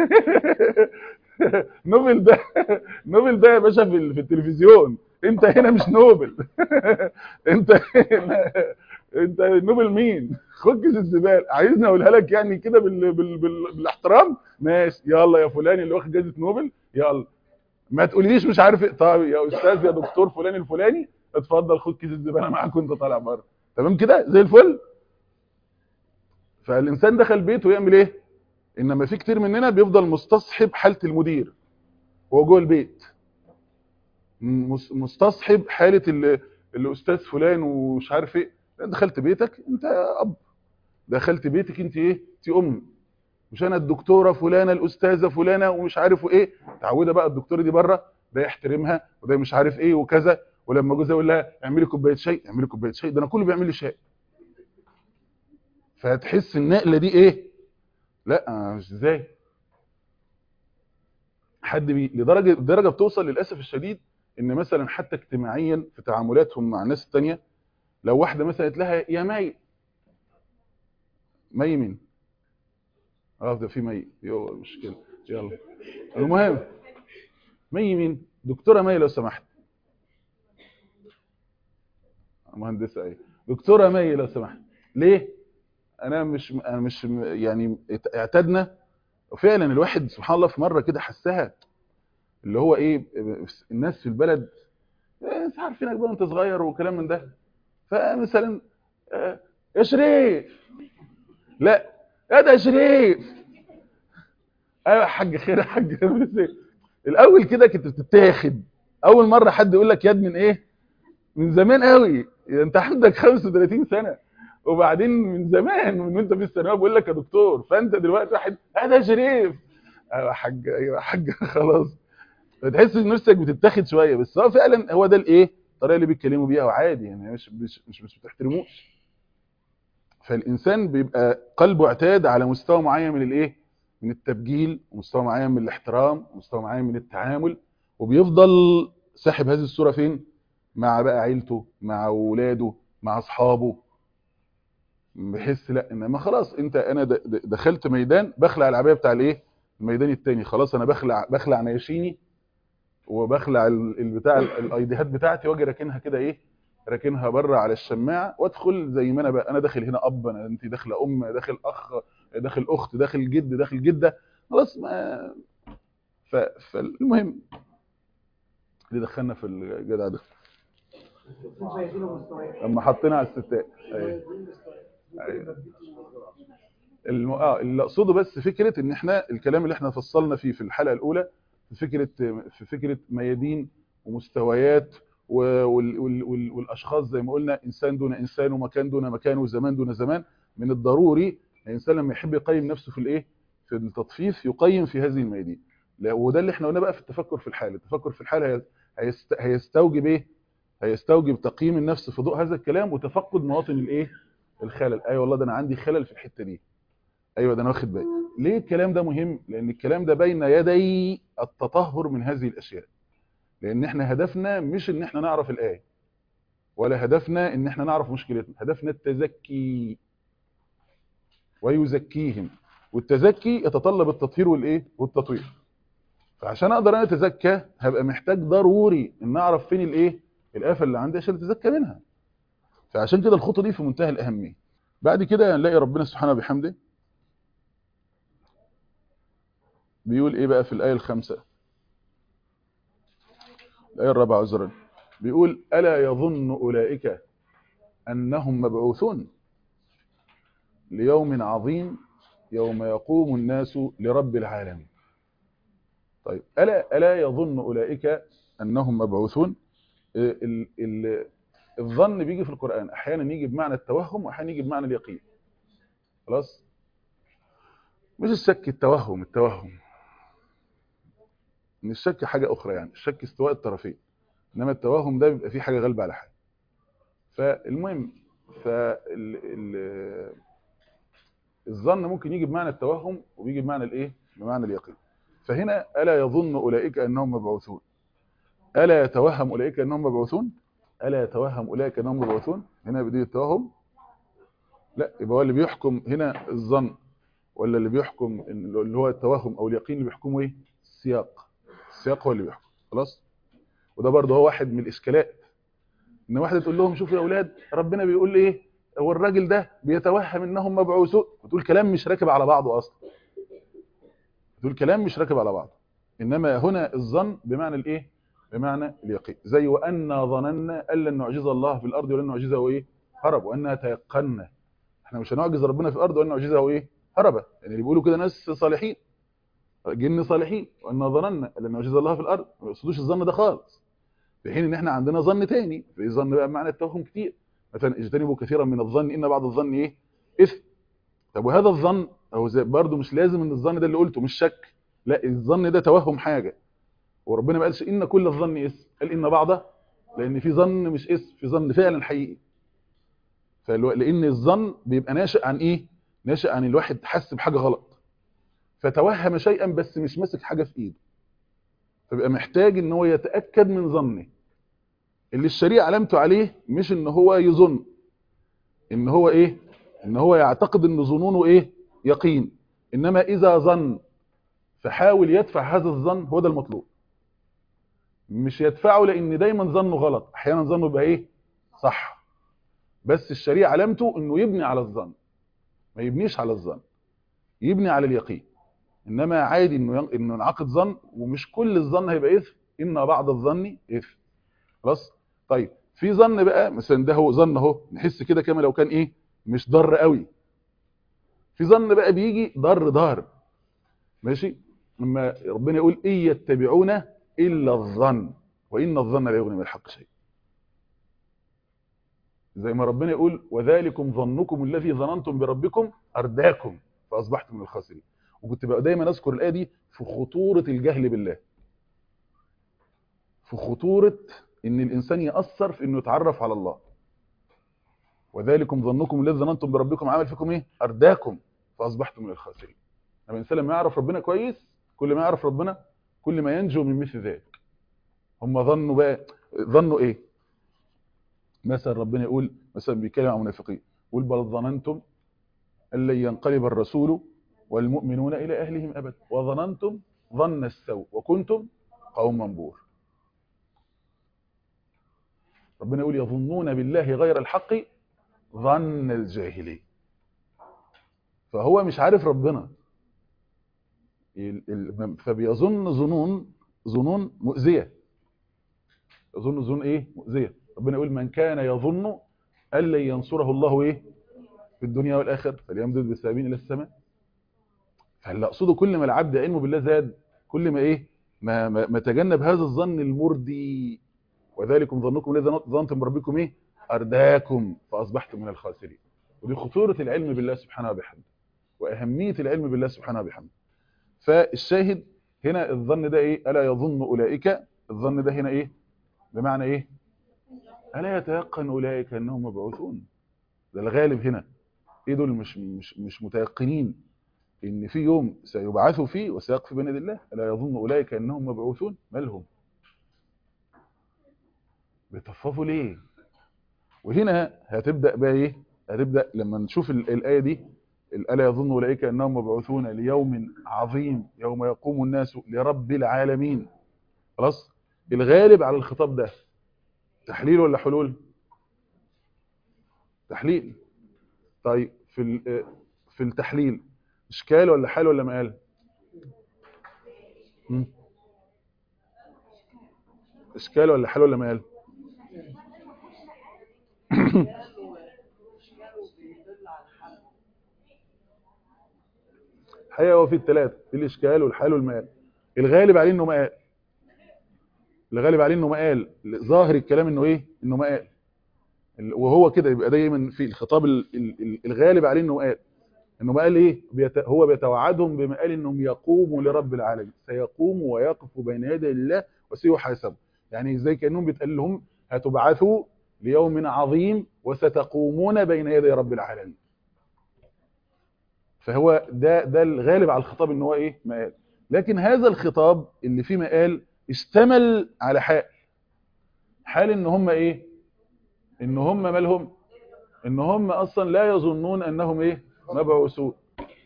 S2: نوبل ده نوبل ده يا باشا في ال- في التلفزيون انت هنا مش نوبل انت هنا انت نوبل مين خد كيس الزباله عايزني اقولها لك يعني كده بال... بال... بال... بالاحترام ماشي يلا يا فلان اللي واخد جائزه نوبل يلا ما تقوليش مش عارف ايه طب يا استاذ يا دكتور فلان الفلاني اتفضل خد كيس الزباله معاك وانت طالع بره تمام كده زي الفل فالانسان دخل بيته يعمل ايه انما في كتير مننا بيفضل مستصحب حاله المدير وهو جوه البيت مس- مستصحب حاله ال- الاستاذ فلان ومش عارف ايه دخلت بيتك انت اب دخلت بيتك انت ايه انت ام مش انا الدكتوره فلانه الاستاذه فلانه ومش عارف ايه تعوده بقى الدكتوره دي بره ده يحترمها وده مش عارف ايه وكذا ولما جوزها يقول لها اعملي كوبايه شاي اعملي كوبايه شاي ده انا كله بيعمل لي شاي فتحس النقله دي ايه لا آه، مش ازاي حد بي لدرجه درجه بتوصل للاسف الشديد ان مثلا حتى اجتماعيا في تعاملاتهم مع الناس التانية لو واحده مثلا قالت لها يا مي مي مين اه ده في مي يو مشكله يلا المهم مي مين دكتوره مي لو سمحت مهندسه ايه دكتوره مي لو سمحت ليه انا مش انا مش يعني اعتدنا وفعلا الواحد سبحان الله في مره كده حسها اللي هو ايه الناس في البلد آه، انت عارفينك بقى انت صغير وكلام من ده فمثلا آه، يا شريف لا يا ده يا شريف ايوه يا حاج خير يا حاج خير. الاول كده كنت بتتاخد اول مره حد يقول لك ياد من ايه من زمان قوي انت عندك 35 سنه وبعدين من زمان من وانت في الثانويه بقول لك يا دكتور فانت دلوقتي واحد هذا شريف ايوه يا حاج ايوه يا حاج خلاص فتحس ان نفسك بتتاخد شويه بس هو فعلا هو ده الايه الطريقه اللي بيتكلموا بيها وعادي يعني مش مش مش, مش بتحترموش فالانسان بيبقى قلبه اعتاد على مستوى معين من الايه من التبجيل ومستوى معين من الاحترام ومستوى معين من التعامل وبيفضل ساحب هذه الصوره فين مع بقى عيلته مع اولاده مع اصحابه بحس لا انما خلاص انت انا د- د- دخلت ميدان بخلع العبايه بتاع الايه الميدان التاني خلاص انا بخلع بخلع نياشيني وبخلع ال- البتاع ال- الايديهات بتاعتي واجي راكنها كده ايه راكنها بره على الشماعه وادخل زي ما انا بقى انا داخل هنا اب انا انت داخله ام داخل اخ داخل اخت داخل جد داخل جده خلاص ما ف... فالمهم اللي دخلنا في الجدع ده لما حطينا على الستات ايوه ايوه الم... اه اللي اقصده بس فكره ان احنا الكلام اللي احنا فصلنا فيه في الحلقه الاولى في فكره في فكره ميادين ومستويات و- وال... وال... وال... والاشخاص زي ما قلنا انسان دون انسان ومكان دون مكان وزمان دون زمان من الضروري الانسان لما يحب يقيم نفسه في الايه في التطفيف يقيم في هذه الميادين لا، وده اللي احنا قلنا بقى في التفكر في الحال التفكر في الحال هي- هيست... هيستوجب ايه هيستوجب تقييم النفس في ضوء هذا الكلام وتفقد مواطن الايه الخلل ايوه والله ده انا عندي خلل في الحته دي ايوه ده انا واخد بالي ليه الكلام ده مهم لان الكلام ده بين يدي التطهر من هذه الاشياء لان احنا هدفنا مش ان احنا نعرف الايه ولا هدفنا ان احنا نعرف مشكلتنا هدفنا التزكي ويزكيهم والتزكي يتطلب التطهير والايه والتطوير فعشان اقدر انا اتزكى هبقى محتاج ضروري ان اعرف فين الايه الافه اللي عندي عشان اتزكى منها فعشان كده الخطوه دي في منتهى الاهميه بعد كده نلاقي ربنا سبحانه وبحمده بيقول ايه بقى في الايه الخامسه الايه الرابعه عذرا بيقول الا يظن اولئك انهم مبعوثون ليوم عظيم يوم يقوم الناس لرب العالمين طيب الا الا يظن اولئك انهم مبعوثون ال ال الظن بيجي في القران احيانا يجي بمعنى التوهم واحيانا يجي بمعنى اليقين خلاص مش الشك التوهم التوهم ان الشك حاجه اخرى يعني الشك استواء الطرفين انما التوهم ده بيبقى فيه حاجه غالبه على حاجه فالمهم فال ال الظن ممكن يجي بمعنى التوهم وبيجي بمعنى الايه بمعنى اليقين فهنا الا يظن اولئك انهم مبعوثون الا يتوهم اولئك انهم مبعوثون الا يتوهم اولئك انهم مبعوثون هنا بدي التوهم لا يبقى هو اللي بيحكم هنا الظن ولا اللي بيحكم إن- اللي هو التوهم او اليقين اللي بيحكمه ايه السياق السياق هو اللي بيحكم خلاص وده برضه هو واحد من الاشكالات ان واحده تقول لهم شوفوا يا اولاد ربنا بيقول ايه هو الراجل ده بيتوهم انهم مبعوثون وتقول كلام مش راكب على بعضه اصلا تقول كلام مش راكب على بعضه انما هنا الظن بمعنى الايه بمعنى اليقين زي وأنا ظننا أن لن نعجز الله في الأرض ولن نعجزه إيه هرب وأنها تيقنا احنا مش هنعجز ربنا في الأرض ولن نعجزه إيه هربا يعني اللي بيقولوا كده ناس صالحين جن صالحين وأنا ظننا أن لن نعجز الله في الأرض ما يقصدوش الظن ده خالص في حين ان احنا عندنا ظن تاني في ظن بقى بمعنى التوهم كتير مثلا اجتنبوا كثيرا من الظن ان بعض الظن ايه اثم طب وهذا الظن هو برضه مش لازم ان الظن ده اللي قلته مش شك لا الظن ده توهم حاجه وربنا ما قالش ان كل الظن اسم قال ان بعض لان في ظن مش اسم في ظن فعلا حقيقي فالو... لان الظن بيبقى ناشئ عن ايه ناشئ عن الواحد حس بحاجه غلط فتوهم شيئا بس مش ماسك حاجه في ايده فبيبقى محتاج ان هو يتاكد من ظنه اللي الشريعه علامته عليه مش ان هو يظن ان هو ايه ان هو يعتقد ان ظنونه ايه يقين انما اذا ظن فحاول يدفع هذا الظن هو ده المطلوب مش يدفعه لان دايما ظنه غلط احيانا ظنه يبقى ايه صح بس الشريعه علامته انه يبني على الظن ما يبنيش على الظن يبني على اليقين انما عادي انه ين- انه ينعقد ظن ومش كل الظن هيبقى اثم ان بعض الظن اثم خلاص طيب في ظن بقى مثلا ده هو ظن اهو نحس كده كما لو كان ايه مش ضر قوي في ظن بقى بيجي ضر ضار ماشي لما ربنا يقول ان يتبعون الا الظن وان الظن لا يغني من الحق شيء زي ما ربنا يقول وذلكم ظنكم الذي ظننتم بربكم ارداكم فاصبحتم من الخاسرين وكنت بقى دايما اذكر الايه دي في خطوره الجهل بالله في خطوره ان الانسان ياثر في انه يتعرف على الله وذلكم ظنكم الذي ظننتم بربكم عمل فيكم ايه ارداكم فاصبحتم من الخاسرين لما الانسان لما يعرف ربنا كويس كل ما يعرف ربنا كل ما ينجو من مثل ذلك هم ظنوا بقى ظنوا ايه مثلا ربنا يقول مثلا بيتكلم عن المنافقين يقول بل ظننتم ان لن ينقلب الرسول والمؤمنون الى اهلهم ابدا وظننتم ظن السوء وكنتم قوما بور ربنا يقول يظنون بالله غير الحق ظن الجاهليه فهو مش عارف ربنا ال- ال- فبيظن ظنون ظنون مؤذيه يظن ظنون ايه مؤذيه ربنا يقول من كان يظن ان لن ينصره الله ايه في الدنيا والاخره فليمدد بالسبابين الى السماء فاللي اقصده كل ما العبد علمه بالله زاد كل ما ايه ما, ما, ما تجنب هذا الظن المردي وذلكم ظنكم الذي ظننتم بربكم ايه ارداكم فاصبحتم من الخاسرين ودي خطوره العلم بالله سبحانه وبحمده واهميه العلم بالله سبحانه وبحمده فالشاهد هنا الظن ده ايه الا يظن اولئك الظن ده هنا ايه بمعنى ايه الا يتيقن اولئك انهم مبعوثون ده الغالب هنا ايه دول مش مش مش متيقنين ان في يوم سيبعثوا فيه وسيقف بين يدي الله الا يظن اولئك انهم مبعوثون مالهم بيطففوا ليه وهنا هتبدا بقى ايه هتبدا لما نشوف ال- الايه دي الا يظن اولئك انهم مبعوثون ليوم عظيم يوم يقوم الناس لرب العالمين خلاص الغالب على الخطاب ده تحليل ولا حلول تحليل طيب في ال- في التحليل اشكال ولا حال ولا مقال مم. اشكال ولا حال ولا مقال الحقيقه هو في الثلاثه في الاشكال والحال والمقال الغالب عليه انه مقال الغالب عليه انه مقال ظاهر الكلام انه ايه انه مقال ال- وهو كده يبقى دايما في الخطاب ال- ال- ال- الغالب عليه انه مقال انه مقال ايه بيت... هو بيتوعدهم بمقال انهم يقوموا لرب العالمين سيقوموا ويقفوا بين يدي الله وسيحاسبوا يعني زي كانهم بيتقال لهم هتبعثوا ليوم عظيم وستقومون بين يدي رب العالمين فهو ده ده الغالب على الخطاب ان هو ايه مقال لكن هذا الخطاب اللي فيه مقال اشتمل على حال حال ان هم ايه ان هم مالهم ان هم اصلا لا يظنون انهم ايه مبعوثون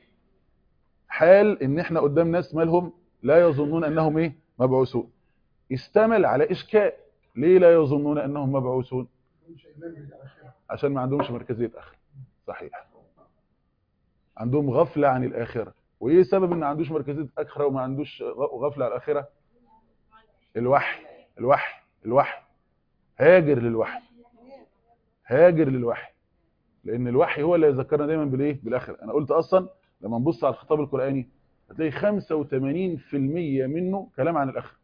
S2: حال ان احنا قدام ناس مالهم لا يظنون انهم ايه مبعوثون اشتمل على اشكال ليه لا يظنون انهم مبعوثون عشان ما عندهمش مركزيه اخره صحيح عندهم غفله عن الاخره وايه سبب ان ما عندوش مركزيه اخره وما عندوش غ- غفله عن الاخره الوحي الوحي الوحي هاجر للوحي هاجر للوحي لان الوحي هو اللي يذكرنا دايما بالايه بالاخره انا قلت اصلا لما نبص على الخطاب القراني هتلاقي 85% منه كلام عن الاخره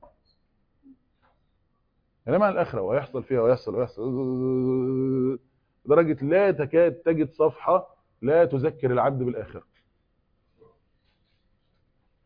S2: كلام عن الاخره وهيحصل فيها ويحصل ويحصل لدرجه لا تكاد تجد صفحه لا تذكر العبد بالاخره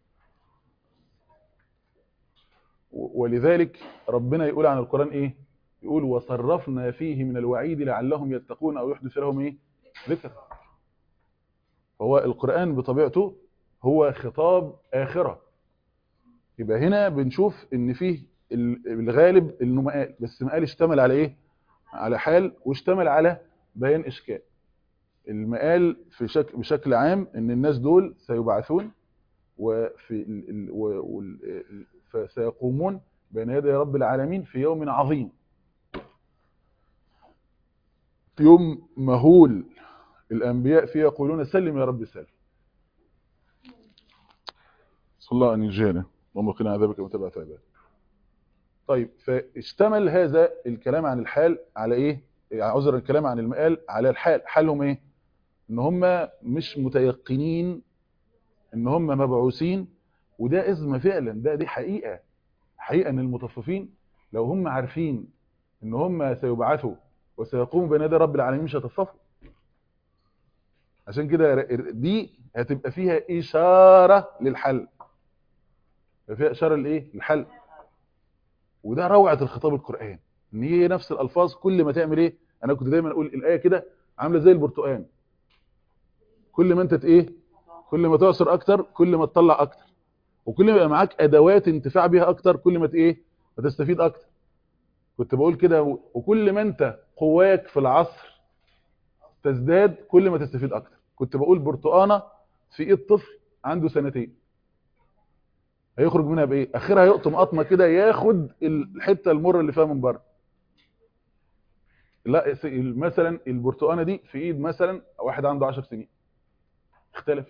S2: و- ولذلك ربنا يقول عن القران ايه يقول وصرفنا فيه من الوعيد لعلهم يتقون او يحدث لهم ايه ذكر هو القرآن بطبيعته هو خطاب آخرة يبقى هنا بنشوف ان فيه ال- الغالب انه مقال بس مقال اشتمل على ايه على حال واشتمل على بيان اشكال المقال في شكل بشكل عام ان الناس دول سيبعثون وفي ال- ال- و- وال- ال- فسيقومون بين يدي رب العالمين في يوم عظيم في يوم مهول الأنبياء فيه يقولون سلم يا رب سلم صلى الله أن يجينا اللهم قنا عذابك وتبع عذابك طيب فاشتمل هذا الكلام عن الحال على ايه يعني عذر الكلام عن المقال على الحال حالهم ايه ان هم مش متيقنين ان هم مبعوثين وده ازمه فعلا ده دي حقيقه حقيقه ان المطففين لو هم عارفين ان هم سيبعثوا وسيقوموا بين يدي رب العالمين مش هيتصفوا عشان كده دي هتبقى فيها اشاره للحل يبقى فيها اشاره لايه للحل وده روعه الخطاب القراني ان هي نفس الالفاظ كل ما تعمل ايه انا كنت دايما اقول الايه كده عامله زي البرتقال كل ما انت ت- ايه كل ما تعصر اكتر كل ما تطلع اكتر وكل ما يبقى معاك ادوات انتفاع بيها اكتر كل ما ت- ايه ما تستفيد اكتر كنت بقول كده و- وكل ما انت قواك في العصر تزداد كل ما تستفيد اكتر كنت بقول برتقانه في ايد طفل عنده سنتين هيخرج منها بايه اخرها يقطم قطمه كده ياخد الحته المره اللي فيها من بره لا س- مثلا البرتقانه دي في ايد مثلا واحد عنده 10 سنين اختلفت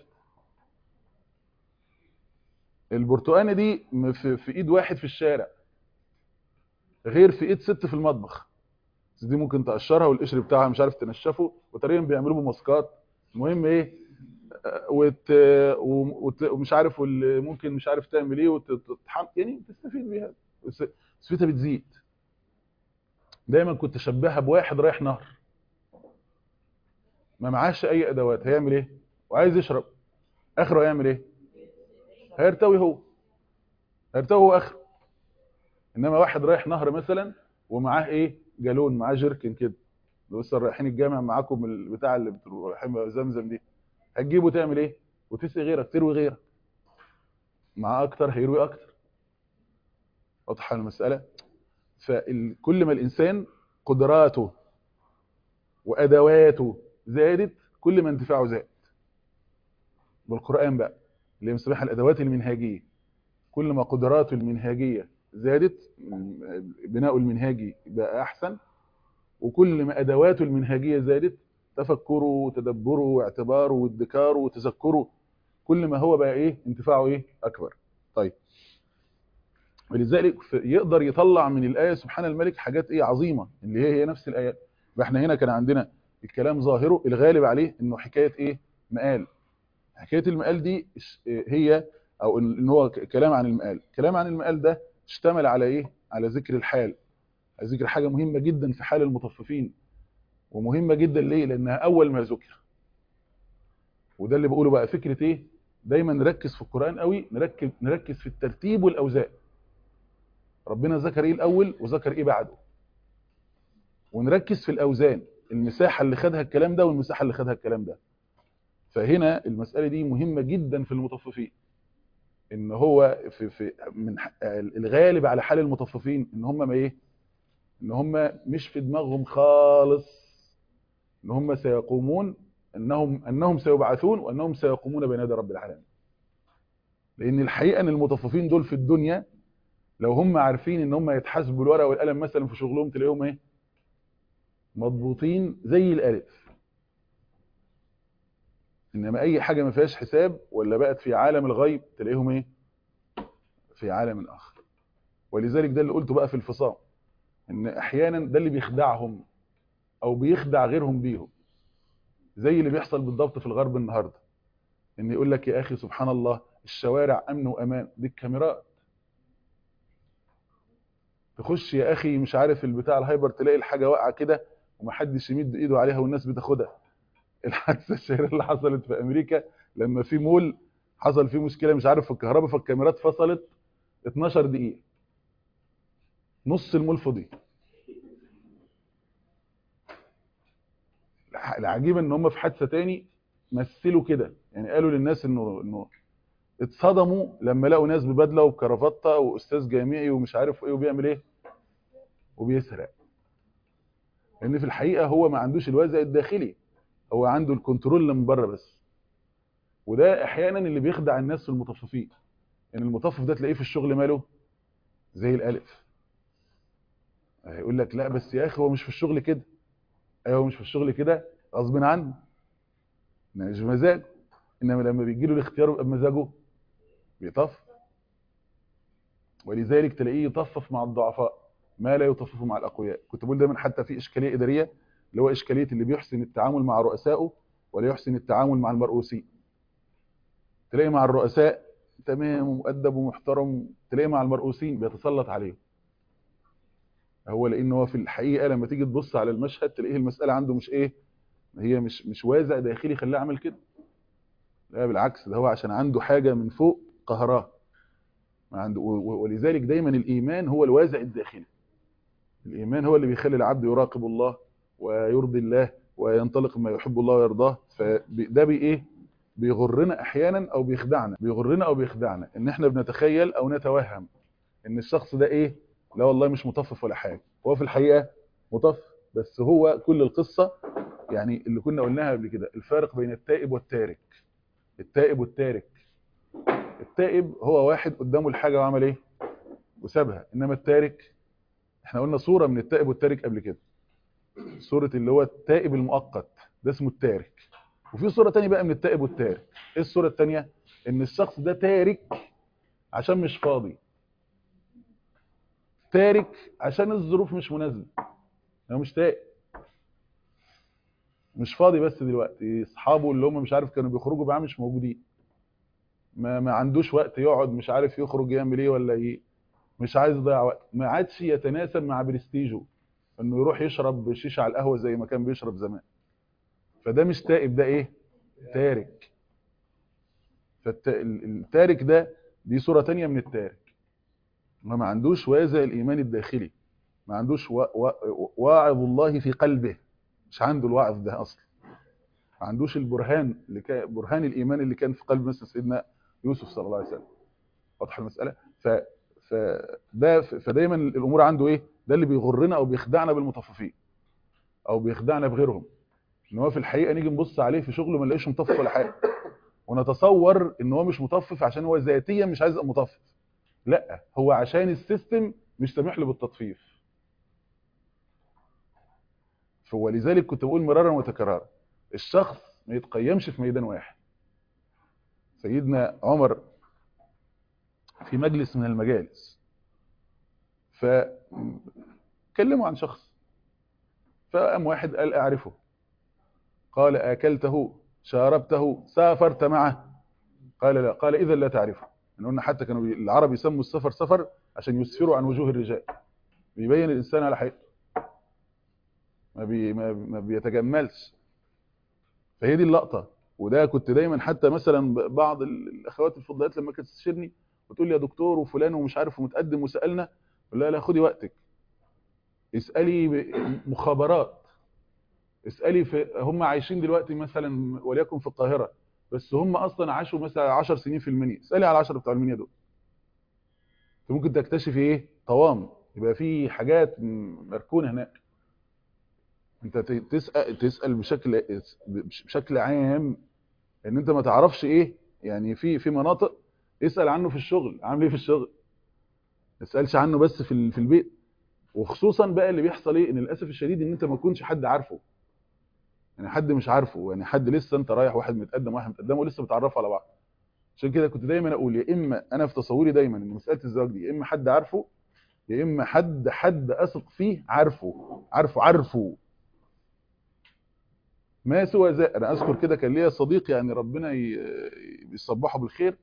S2: البرتقانه دي م- في, في ايد واحد في الشارع غير في ايد ست في المطبخ بس دي ممكن تقشرها والقشر بتاعها مش عارف تنشفه وتقريبا بيعملوه بماسكات المهم ايه آه، وت... وت... ومش عارف واللي ممكن مش عارف تعمل ايه وتتحم يعني تستفيد بيها بس تستفيدها بتزيد دايما كنت اشبهها بواحد رايح نهر ما معاش اي ادوات هيعمل ايه وعايز يشرب اخره هيعمل ايه هيرتوي هو هيرتوي هو اخره انما واحد رايح نهر مثلا ومعاه ايه جالون معاه جيركن كده لسه رايحين الجامع معاكم البتاع اللي بتروحوا رايحين زمزم دي هتجيبه تعمل ايه وتسقي غيرك تروي غيرك معاه اكتر هيروي اكتر واضحه المساله فكل ما الانسان قدراته وادواته زادت كل ما انتفاعه زاد بالقران بقى اللي مسميها الادوات المنهاجيه كل ما قدراته المنهاجيه زادت م- بناؤه المنهاجي بقى احسن وكل ما ادواته المنهاجيه زادت تفكره وتدبره واعتباره وادكاره وتذكره كل ما هو بقى ايه انتفاعه ايه اكبر طيب ولذلك ف- يقدر يطلع من الايه سبحان الملك حاجات ايه عظيمه اللي هي هي نفس الايات فاحنا هنا كان عندنا الكلام ظاهره الغالب عليه انه حكايه ايه مقال حكايه المقال دي إش- هي او ان إن هو ك- كلام عن المقال كلام عن المقال ده اشتمل على ايه على ذكر الحال على ذكر حاجه مهمه جدا في حال المطففين ومهمه جدا ليه لانها اول ما ذكر وده اللي بقوله بقى فكره ايه دايما نركز في القران قوي نركز نركز في الترتيب والاوزان ربنا ذكر ايه الاول وذكر ايه بعده ونركز في الاوزان المساحه اللي خدها الكلام ده والمساحه اللي خدها الكلام ده فهنا المساله دي مهمه جدا في المطففين ان هو في في من ح- الغالب على حال المطففين ان هم ما ايه ان هم مش في دماغهم خالص ان هم سيقومون انهم انهم سيبعثون وانهم سيقومون بين يدي رب العالمين لان الحقيقه ان المطففين دول في الدنيا لو هم عارفين ان هم يتحاسبوا بالورقه والقلم مثلا في شغلهم تلاقيهم ايه مضبوطين زي الالف انما اي حاجه ما فيهاش حساب ولا بقت في عالم الغيب تلاقيهم ايه في عالم اخر ولذلك ده اللي قلته بقى في الفصام ان احيانا ده اللي بيخدعهم او بيخدع غيرهم بيهم زي اللي بيحصل بالضبط في الغرب النهارده ان يقول لك يا اخي سبحان الله الشوارع امن وامان دي الكاميرات تخش يا اخي مش عارف البتاع الهايبر تلاقي الحاجه واقعه كده ومحدش يمد ايده عليها والناس بتاخدها الحادثه الشهيره اللي حصلت في امريكا لما في مول حصل فيه مشكله مش عارف في الكهرباء فالكاميرات فصلت 12 دقيقه نص المول فضي العجيب ان هم في حادثه تاني مثلوا كده يعني قالوا للناس انه انه اتصدموا لما لقوا ناس ببدله وبكرافته واستاذ جامعي ومش عارف ايه وبيعمل ايه وبيسرق لان في الحقيقه هو ما عندوش الوازع الداخلي هو عنده الكنترول اللي من بره بس وده احيانا اللي بيخدع الناس في المطففين يعني المطفف ده تلاقيه في الشغل ماله زي الالف هيقول لك لا بس يا اخي هو مش في الشغل كده ايوه هو مش في الشغل كده غصب عنه مش بمزاجه انما لما بيجي له الاختيار يبقى بمزاجه بيطفف ولذلك تلاقيه يطفف مع الضعفاء ما لا يطفف مع الاقوياء كنت بقول دايما حتى في اشكاليه اداريه اللي هو اشكاليه اللي بيحسن التعامل مع رؤسائه ولا يحسن التعامل مع المرؤوسين تلاقي مع الرؤساء تمام ومؤدب ومحترم تلاقي مع المرؤوسين بيتسلط عليهم هو لان هو في الحقيقه لما تيجي تبص على المشهد تلاقيه المساله عنده مش ايه هي مش مش وازع داخلي خلاه عمل كده لا بالعكس ده هو عشان عنده حاجه من فوق قهراه ما عنده ولذلك دايما الايمان هو الوازع الداخلي الايمان هو اللي بيخلي العبد يراقب الله ويرضي الله وينطلق ما يحب الله ويرضاه فده بي ايه بيغرنا احيانا او بيخدعنا بيغرنا او بيخدعنا ان احنا بنتخيل او نتوهم ان الشخص ده ايه لا والله مش مطفف ولا حاجه هو في الحقيقه مطفف بس هو كل القصه يعني اللي كنا قلناها قبل كده الفارق بين التائب والتارك التائب والتارك التائب هو واحد قدامه الحاجه وعمل ايه وسابها انما التارك احنا قلنا صوره من التائب والتارك قبل كده صوره اللي هو التائب المؤقت ده اسمه التارك وفي صوره ثانيه بقى من التائب والتارك ايه الصوره الثانيه ان الشخص ده تارك عشان مش فاضي تارك عشان الظروف مش مناسبه هو مش تائب مش فاضي بس دلوقتي اصحابه اللي هم مش عارف كانوا بيخرجوا معاه مش موجودين ما, ما عندوش وقت يقعد مش عارف يخرج يعمل ايه ولا ايه مش عايز يضيع وقت ما عادش يتناسب مع برستيجه انه يروح يشرب شيشه على القهوه زي ما كان بيشرب زمان فده مش تائب ده ايه تارك فالتارك ده دي صوره تانية من التارك ما ما عندوش وازع الايمان الداخلي ما عندوش واعظ الله في قلبه مش عنده الوعظ ده اصلا ما عندوش البرهان اللي كان برهان الايمان اللي كان في قلب مثلا سيدنا يوسف صلى الله عليه وسلم واضح المساله ف فده فدايما الامور عنده ايه ده اللي بيغرنا او بيخدعنا بالمطففين او بيخدعنا بغيرهم ان هو في الحقيقه نيجي نبص عليه في شغله ما نلاقيش مطفف ولا حاجه ونتصور ان هو مش مطفف عشان هو ذاتيا مش عايز يبقى مطفف لا هو عشان السيستم مش سامح له بالتطفيف ولذلك كنت بقول مرارا وتكرارا الشخص ما يتقيمش في ميدان واحد سيدنا عمر في مجلس من المجالس فكلموا عن شخص فقام واحد قال اعرفه قال اكلته شاربته سافرت معه قال لا قال اذا لا تعرفه يعني قلنا حتى كانوا العرب يسموا السفر سفر عشان يسفروا عن وجوه الرجال بيبين الانسان على حقيقته ما, بي ما بيتجملش فهي دي اللقطه وده كنت دايما حتى مثلا بعض الاخوات الفضليات لما كانت تستشيرني وتقول لي يا دكتور وفلان ومش عارف ومتقدم وسالنا اقول لها لا خدي وقتك اسالي مخابرات اسالي في هم عايشين دلوقتي مثلا وليكن في القاهره بس هم اصلا عاشوا مثلا 10 سنين في المنيا اسالي على 10 بتوع المنيا دول ممكن تكتشفي ايه طوام يبقى في حاجات مركونه هناك انت تسال تسال بشكل بشكل عام ان انت ما تعرفش ايه يعني في في مناطق اسال عنه في الشغل عامل ايه في الشغل ما تسالش عنه بس في في البيت وخصوصا بقى اللي بيحصل ايه ان للاسف الشديد ان انت ما تكونش حد عارفه يعني حد مش عارفه يعني حد لسه انت رايح واحد متقدم واحد متقدم ولسه بتعرفوا على بعض عشان كده كنت دايما اقول يا اما انا في تصوري دايما ان مساله الزواج دي يا اما حد عارفه يا اما حد حد اثق فيه عارفه عارفه عارفه ما سوى ذلك انا اذكر كده كان ليا صديق يعني ربنا يصبحه بالخير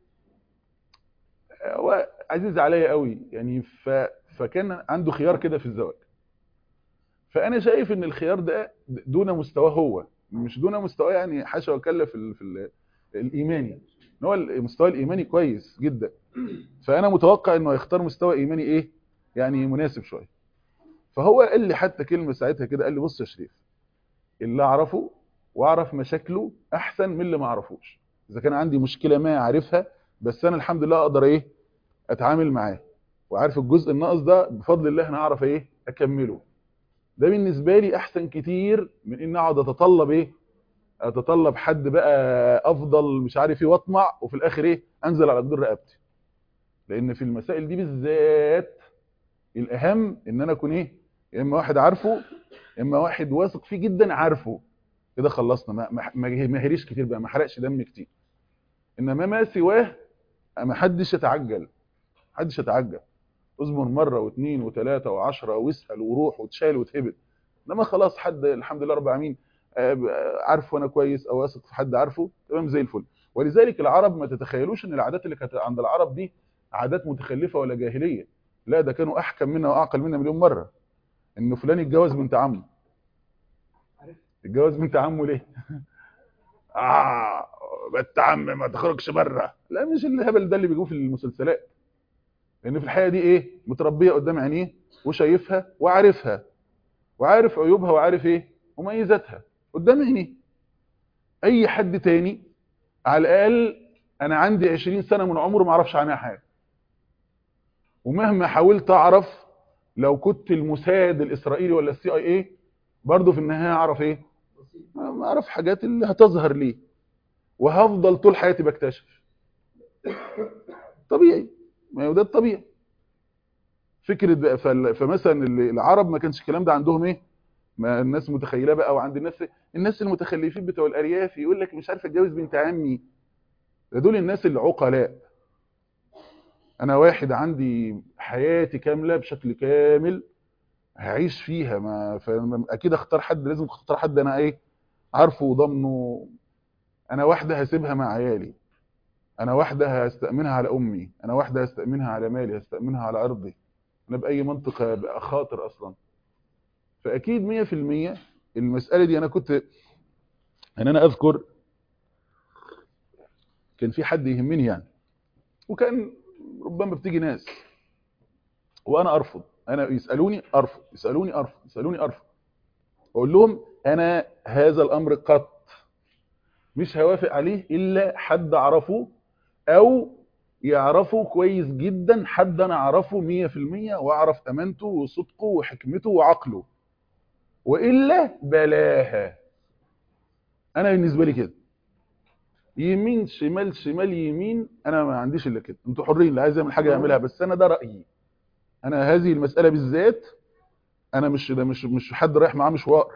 S2: هو عزيز عليا قوي يعني ف... فكان عنده خيار كده في الزواج فانا شايف ان الخيار ده دون مستواه هو مش دون مستواه يعني حاشا وكلا في ال... في ال... الايماني ان هو المستوى الايماني كويس جدا فانا متوقع انه هيختار مستوى ايماني ايه يعني مناسب شويه فهو قال لي حتى كلمه ساعتها كده قال لي بص يا شريف اللي اعرفه واعرف مشاكله احسن من اللي ما اعرفوش اذا كان عندي مشكله ما عارفها بس انا الحمد لله اقدر ايه اتعامل معاه وعارف الجزء الناقص ده بفضل الله انا هعرف ايه اكمله ده بالنسبه لي احسن كتير من ان اقعد اتطلب ايه اتطلب حد بقى افضل مش عارف ايه واطمع وفي الاخر ايه انزل على جدور رقبتي لان في المسائل دي بالذات الاهم ان انا اكون ايه يا اما واحد عارفه يا اما واحد واثق فيه جدا عارفه كده خلصنا ما ما ما ما هريش كتير بقى ما حرقش دم كتير انما ما سواه ما حدش يتعجل ما حدش يتعجل اصبر مره واثنين وثلاثه وعشرة واسال وروح وتشال وتهبط انما خلاص حد الحمد لله رب العالمين آه، عارفه انا كويس او واثق في حد عارفه تمام زي الفل ولذلك العرب ما تتخيلوش ان العادات اللي كانت عند العرب دي عادات متخلفه ولا جاهليه لا ده كانوا احكم منا واعقل منا مليون مره ان فلان يتجوز بنت عمه يتجوز بنت عمه ليه اه بنت عم ما تخرجش بره لا مش الهبل ده اللي بيجوه في المسلسلات لان في الحقيقه دي ايه متربيه قدام عينيه وشايفها وعارفها وعارف عيوبها وعارف ايه مميزاتها قدام عينيه اي حد تاني على الاقل انا عندي 20 سنه من عمره ما اعرفش عنها حاجه ومهما حاولت اعرف لو كنت الموساد الاسرائيلي ولا السي اي اي برضه في النهايه اعرف ايه ما اعرف حاجات اللي هتظهر لي وهفضل طول حياتي بكتشف طبيعي ما هو ده الطبيعي فكره بقى فال- فمثلا ال- العرب ما كانش الكلام ده عندهم ايه ما الناس متخيله بقى وعند الناس الناس المتخلفين بتوع الارياف يقول لك مش عارف اتجوز بنت عمي ده دول الناس العقلاء انا واحد عندي حياتي كامله بشكل كامل هعيش فيها ما فأنا اكيد اختار حد لازم اختار حد انا ايه عارفه وضامنه انا واحده هسيبها مع عيالي انا واحده هستأمنها على امي انا واحده هستأمنها على مالي هستأمنها على ارضي انا باي منطق بقى خاطر اصلا فاكيد 100% المساله دي انا كنت ان انا اذكر كان في حد يهمني يعني وكان ربما بتيجي ناس وانا ارفض انا يسالوني ارفض يسالوني ارفض يسالوني ارفض اقول لهم انا هذا الامر قط مش هوافق عليه الا حد اعرفه او يعرفه كويس جدا حد انا اعرفه 100% واعرف امانته وصدقه وحكمته وعقله والا بلاها انا بالنسبه لي كده يمين شمال شمال يمين انا ما عنديش الا كده انتوا حرين اللي عايز يعمل حاجه يعملها بس انا ده رايي انا هذه المساله بالذات انا مش ده مش مش حد رايح معاه مشوار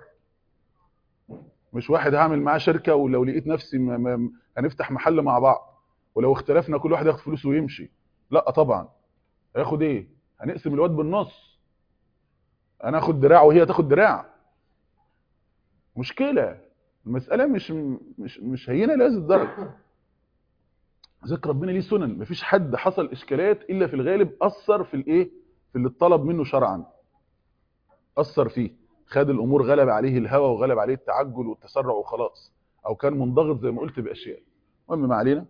S2: مش واحد هعمل معاه شركه ولو لقيت نفسي ما ما هنفتح محل مع بعض ولو اختلفنا كل واحد ياخد فلوسه ويمشي لا طبعا هياخد ايه هنقسم الواد بالنص انا اخد دراع وهي تاخد دراع مشكله المساله مش مش مش هينه لهذه الدرجه ذكر ربنا ليه سنن مفيش حد حصل اشكالات الا في الغالب اثر في الايه في اللي اتطلب منه شرعا اثر فيه خد الامور غلب عليه الهوى وغلب عليه التعجل والتسرع وخلاص او كان منضغط زي ما قلت باشياء المهم ما علينا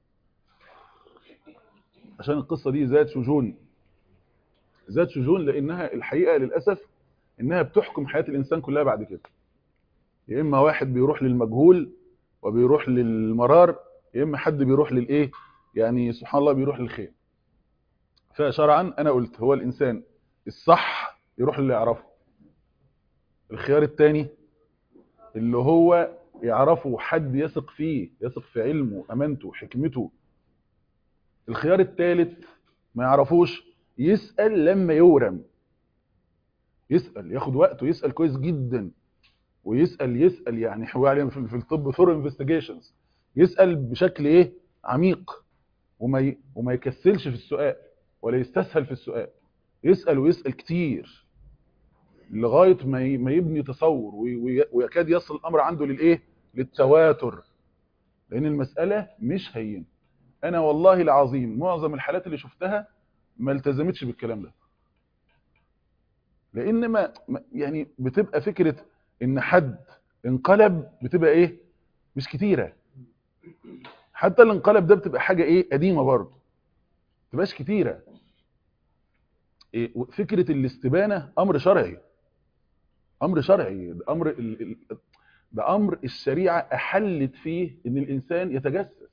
S2: عشان القصه دي ذات شجون ذات شجون لانها الحقيقه للاسف انها بتحكم حياه الانسان كلها بعد كده يا اما واحد بيروح للمجهول وبيروح للمرار يا اما حد بيروح للايه يعني سبحان الله بيروح للخير فشرعا انا قلت هو الانسان الصح يروح اللي يعرفه الخيار الثاني اللي هو يعرفه حد يثق فيه يثق في علمه امانته حكمته الخيار الثالث ما يعرفوش يسأل لما يورم يسأل ياخد وقته يسأل كويس جدا ويسأل يسأل يعني هو عليه في في الطب ثور انفستيجيشنز يسأل بشكل ايه عميق وما ي... وما يكسلش في السؤال ولا يستسهل في السؤال يسأل ويسأل كتير لغاية ما ي... ما يبني تصور وي... وي... ويكاد يصل الأمر عنده للإيه للتواتر لأن المسألة مش هين أنا والله العظيم معظم الحالات اللي شفتها ما التزمتش بالكلام ده لأن ما ما- يعني بتبقى فكرة إن حد انقلب بتبقى إيه مش كتيرة حتى الانقلب ده بتبقى حاجة إيه قديمة برضه تبقاش كتيرة إيه فكرة الاستبانة أمر شرعي أمر شرعي أمر ال... ال... ده امر الشريعه احلت فيه ان الانسان يتجسس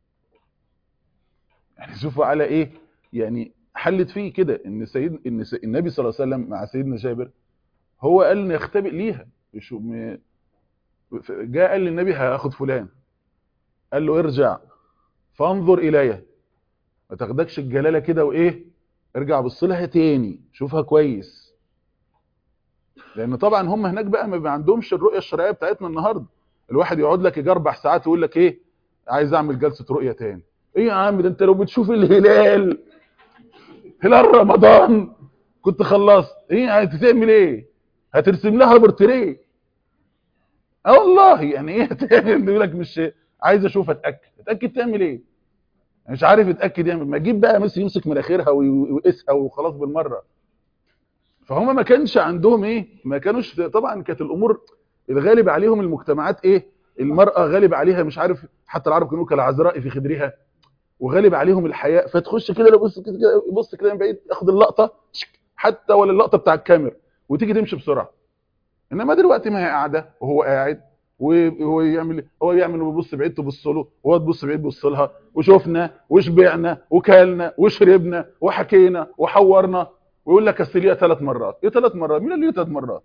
S2: يعني شوفوا على ايه يعني حلت فيه كده ان سيد ان س- النبي صلى الله عليه وسلم مع سيدنا جابر هو قال نختبئ ليها شو م- جاء قال للنبي هاخد فلان قال له ارجع فانظر الي ما تاخدكش الجلاله كده وايه ارجع بص لها تاني شوفها كويس لان طبعا هم هناك بقى ما عندهمش الرؤيه الشرعيه بتاعتنا النهارده الواحد يقعد لك يجي اربع ساعات ويقول لك ايه عايز اعمل جلسه رؤيه تاني ايه يا عم ده انت لو بتشوف الهلال هلال رمضان كنت خلصت ايه عايز تعمل ايه هترسم لها بورتريه اه والله يعني ايه هتعمل يقول لك مش عايز اشوف اتاكد اتاكد تعمل ايه مش عارف يتاكد يعمل ما تجيب بقى ميسي يمسك مناخيرها وي- ويقيسها وخلاص بالمره فهم ما كانش عندهم ايه ما كانوش طبعا كانت الامور الغالب عليهم المجتمعات ايه المراه غالب عليها مش عارف حتى العرب كانوا كالعذراء في خدرها وغالب عليهم الحياء فتخش كده لو بص كده يبص كده من بعيد ياخد اللقطه شك، حتى ولا اللقطه بتاع الكاميرا وتيجي تمشي بسرعه انما دلوقتي ما هي قاعده وهو قاعد وهو يعمل هو يعمل ويبص بعيد تبص له وهو تبص بعيد تبص لها وشفنا وشبعنا وكلنا وشربنا وحكينا وحورنا ويقول لك اصل ليها ثلاث مرات ايه ثلاث مرات مين اللي ليه ثلاث مرات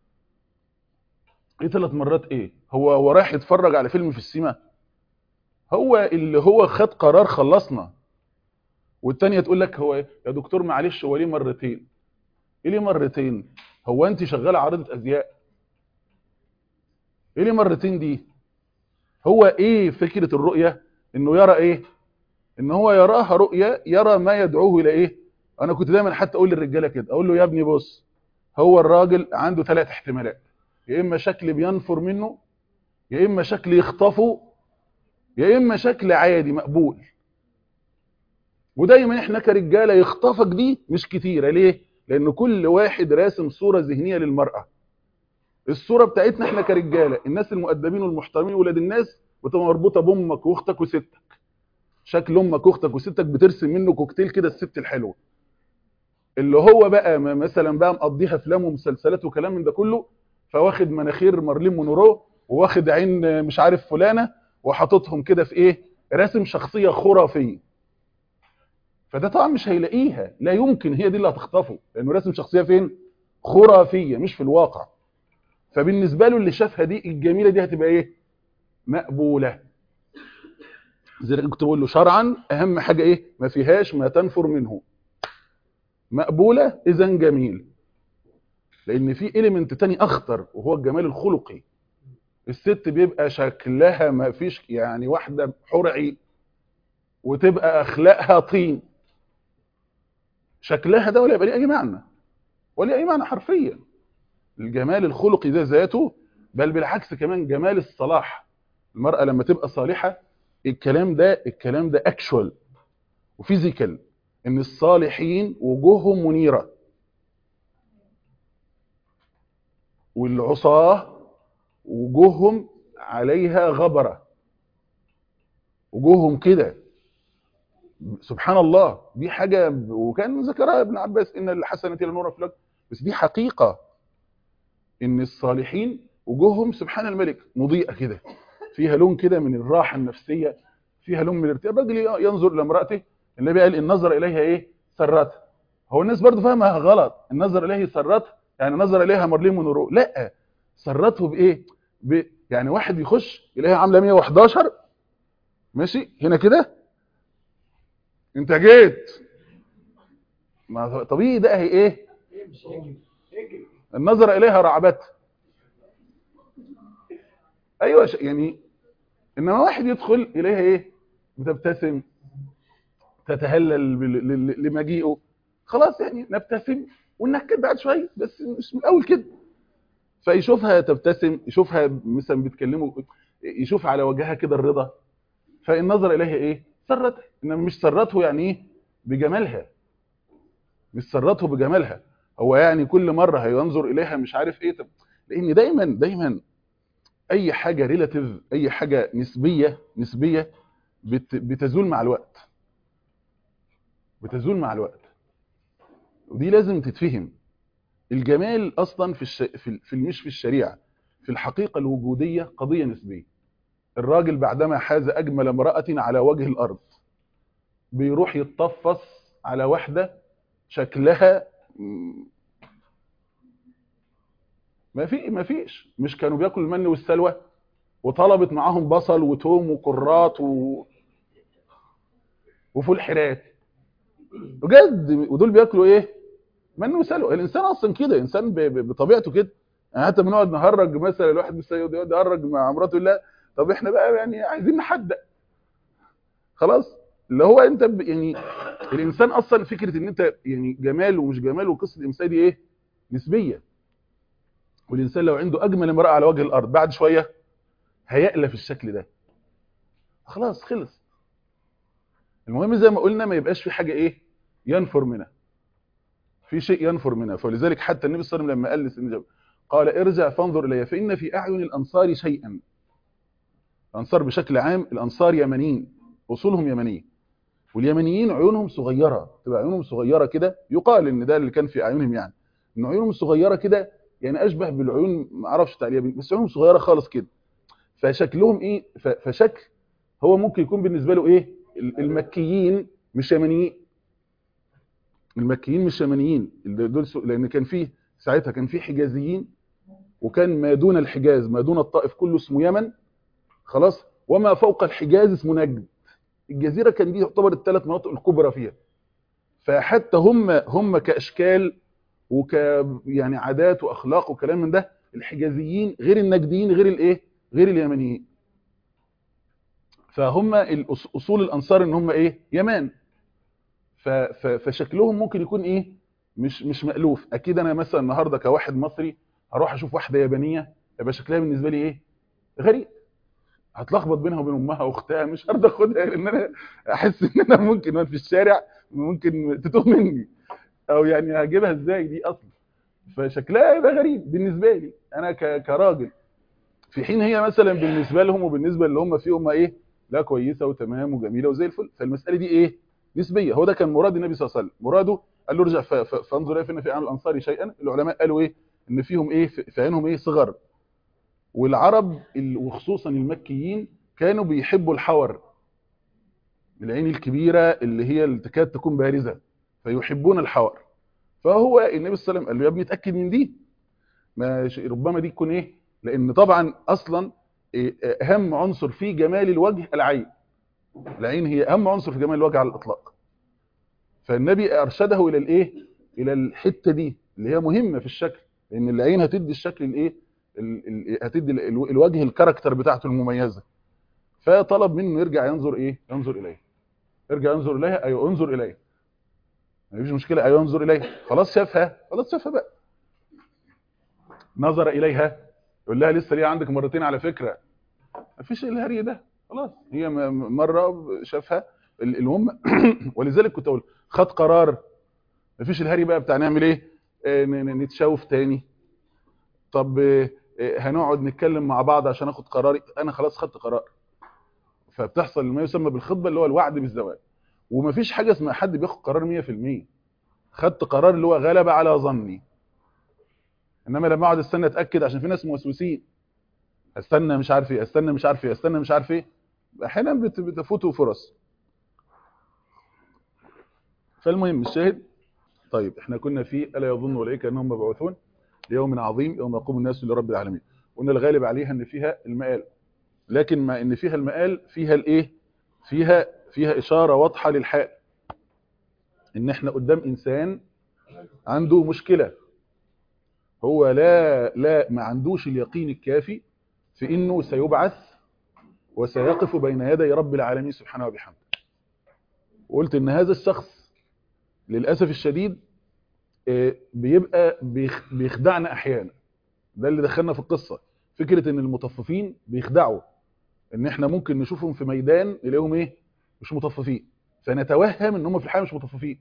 S2: ايه ثلاث مرات ايه هو هو رايح يتفرج على فيلم في السينما هو اللي هو خد قرار خلصنا والتانية تقول لك هو إيه؟ يا دكتور معلش هو ليه مرتين ايه ليه مرتين هو انت شغاله عارضه ازياء ايه ليه مرتين دي هو ايه فكره الرؤيه انه يرى ايه ان هو يراها رؤيه يرى ما يدعوه الى ايه انا كنت دايما حتى اقول للرجاله كده اقول له يا ابني بص هو الراجل عنده ثلاث احتمالات يا اما شكل بينفر منه يا اما شكل يخطفه يا اما شكل عادي مقبول ودايما احنا كرجاله يخطفك دي مش كتيره ليه لان كل واحد راسم صوره ذهنيه للمراه الصوره بتاعتنا احنا كرجاله الناس المؤدبين والمحترمين ولاد الناس بتبقى مربوطه بامك واختك وستك شكل امك واختك وستك بترسم منه كوكتيل كده الست الحلوه اللي هو بقى م- مثلا بقى مقضيها افلام ومسلسلات وكلام من ده كله فواخد مناخير مارلين مونرو وواخد عين مش عارف فلانه وحاططهم كده في ايه راسم شخصيه خرافيه فده طبعا مش هيلاقيها لا يمكن هي دي اللي هتخطفه لانه راسم شخصيه فين خرافيه مش في الواقع فبالنسبه له اللي شافها دي الجميله دي هتبقى ايه مقبوله زي ما كنت بقول له شرعا اهم حاجه ايه ما فيهاش ما تنفر منه مقبوله اذا جميل لان في اليمنت تاني اخطر وهو الجمال الخلقي الست بيبقى شكلها ما فيش يعني واحده حرعي وتبقى اخلاقها طين شكلها ده ولا يبقى ليه اي معنى ولا اي معنى حرفيا الجمال الخلقي ده ذاته بل بالعكس كمان جمال الصلاح المرأة لما تبقى صالحة الكلام ده الكلام ده اكشوال وفيزيكال ان الصالحين وجوههم منيرة والعصاة وجوههم عليها غبرة وجوههم كده سبحان الله دي حاجة وكان ذكرها ابن عباس ان الحسنة لنور في الوجه بس دي حقيقة ان الصالحين وجوههم سبحان الملك مضيئة كده فيها لون كده من الراحة النفسية فيها لون من الارتياح الراجل ينظر لامرأته النبي قال النظر إليها إيه سرتها هو الناس برضو فاهمها غلط النظر إليه سرتها يعني نظر إليها مارلين مونرو لا سرته بإيه ب... يعني واحد يخش يلاقيها عاملة 111 ماشي هنا كده انت جيت ما طبيعي ده هي ايه النظر اليها رعبتها ايوه ش- يعني انما واحد يدخل اليها ايه بتبتسم تتهلل بال- ل- لمجيئه خلاص يعني نبتسم وننكد بعد شويه بس مش من الاول كده فيشوفها تبتسم يشوفها مثلا بتكلمه يشوف على وجهها كده الرضا فالنظر اليها ايه سرته انما مش سرته يعني ايه بجمالها مش سرته بجمالها هو يعني كل مره هينظر اليها مش عارف ايه طب لان دايما دايما اي حاجه ريلاتيف اي حاجه نسبيه نسبيه بت بتزول مع الوقت بتزول مع الوقت ودي لازم تتفهم الجمال اصلا في الش... في, ال- في ال- مش في الشريعه في الحقيقة الوجودية قضية نسبية الراجل بعدما حاز أجمل امرأة على وجه الأرض بيروح يتطفص على واحدة شكلها مم، ما في ما فيش مش كانوا بياكلوا المن والسلوى وطلبت معاهم بصل وتوم وكرات و... وفول حرات بجد ودول بياكلوا ايه من وسلوى الانسان اصلا كده انسان ب... ب... بطبيعته كده يعني حتى بنقعد نهرج مثلا الواحد مثلا يقعد يقعد يهرج مع مراته يقول لها طب احنا بقى يعني عايزين نحدق خلاص اللي هو انت ب... يعني الانسان اصلا فكره ان انت يعني جمال ومش جمال وقصه الانسان دي ايه نسبيه والانسان لو عنده اجمل امراه على وجه الارض بعد شويه هيألف الشكل ده خلاص خلص المهم زي ما قلنا ما يبقاش في حاجه ايه ينفر منها في شيء ينفر منها فلذلك حتى النبي صلى الله عليه وسلم لما قال لسيدنا جابر قال ارجع فانظر الي فان في اعين الانصار شيئا الانصار بشكل عام الانصار يمنيين اصولهم يمنيه واليمنيين عيونهم صغيره تبقى عيونهم صغيره كده يقال ان ده اللي كان في اعينهم يعني ان عيونهم صغيره كده يعني اشبه بالعيون ما اعرفش تعليق بس عيونهم صغيره خالص كده فشكلهم ايه ف- فشكل هو ممكن يكون بالنسبه له ايه ال- المكيين مش يمنيين المكيين مش يمنيين اللي دول سو- لان كان فيه ساعتها كان فيه حجازيين وكان ما دون الحجاز ما دون الطائف كله اسمه يمن خلاص وما فوق الحجاز اسمه نجد الجزيره كان دي يعتبر الثلاث مناطق الكبرى فيها فحتى هم هم كاشكال وك يعني عادات واخلاق وكلام من ده الحجازيين غير النجديين غير الايه غير اليمنيين فهم الأص- اصول الانصار ان هم ايه يمان ف- ف- فشكلهم ممكن يكون ايه مش مش مألوف اكيد انا مثلا النهارده كواحد مصري هروح اشوف واحده يابانيه يبقى شكلها بالنسبه لي ايه غريب هتلخبط بينها وبين امها واختها مش هرضى اخدها لان انا احس ان انا ممكن وأنا في الشارع ممكن تتوه مني او يعني هجيبها ازاي دي اصلا فشكلها يبقى غريب بالنسبه لي انا ك- كراجل في حين هي مثلا بالنسبه لهم وبالنسبه اللي هم فيه هم ايه لا كويسه وتمام وجميله وزي الفل فالمساله دي ايه نسبيه هو ده كان مراد النبي صلى الله عليه وسلم مراده قال له ارجع ف- ف- فانظر ايه فان في عام الانصار شيئا العلماء قالوا ايه ان فيهم ايه في في عينهم ايه صغر والعرب ال- وخصوصا المكيين كانوا بيحبوا الحور العين الكبيره اللي هي اللي تكاد تكون بارزه فيحبون الحور فهو النبي صلى الله عليه وسلم قال له يا ابني اتاكد من دي ما ش- ربما دي تكون ايه لان طبعا اصلا إيه، اهم عنصر في جمال الوجه العين العين هي اهم عنصر في جمال الوجه على الاطلاق فالنبي ارشده الى الايه الى الحته دي اللي هي مهمه في الشكل لان العين هتدي الشكل الايه ال- ال- هتدي ال- الو- الوجه الكاركتر بتاعته المميزه فطلب منه يرجع ينظر ايه ينظر اليه ارجع ينظر اليها ايوه انظر اليه مفيش مشكله ايوه انظر اليها خلاص شافها خلاص شافها بقى نظر اليها يقول لها لسه ليه عندك مرتين على فكره مفيش الهري ده خلاص هي م- م- مره شافها ال- المهم ولذلك كنت اقول خد قرار مفيش الهري بقى بتاع نعمل ايه آه، ن- ن- نتشاوف تاني طب آه، آه، هنقعد نتكلم مع بعض عشان اخد قراري انا خلاص خدت قرار فبتحصل ما يسمى بالخطبه اللي هو الوعد بالزواج ومفيش حاجه اسمها حد بياخد قرار 100% خدت قرار اللي هو غلب على ظني انما لما اقعد استنى اتاكد عشان في ناس موسوسين استنى مش عارف ايه استنى مش عارف ايه استنى مش عارف ايه احيانا بت- بتفوتوا فرص فالمهم الشاهد طيب احنا كنا في الا يظن اولئك انهم مبعوثون ليوم عظيم يوم يقوم الناس لرب العالمين قلنا الغالب عليها ان فيها المآل لكن ما ان فيها المآل فيها الايه فيها فيها اشاره واضحه للحال ان احنا قدام انسان عنده مشكله هو لا لا ما عندوش اليقين الكافي في انه سيبعث وسيقف بين يدي رب العالمين سبحانه وبحمده وقلت ان هذا الشخص للاسف الشديد آه، بيبقى بيخ- بيخدعنا احيانا ده اللي دخلنا في القصه فكره ان المطففين بيخدعوا ان احنا ممكن نشوفهم في ميدان نلاقيهم ايه مش مطففين فنتوهم ان هم في الحقيقه مش مطففين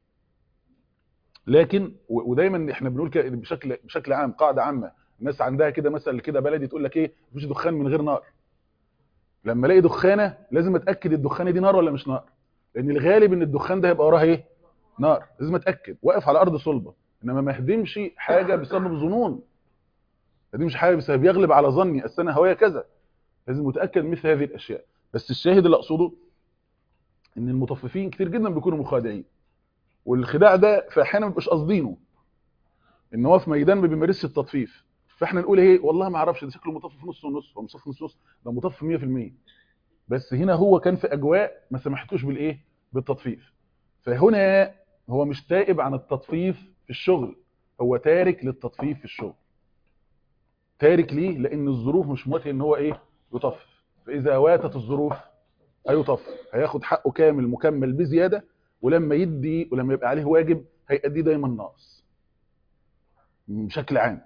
S2: لكن و- ودايما احنا بنقول كده بشكل بشكل عام قاعده عامه الناس عندها كده مثل كده بلدي تقول لك ايه مفيش دخان من غير نار لما الاقي دخانه لازم اتاكد الدخانه دي نار ولا مش نار لان الغالب ان الدخان ده هيبقى وراه ايه نار لازم اتاكد واقف على ارض صلبه انما ما اهدمش حاجه بسبب ظنون دي مش حاجه بس بيغلب على ظني اصل انا هوايه كذا لازم متاكد من مثل هذه الاشياء بس الشاهد اللي اقصده ان المطففين كتير جدا بيكونوا مخادعين والخداع ده في احيانا ما بيبقاش قاصدينه ان هو في ميدان ما بيمارسش التطفيف فاحنا نقول ايه والله ما اعرفش ده شكله مطفف نص ونص هو مصفف نص نص ده مطفف 100% بس هنا هو كان في اجواء ما سمحتوش بالايه بالتطفيف فهنا هو مش تائب عن التطفيف في الشغل هو تارك للتطفيف في الشغل تارك ليه لان الظروف مش موافقه ان هو ايه يطفف فاذا واتت الظروف هيطفف هياخد حقه كامل مكمل بزياده ولما يدي ولما يبقى عليه واجب هيأديه دايما ناقص بشكل عام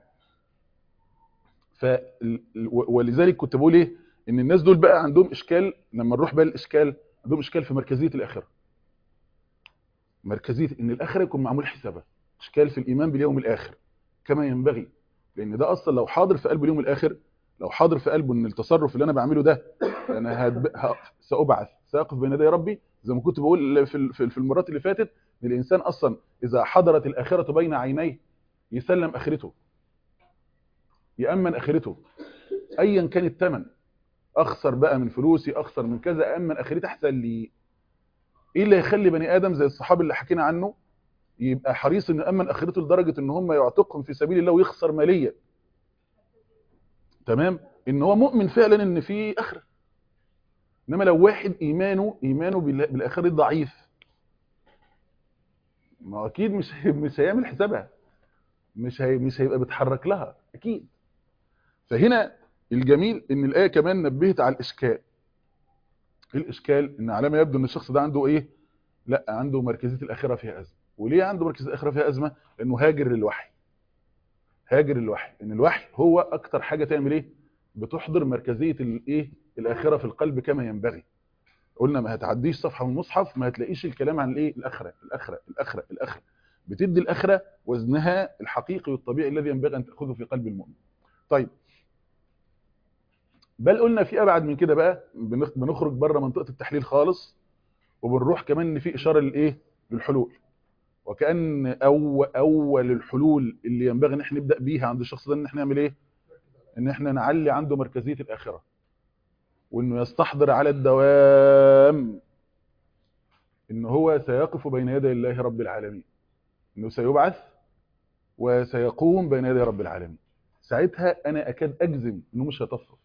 S2: ف ولذلك كنت بقول ايه ان الناس دول بقى عندهم اشكال لما نروح بقى الاشكال عندهم اشكال في مركزيه الاخره مركزيه ان الاخره يكون معمول حسابها اشكال في الايمان باليوم الاخر كما ينبغي لان ده اصلا لو حاضر في قلب اليوم الاخر لو حاضر في قلبه ان التصرف اللي انا بعمله ده انا هدب... ه... سابعث ساقف بين يدي ربي زي ما كنت بقول في في المرات اللي فاتت ان الانسان اصلا اذا حضرت الاخره بين عينيه يسلم اخرته يامن اخرته ايا كان الثمن اخسر بقى من فلوسي اخسر من كذا امن اخرتي احسن لي ايه اللي يخلي بني ادم زي الصحابي اللي حكينا عنه يبقى حريص انه يامن اخرته لدرجه ان هم يعتقهم في سبيل الله ويخسر ماليا تمام ان هو مؤمن فعلا ان في اخره انما لو واحد ايمانه ايمانه بالاخره ضعيف ما اكيد مش مش هيعمل حسابها مش هي مش هيبقى بيتحرك لها اكيد فهنا الجميل ان الايه كمان نبهت على الاشكال ايه الاشكال ان على ما يبدو ان الشخص ده عنده ايه لا عنده مركزيه الاخره فيها ازمه وليه عنده مركزيه الاخره فيها ازمه لانه هاجر للوحي هاجر الوحي ان الوحي هو اكتر حاجه تعمل ايه بتحضر مركزيه الايه الاخره في القلب كما ينبغي قلنا ما هتعديش صفحه من المصحف ما هتلاقيش الكلام عن الايه الاخره الاخره الاخره الاخره بتدي الاخره وزنها الحقيقي والطبيعي الذي ينبغي ان تاخذه في قلب المؤمن طيب بل قلنا في ابعد من كده بقى بنخرج بره منطقه التحليل خالص وبنروح كمان ان في اشاره للايه للحلول وكان أو اول الحلول اللي ينبغي ان احنا نبدا بيها عند الشخص ده ان احنا نعمل ايه ان احنا نعلي عنده مركزيه الاخره وانه يستحضر على الدوام ان هو سيقف بين يدي الله رب العالمين انه سيبعث وسيقوم بين يدي رب العالمين ساعتها انا اكاد اجزم انه مش هيطفف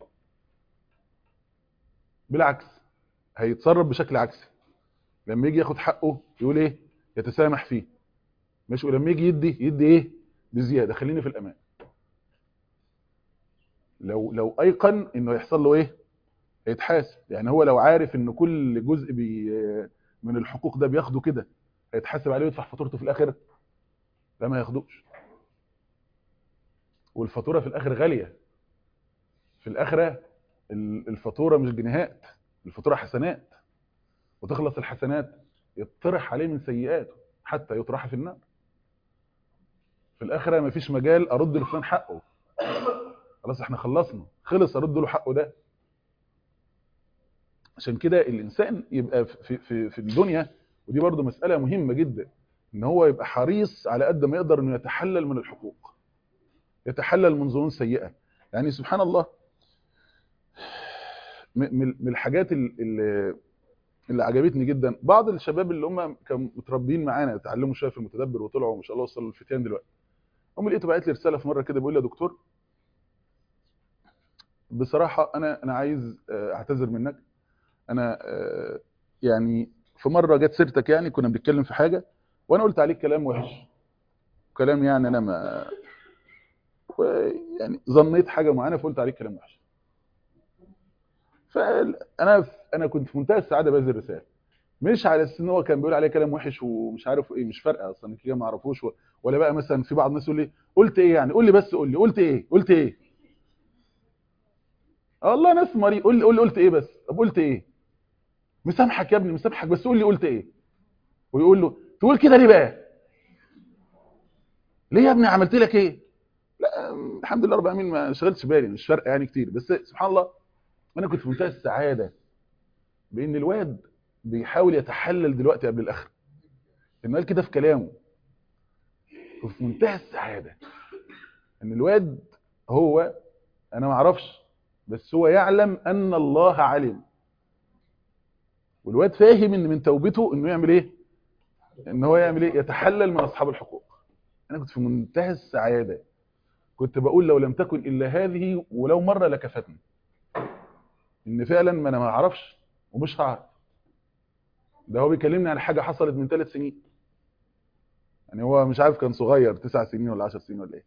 S2: بالعكس هيتصرف بشكل عكسي لما يجي ياخد حقه يقول ايه يتسامح فيه ماشي ولما يجي يدي يدي ايه بزياده خليني في الامان لو لو ايقن انه يحصل له ايه هيتحاسب يعني هو لو عارف ان كل جزء بي من الحقوق ده بياخده كده هيتحاسب عليه ويدفع فاتورته في الاخر لا ما ياخدوش والفاتوره في الاخر غاليه في الاخره الفاتوره مش جنيهات الفاتوره حسنات وتخلص الحسنات يطرح عليه من سيئاته حتى يطرح في النار في الاخره مفيش مجال ارد لفلان حقه خلاص احنا خلصنا خلص ارد له حقه ده عشان كده الانسان يبقى في في في الدنيا ودي برضو مساله مهمه جدا ان هو يبقى حريص على قد ما يقدر انه يتحلل من الحقوق يتحلل من ظنون سيئه يعني سبحان الله من الحاجات اللي اللي عجبتني جدا بعض الشباب اللي هم كانوا متربيين معانا اتعلموا شويه في المتدبر وطلعوا ما شاء الله وصلوا للفتيان دلوقتي هم لقيته بعت لي رساله في مره كده بيقول لي يا دكتور بصراحه انا انا عايز اعتذر منك انا يعني في مره جت سيرتك يعني كنا بنتكلم في حاجه وانا قلت عليك كلام وحش كلام يعني انا ما يعني ظنيت حاجه معينه فقلت عليك كلام وحش فانا انا كنت في منتهى السعاده بهذه الرساله مش على اساس ان هو كان بيقول عليه كلام وحش ومش عارف ايه مش فارقه اصلا كده ما اعرفوش ولا بقى مثلا في بعض الناس يقول لي قلت ايه يعني قول لي بس قول لي قلت ايه قلت ايه والله ناس مريء قول لي قول لي قلت ايه بس طب قلت ايه مسامحك يا ابني مسامحك بس قول لي قلت ايه ويقول له تقول كده ليه بقى ليه يا ابني عملت لك ايه لا الحمد لله رب العالمين ما شغلتش بالي مش فارقه يعني كتير بس سبحان الله انا كنت في منتهى السعاده بان الواد بيحاول يتحلل دلوقتي قبل الاخر انه قال كده في كلامه وفي منتهى السعاده ان الواد هو انا ما اعرفش بس هو يعلم ان الله علم والواد فاهم ان من توبته انه يعمل ايه ان هو يعمل ايه يتحلل من اصحاب الحقوق انا كنت في منتهى السعاده كنت بقول لو لم تكن الا هذه ولو مره لكفتني ان فعلا ما انا ما اعرفش ومش هعرف ده هو بيكلمني عن حاجه حصلت من ثلاث سنين يعني هو مش عارف كان صغير تسع سنين ولا عشر سنين ولا ايه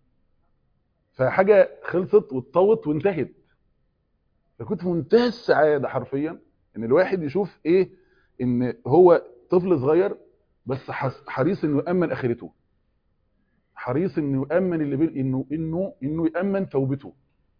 S2: فحاجه خلصت واتطوت وانتهت فكنت في منتهى السعاده حرفيا ان الواحد يشوف ايه ان هو طفل صغير بس حس- حريص انه يامن اخرته حريص انه يامن اللي بين انه انه انه يامن توبته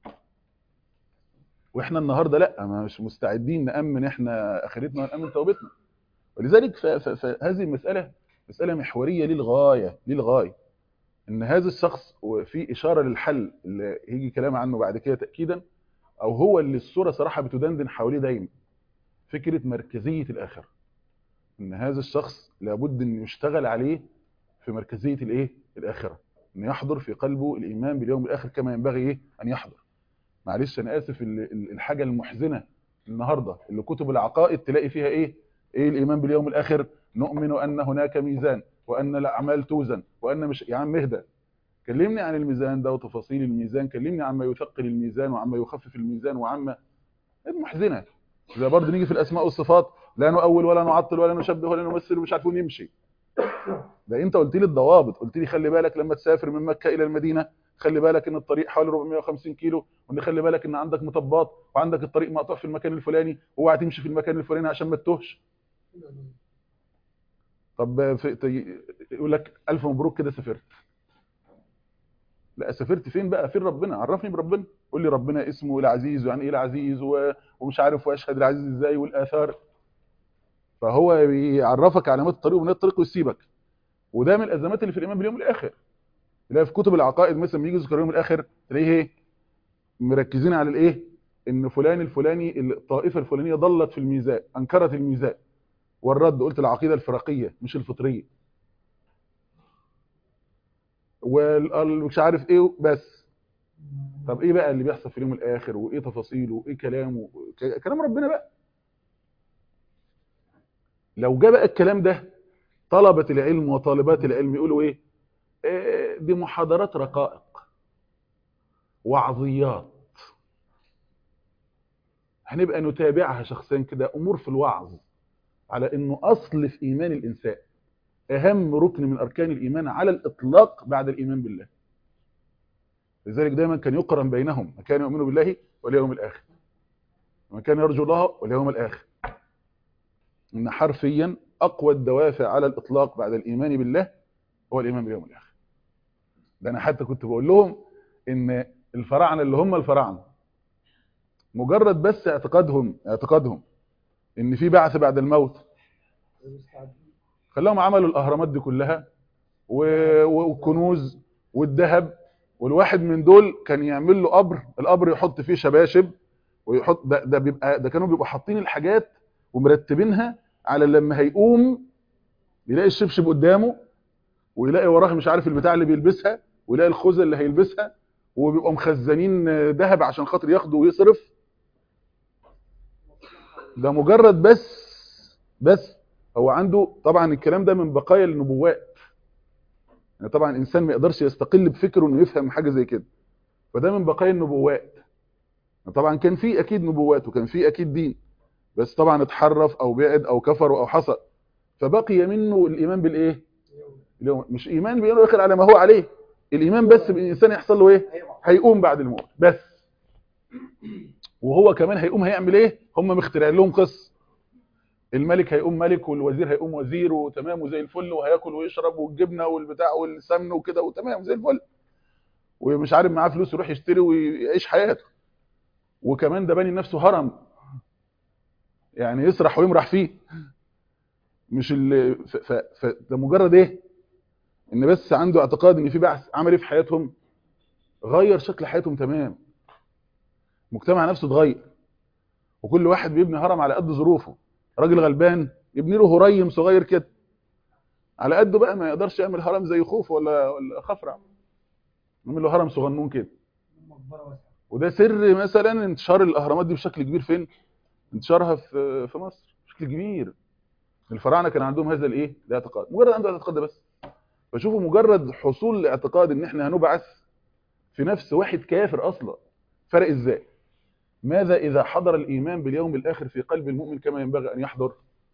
S2: واحنا النهارده لا ما مش مستعدين نامن احنا اخرتنا ونامن توبتنا ولذلك ف- ف- فهذه المساله مساله محوريه للغايه للغايه ان هذا الشخص وفي اشاره للحل اللي هيجي كلام عنه بعد كده تاكيدا او هو اللي الصوره صراحه بتدندن حواليه دايما فكره مركزيه الاخره ان هذا الشخص لابد ان يشتغل عليه في مركزيه الايه الاخره ان يحضر في قلبه الايمان باليوم الاخر كما ينبغي ايه ان يحضر معلش انا اسف ال- ال- الحاجه المحزنه النهارده اللي كتب العقائد تلاقي فيها ايه ايه الايمان باليوم الاخر نؤمن ان هناك ميزان وان الاعمال توزن وان مش يا عم اهدى كلمني عن الميزان ده وتفاصيل الميزان كلمني عما يثقل الميزان وعما يخفف الميزان وعما المحزنه زي برضه نيجي في الاسماء والصفات لا نؤول ولا نعطل ولا نشبه ولا نمثل ومش عارفين نمشي ده انت قلت لي الضوابط قلت لي خلي بالك لما تسافر من مكه الى المدينه خلي بالك ان الطريق حوالي 450 كيلو وان خلي بالك ان عندك مطبات وعندك الطريق مقطوع في المكان الفلاني واوعى تمشي في المكان الفلاني عشان ما تتوهش طب في ت- يقول لك الف مبروك كده سافرت لا سافرت فين بقى فين ربنا عرفني بربنا قول لي ربنا اسمه العزيز ويعني ايه العزيز و- ومش عارف واشهد العزيز ازاي والاثار فهو بيعرفك علامات الطريق ومنات الطريق ويسيبك وده من الازمات اللي في الايمان باليوم الاخر تلاقي في كتب العقائد مثلا لما يجي يذكر اليوم الاخر تلاقيه ايه مركزين على الايه ان فلان الفلاني الطائفه الفلانيه ضلت في الميزان انكرت الميزان والرد قلت العقيده الفرقيه مش الفطريه ومش عارف ايه بس طب ايه بقى اللي بيحصل في اليوم الاخر وايه تفاصيله وايه كلامه ك- كلام ربنا بقى لو جاء بقى الكلام ده طلبة العلم وطالبات العلم يقولوا ايه إيه دي محاضرات رقائق وعظيات هنبقى نتابعها شخصيا كده امور في الوعظ على انه اصل في ايمان الانسان اهم ركن من اركان الايمان على الاطلاق بعد الايمان بالله لذلك دايما كان يقرن بينهم من كان يؤمن بالله واليوم الاخر ومن كان يرجو الله واليوم الاخر ان حرفيا اقوى الدوافع على الاطلاق بعد الايمان بالله هو الايمان باليوم الاخر ده انا حتى كنت بقول لهم ان الفراعنه اللي هم الفراعنه مجرد بس اعتقادهم اعتقادهم ان في بعث بعد الموت خلاهم عملوا الاهرامات دي كلها و- والكنوز والذهب والواحد من دول كان يعمل له قبر القبر يحط فيه شباشب ويحط ده, ده بيبقى ده كانوا بيبقوا حاطين الحاجات ومرتبينها على لما هيقوم يلاقي الشبشب قدامه ويلاقي وراه مش عارف البتاع اللي بيلبسها ويلاقي الخوذه اللي هيلبسها وبيبقوا مخزنين ذهب عشان خاطر ياخده ويصرف ده مجرد بس بس هو عنده طبعا الكلام ده من بقايا النبوات يعني طبعا الانسان ما يقدرش يستقل بفكره انه يفهم حاجه زي كده فده من بقايا النبوات طبعا كان في اكيد نبوات وكان في اكيد دين بس طبعا اتحرف او بعد او كفر او حصل فبقي منه الايمان بالايه اليوم مش ايمان بانه يدخل على ما هو عليه الايمان بس بان الانسان يحصل له ايه هيقوم بعد الموت بس وهو كمان هيقوم هيعمل ايه هم مخترعين لهم قصه الملك هيقوم ملك والوزير هيقوم وزير وتمام وزي الفل وهياكل ويشرب والجبنه والبتاع والسمن وكده وتمام زي الفل ومش عارف معاه فلوس يروح يشتري ويعيش حياته وكمان ده باني نفسه هرم يعني يسرح ويمرح فيه مش اللي ف... ف... ف... ده مجرد ايه ان بس عنده اعتقاد ان في بعث عمل ايه في حياتهم غير شكل حياتهم تمام المجتمع نفسه اتغير وكل واحد بيبني هرم على قد ظروفه راجل غلبان يبني له هريم صغير كده على قده بقى ما يقدرش يعمل هرم زي خوف ولا ولا خفرع يعمل له هرم صغنون كده وده سر مثلا انتشار الاهرامات دي بشكل كبير فين انتشارها في في مصر بشكل كبير الفراعنه كان عندهم هذا الايه الاعتقاد مجرد عنده اعتقاد ده بس فشوفوا مجرد حصول الاعتقاد ان احنا هنبعث في نفس واحد كافر اصلا فرق ازاي ماذا اذا حضر الايمان باليوم الاخر في قلب المؤمن كما ينبغي ان يحضر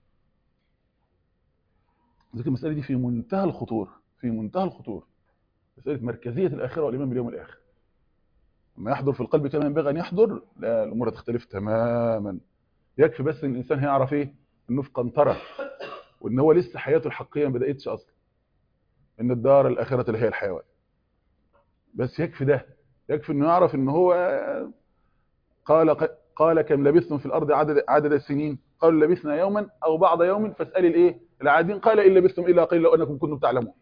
S2: ذلك المساله دي في منتهى الخطوره في منتهى الخطوره مساله مركزيه الاخره والايمان باليوم الاخر لما يحضر في القلب كما ينبغي ان يحضر لا الامور هتختلف تماما يكفي بس ان الانسان هيعرف ايه انه في قنطره وان هو لسه حياته الحقيقيه ما بداتش اصلا ان الدار الاخره اللي هي الحيوان بس يكفي ده يكفي انه يعرف ان هو قال قال كم لبثتم في الارض عدد عدد السنين قالوا لبثنا يوما او بعض يوم فاسال الايه العادين قال ان لبثتم الا قليلا لو انكم كنتم تعلمون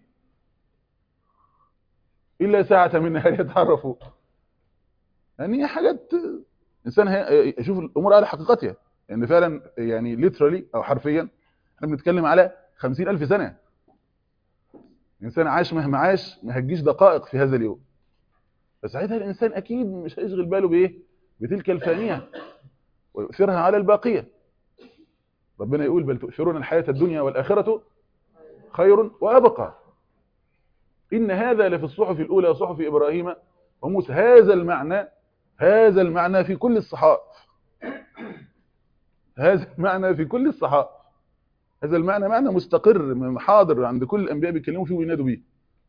S2: الا ساعه من نهار يتعرفوا يعني حاجات انسان هي- يشوف الامور على حقيقتها يعني فعلا يعني ليترالي او حرفيا احنا بنتكلم على 50000 سنه الانسان عاش مهما عاش ما هتجيش دقائق في هذا اليوم فساعتها الانسان اكيد مش هيشغل باله بايه بتلك الفانيه ويؤثرها على الباقيه ربنا يقول بل تؤثرون الحياه الدنيا والاخره خير وابقى ان هذا لفي الصحف الاولى صحف ابراهيم وموسى هذا المعنى هذا المعنى في كل الصحائف هذا المعنى في كل الصحائف هذا المعنى معنى مستقر حاضر عند كل الانبياء بيتكلموا فيه وينادوا بيه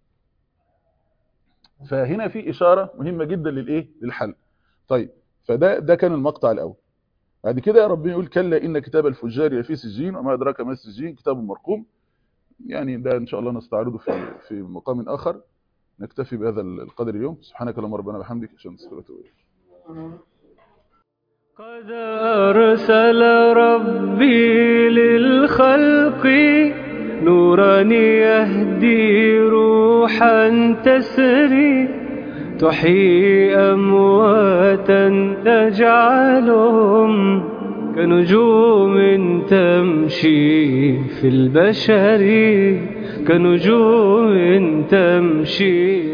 S2: فهنا في اشاره مهمه جدا للايه للحل طيب فده ده كان المقطع الاول بعد كده ربنا يقول كلا ان كتاب الفجار لفي سجين وما ادراك ما السجين كتاب مرقوم يعني ده ان شاء الله نستعرضه في في مقام اخر نكتفي بهذا القدر اليوم سبحانك اللهم ربنا وبحمدك اشهد ان لا اله الا انت استغفرك واتوب اليك
S1: قد أرسل ربي للخلق نورا يهدي روحا تسري تحيي أمواتا تجعلهم كنجوم تمشي في البشر كنجوم تمشي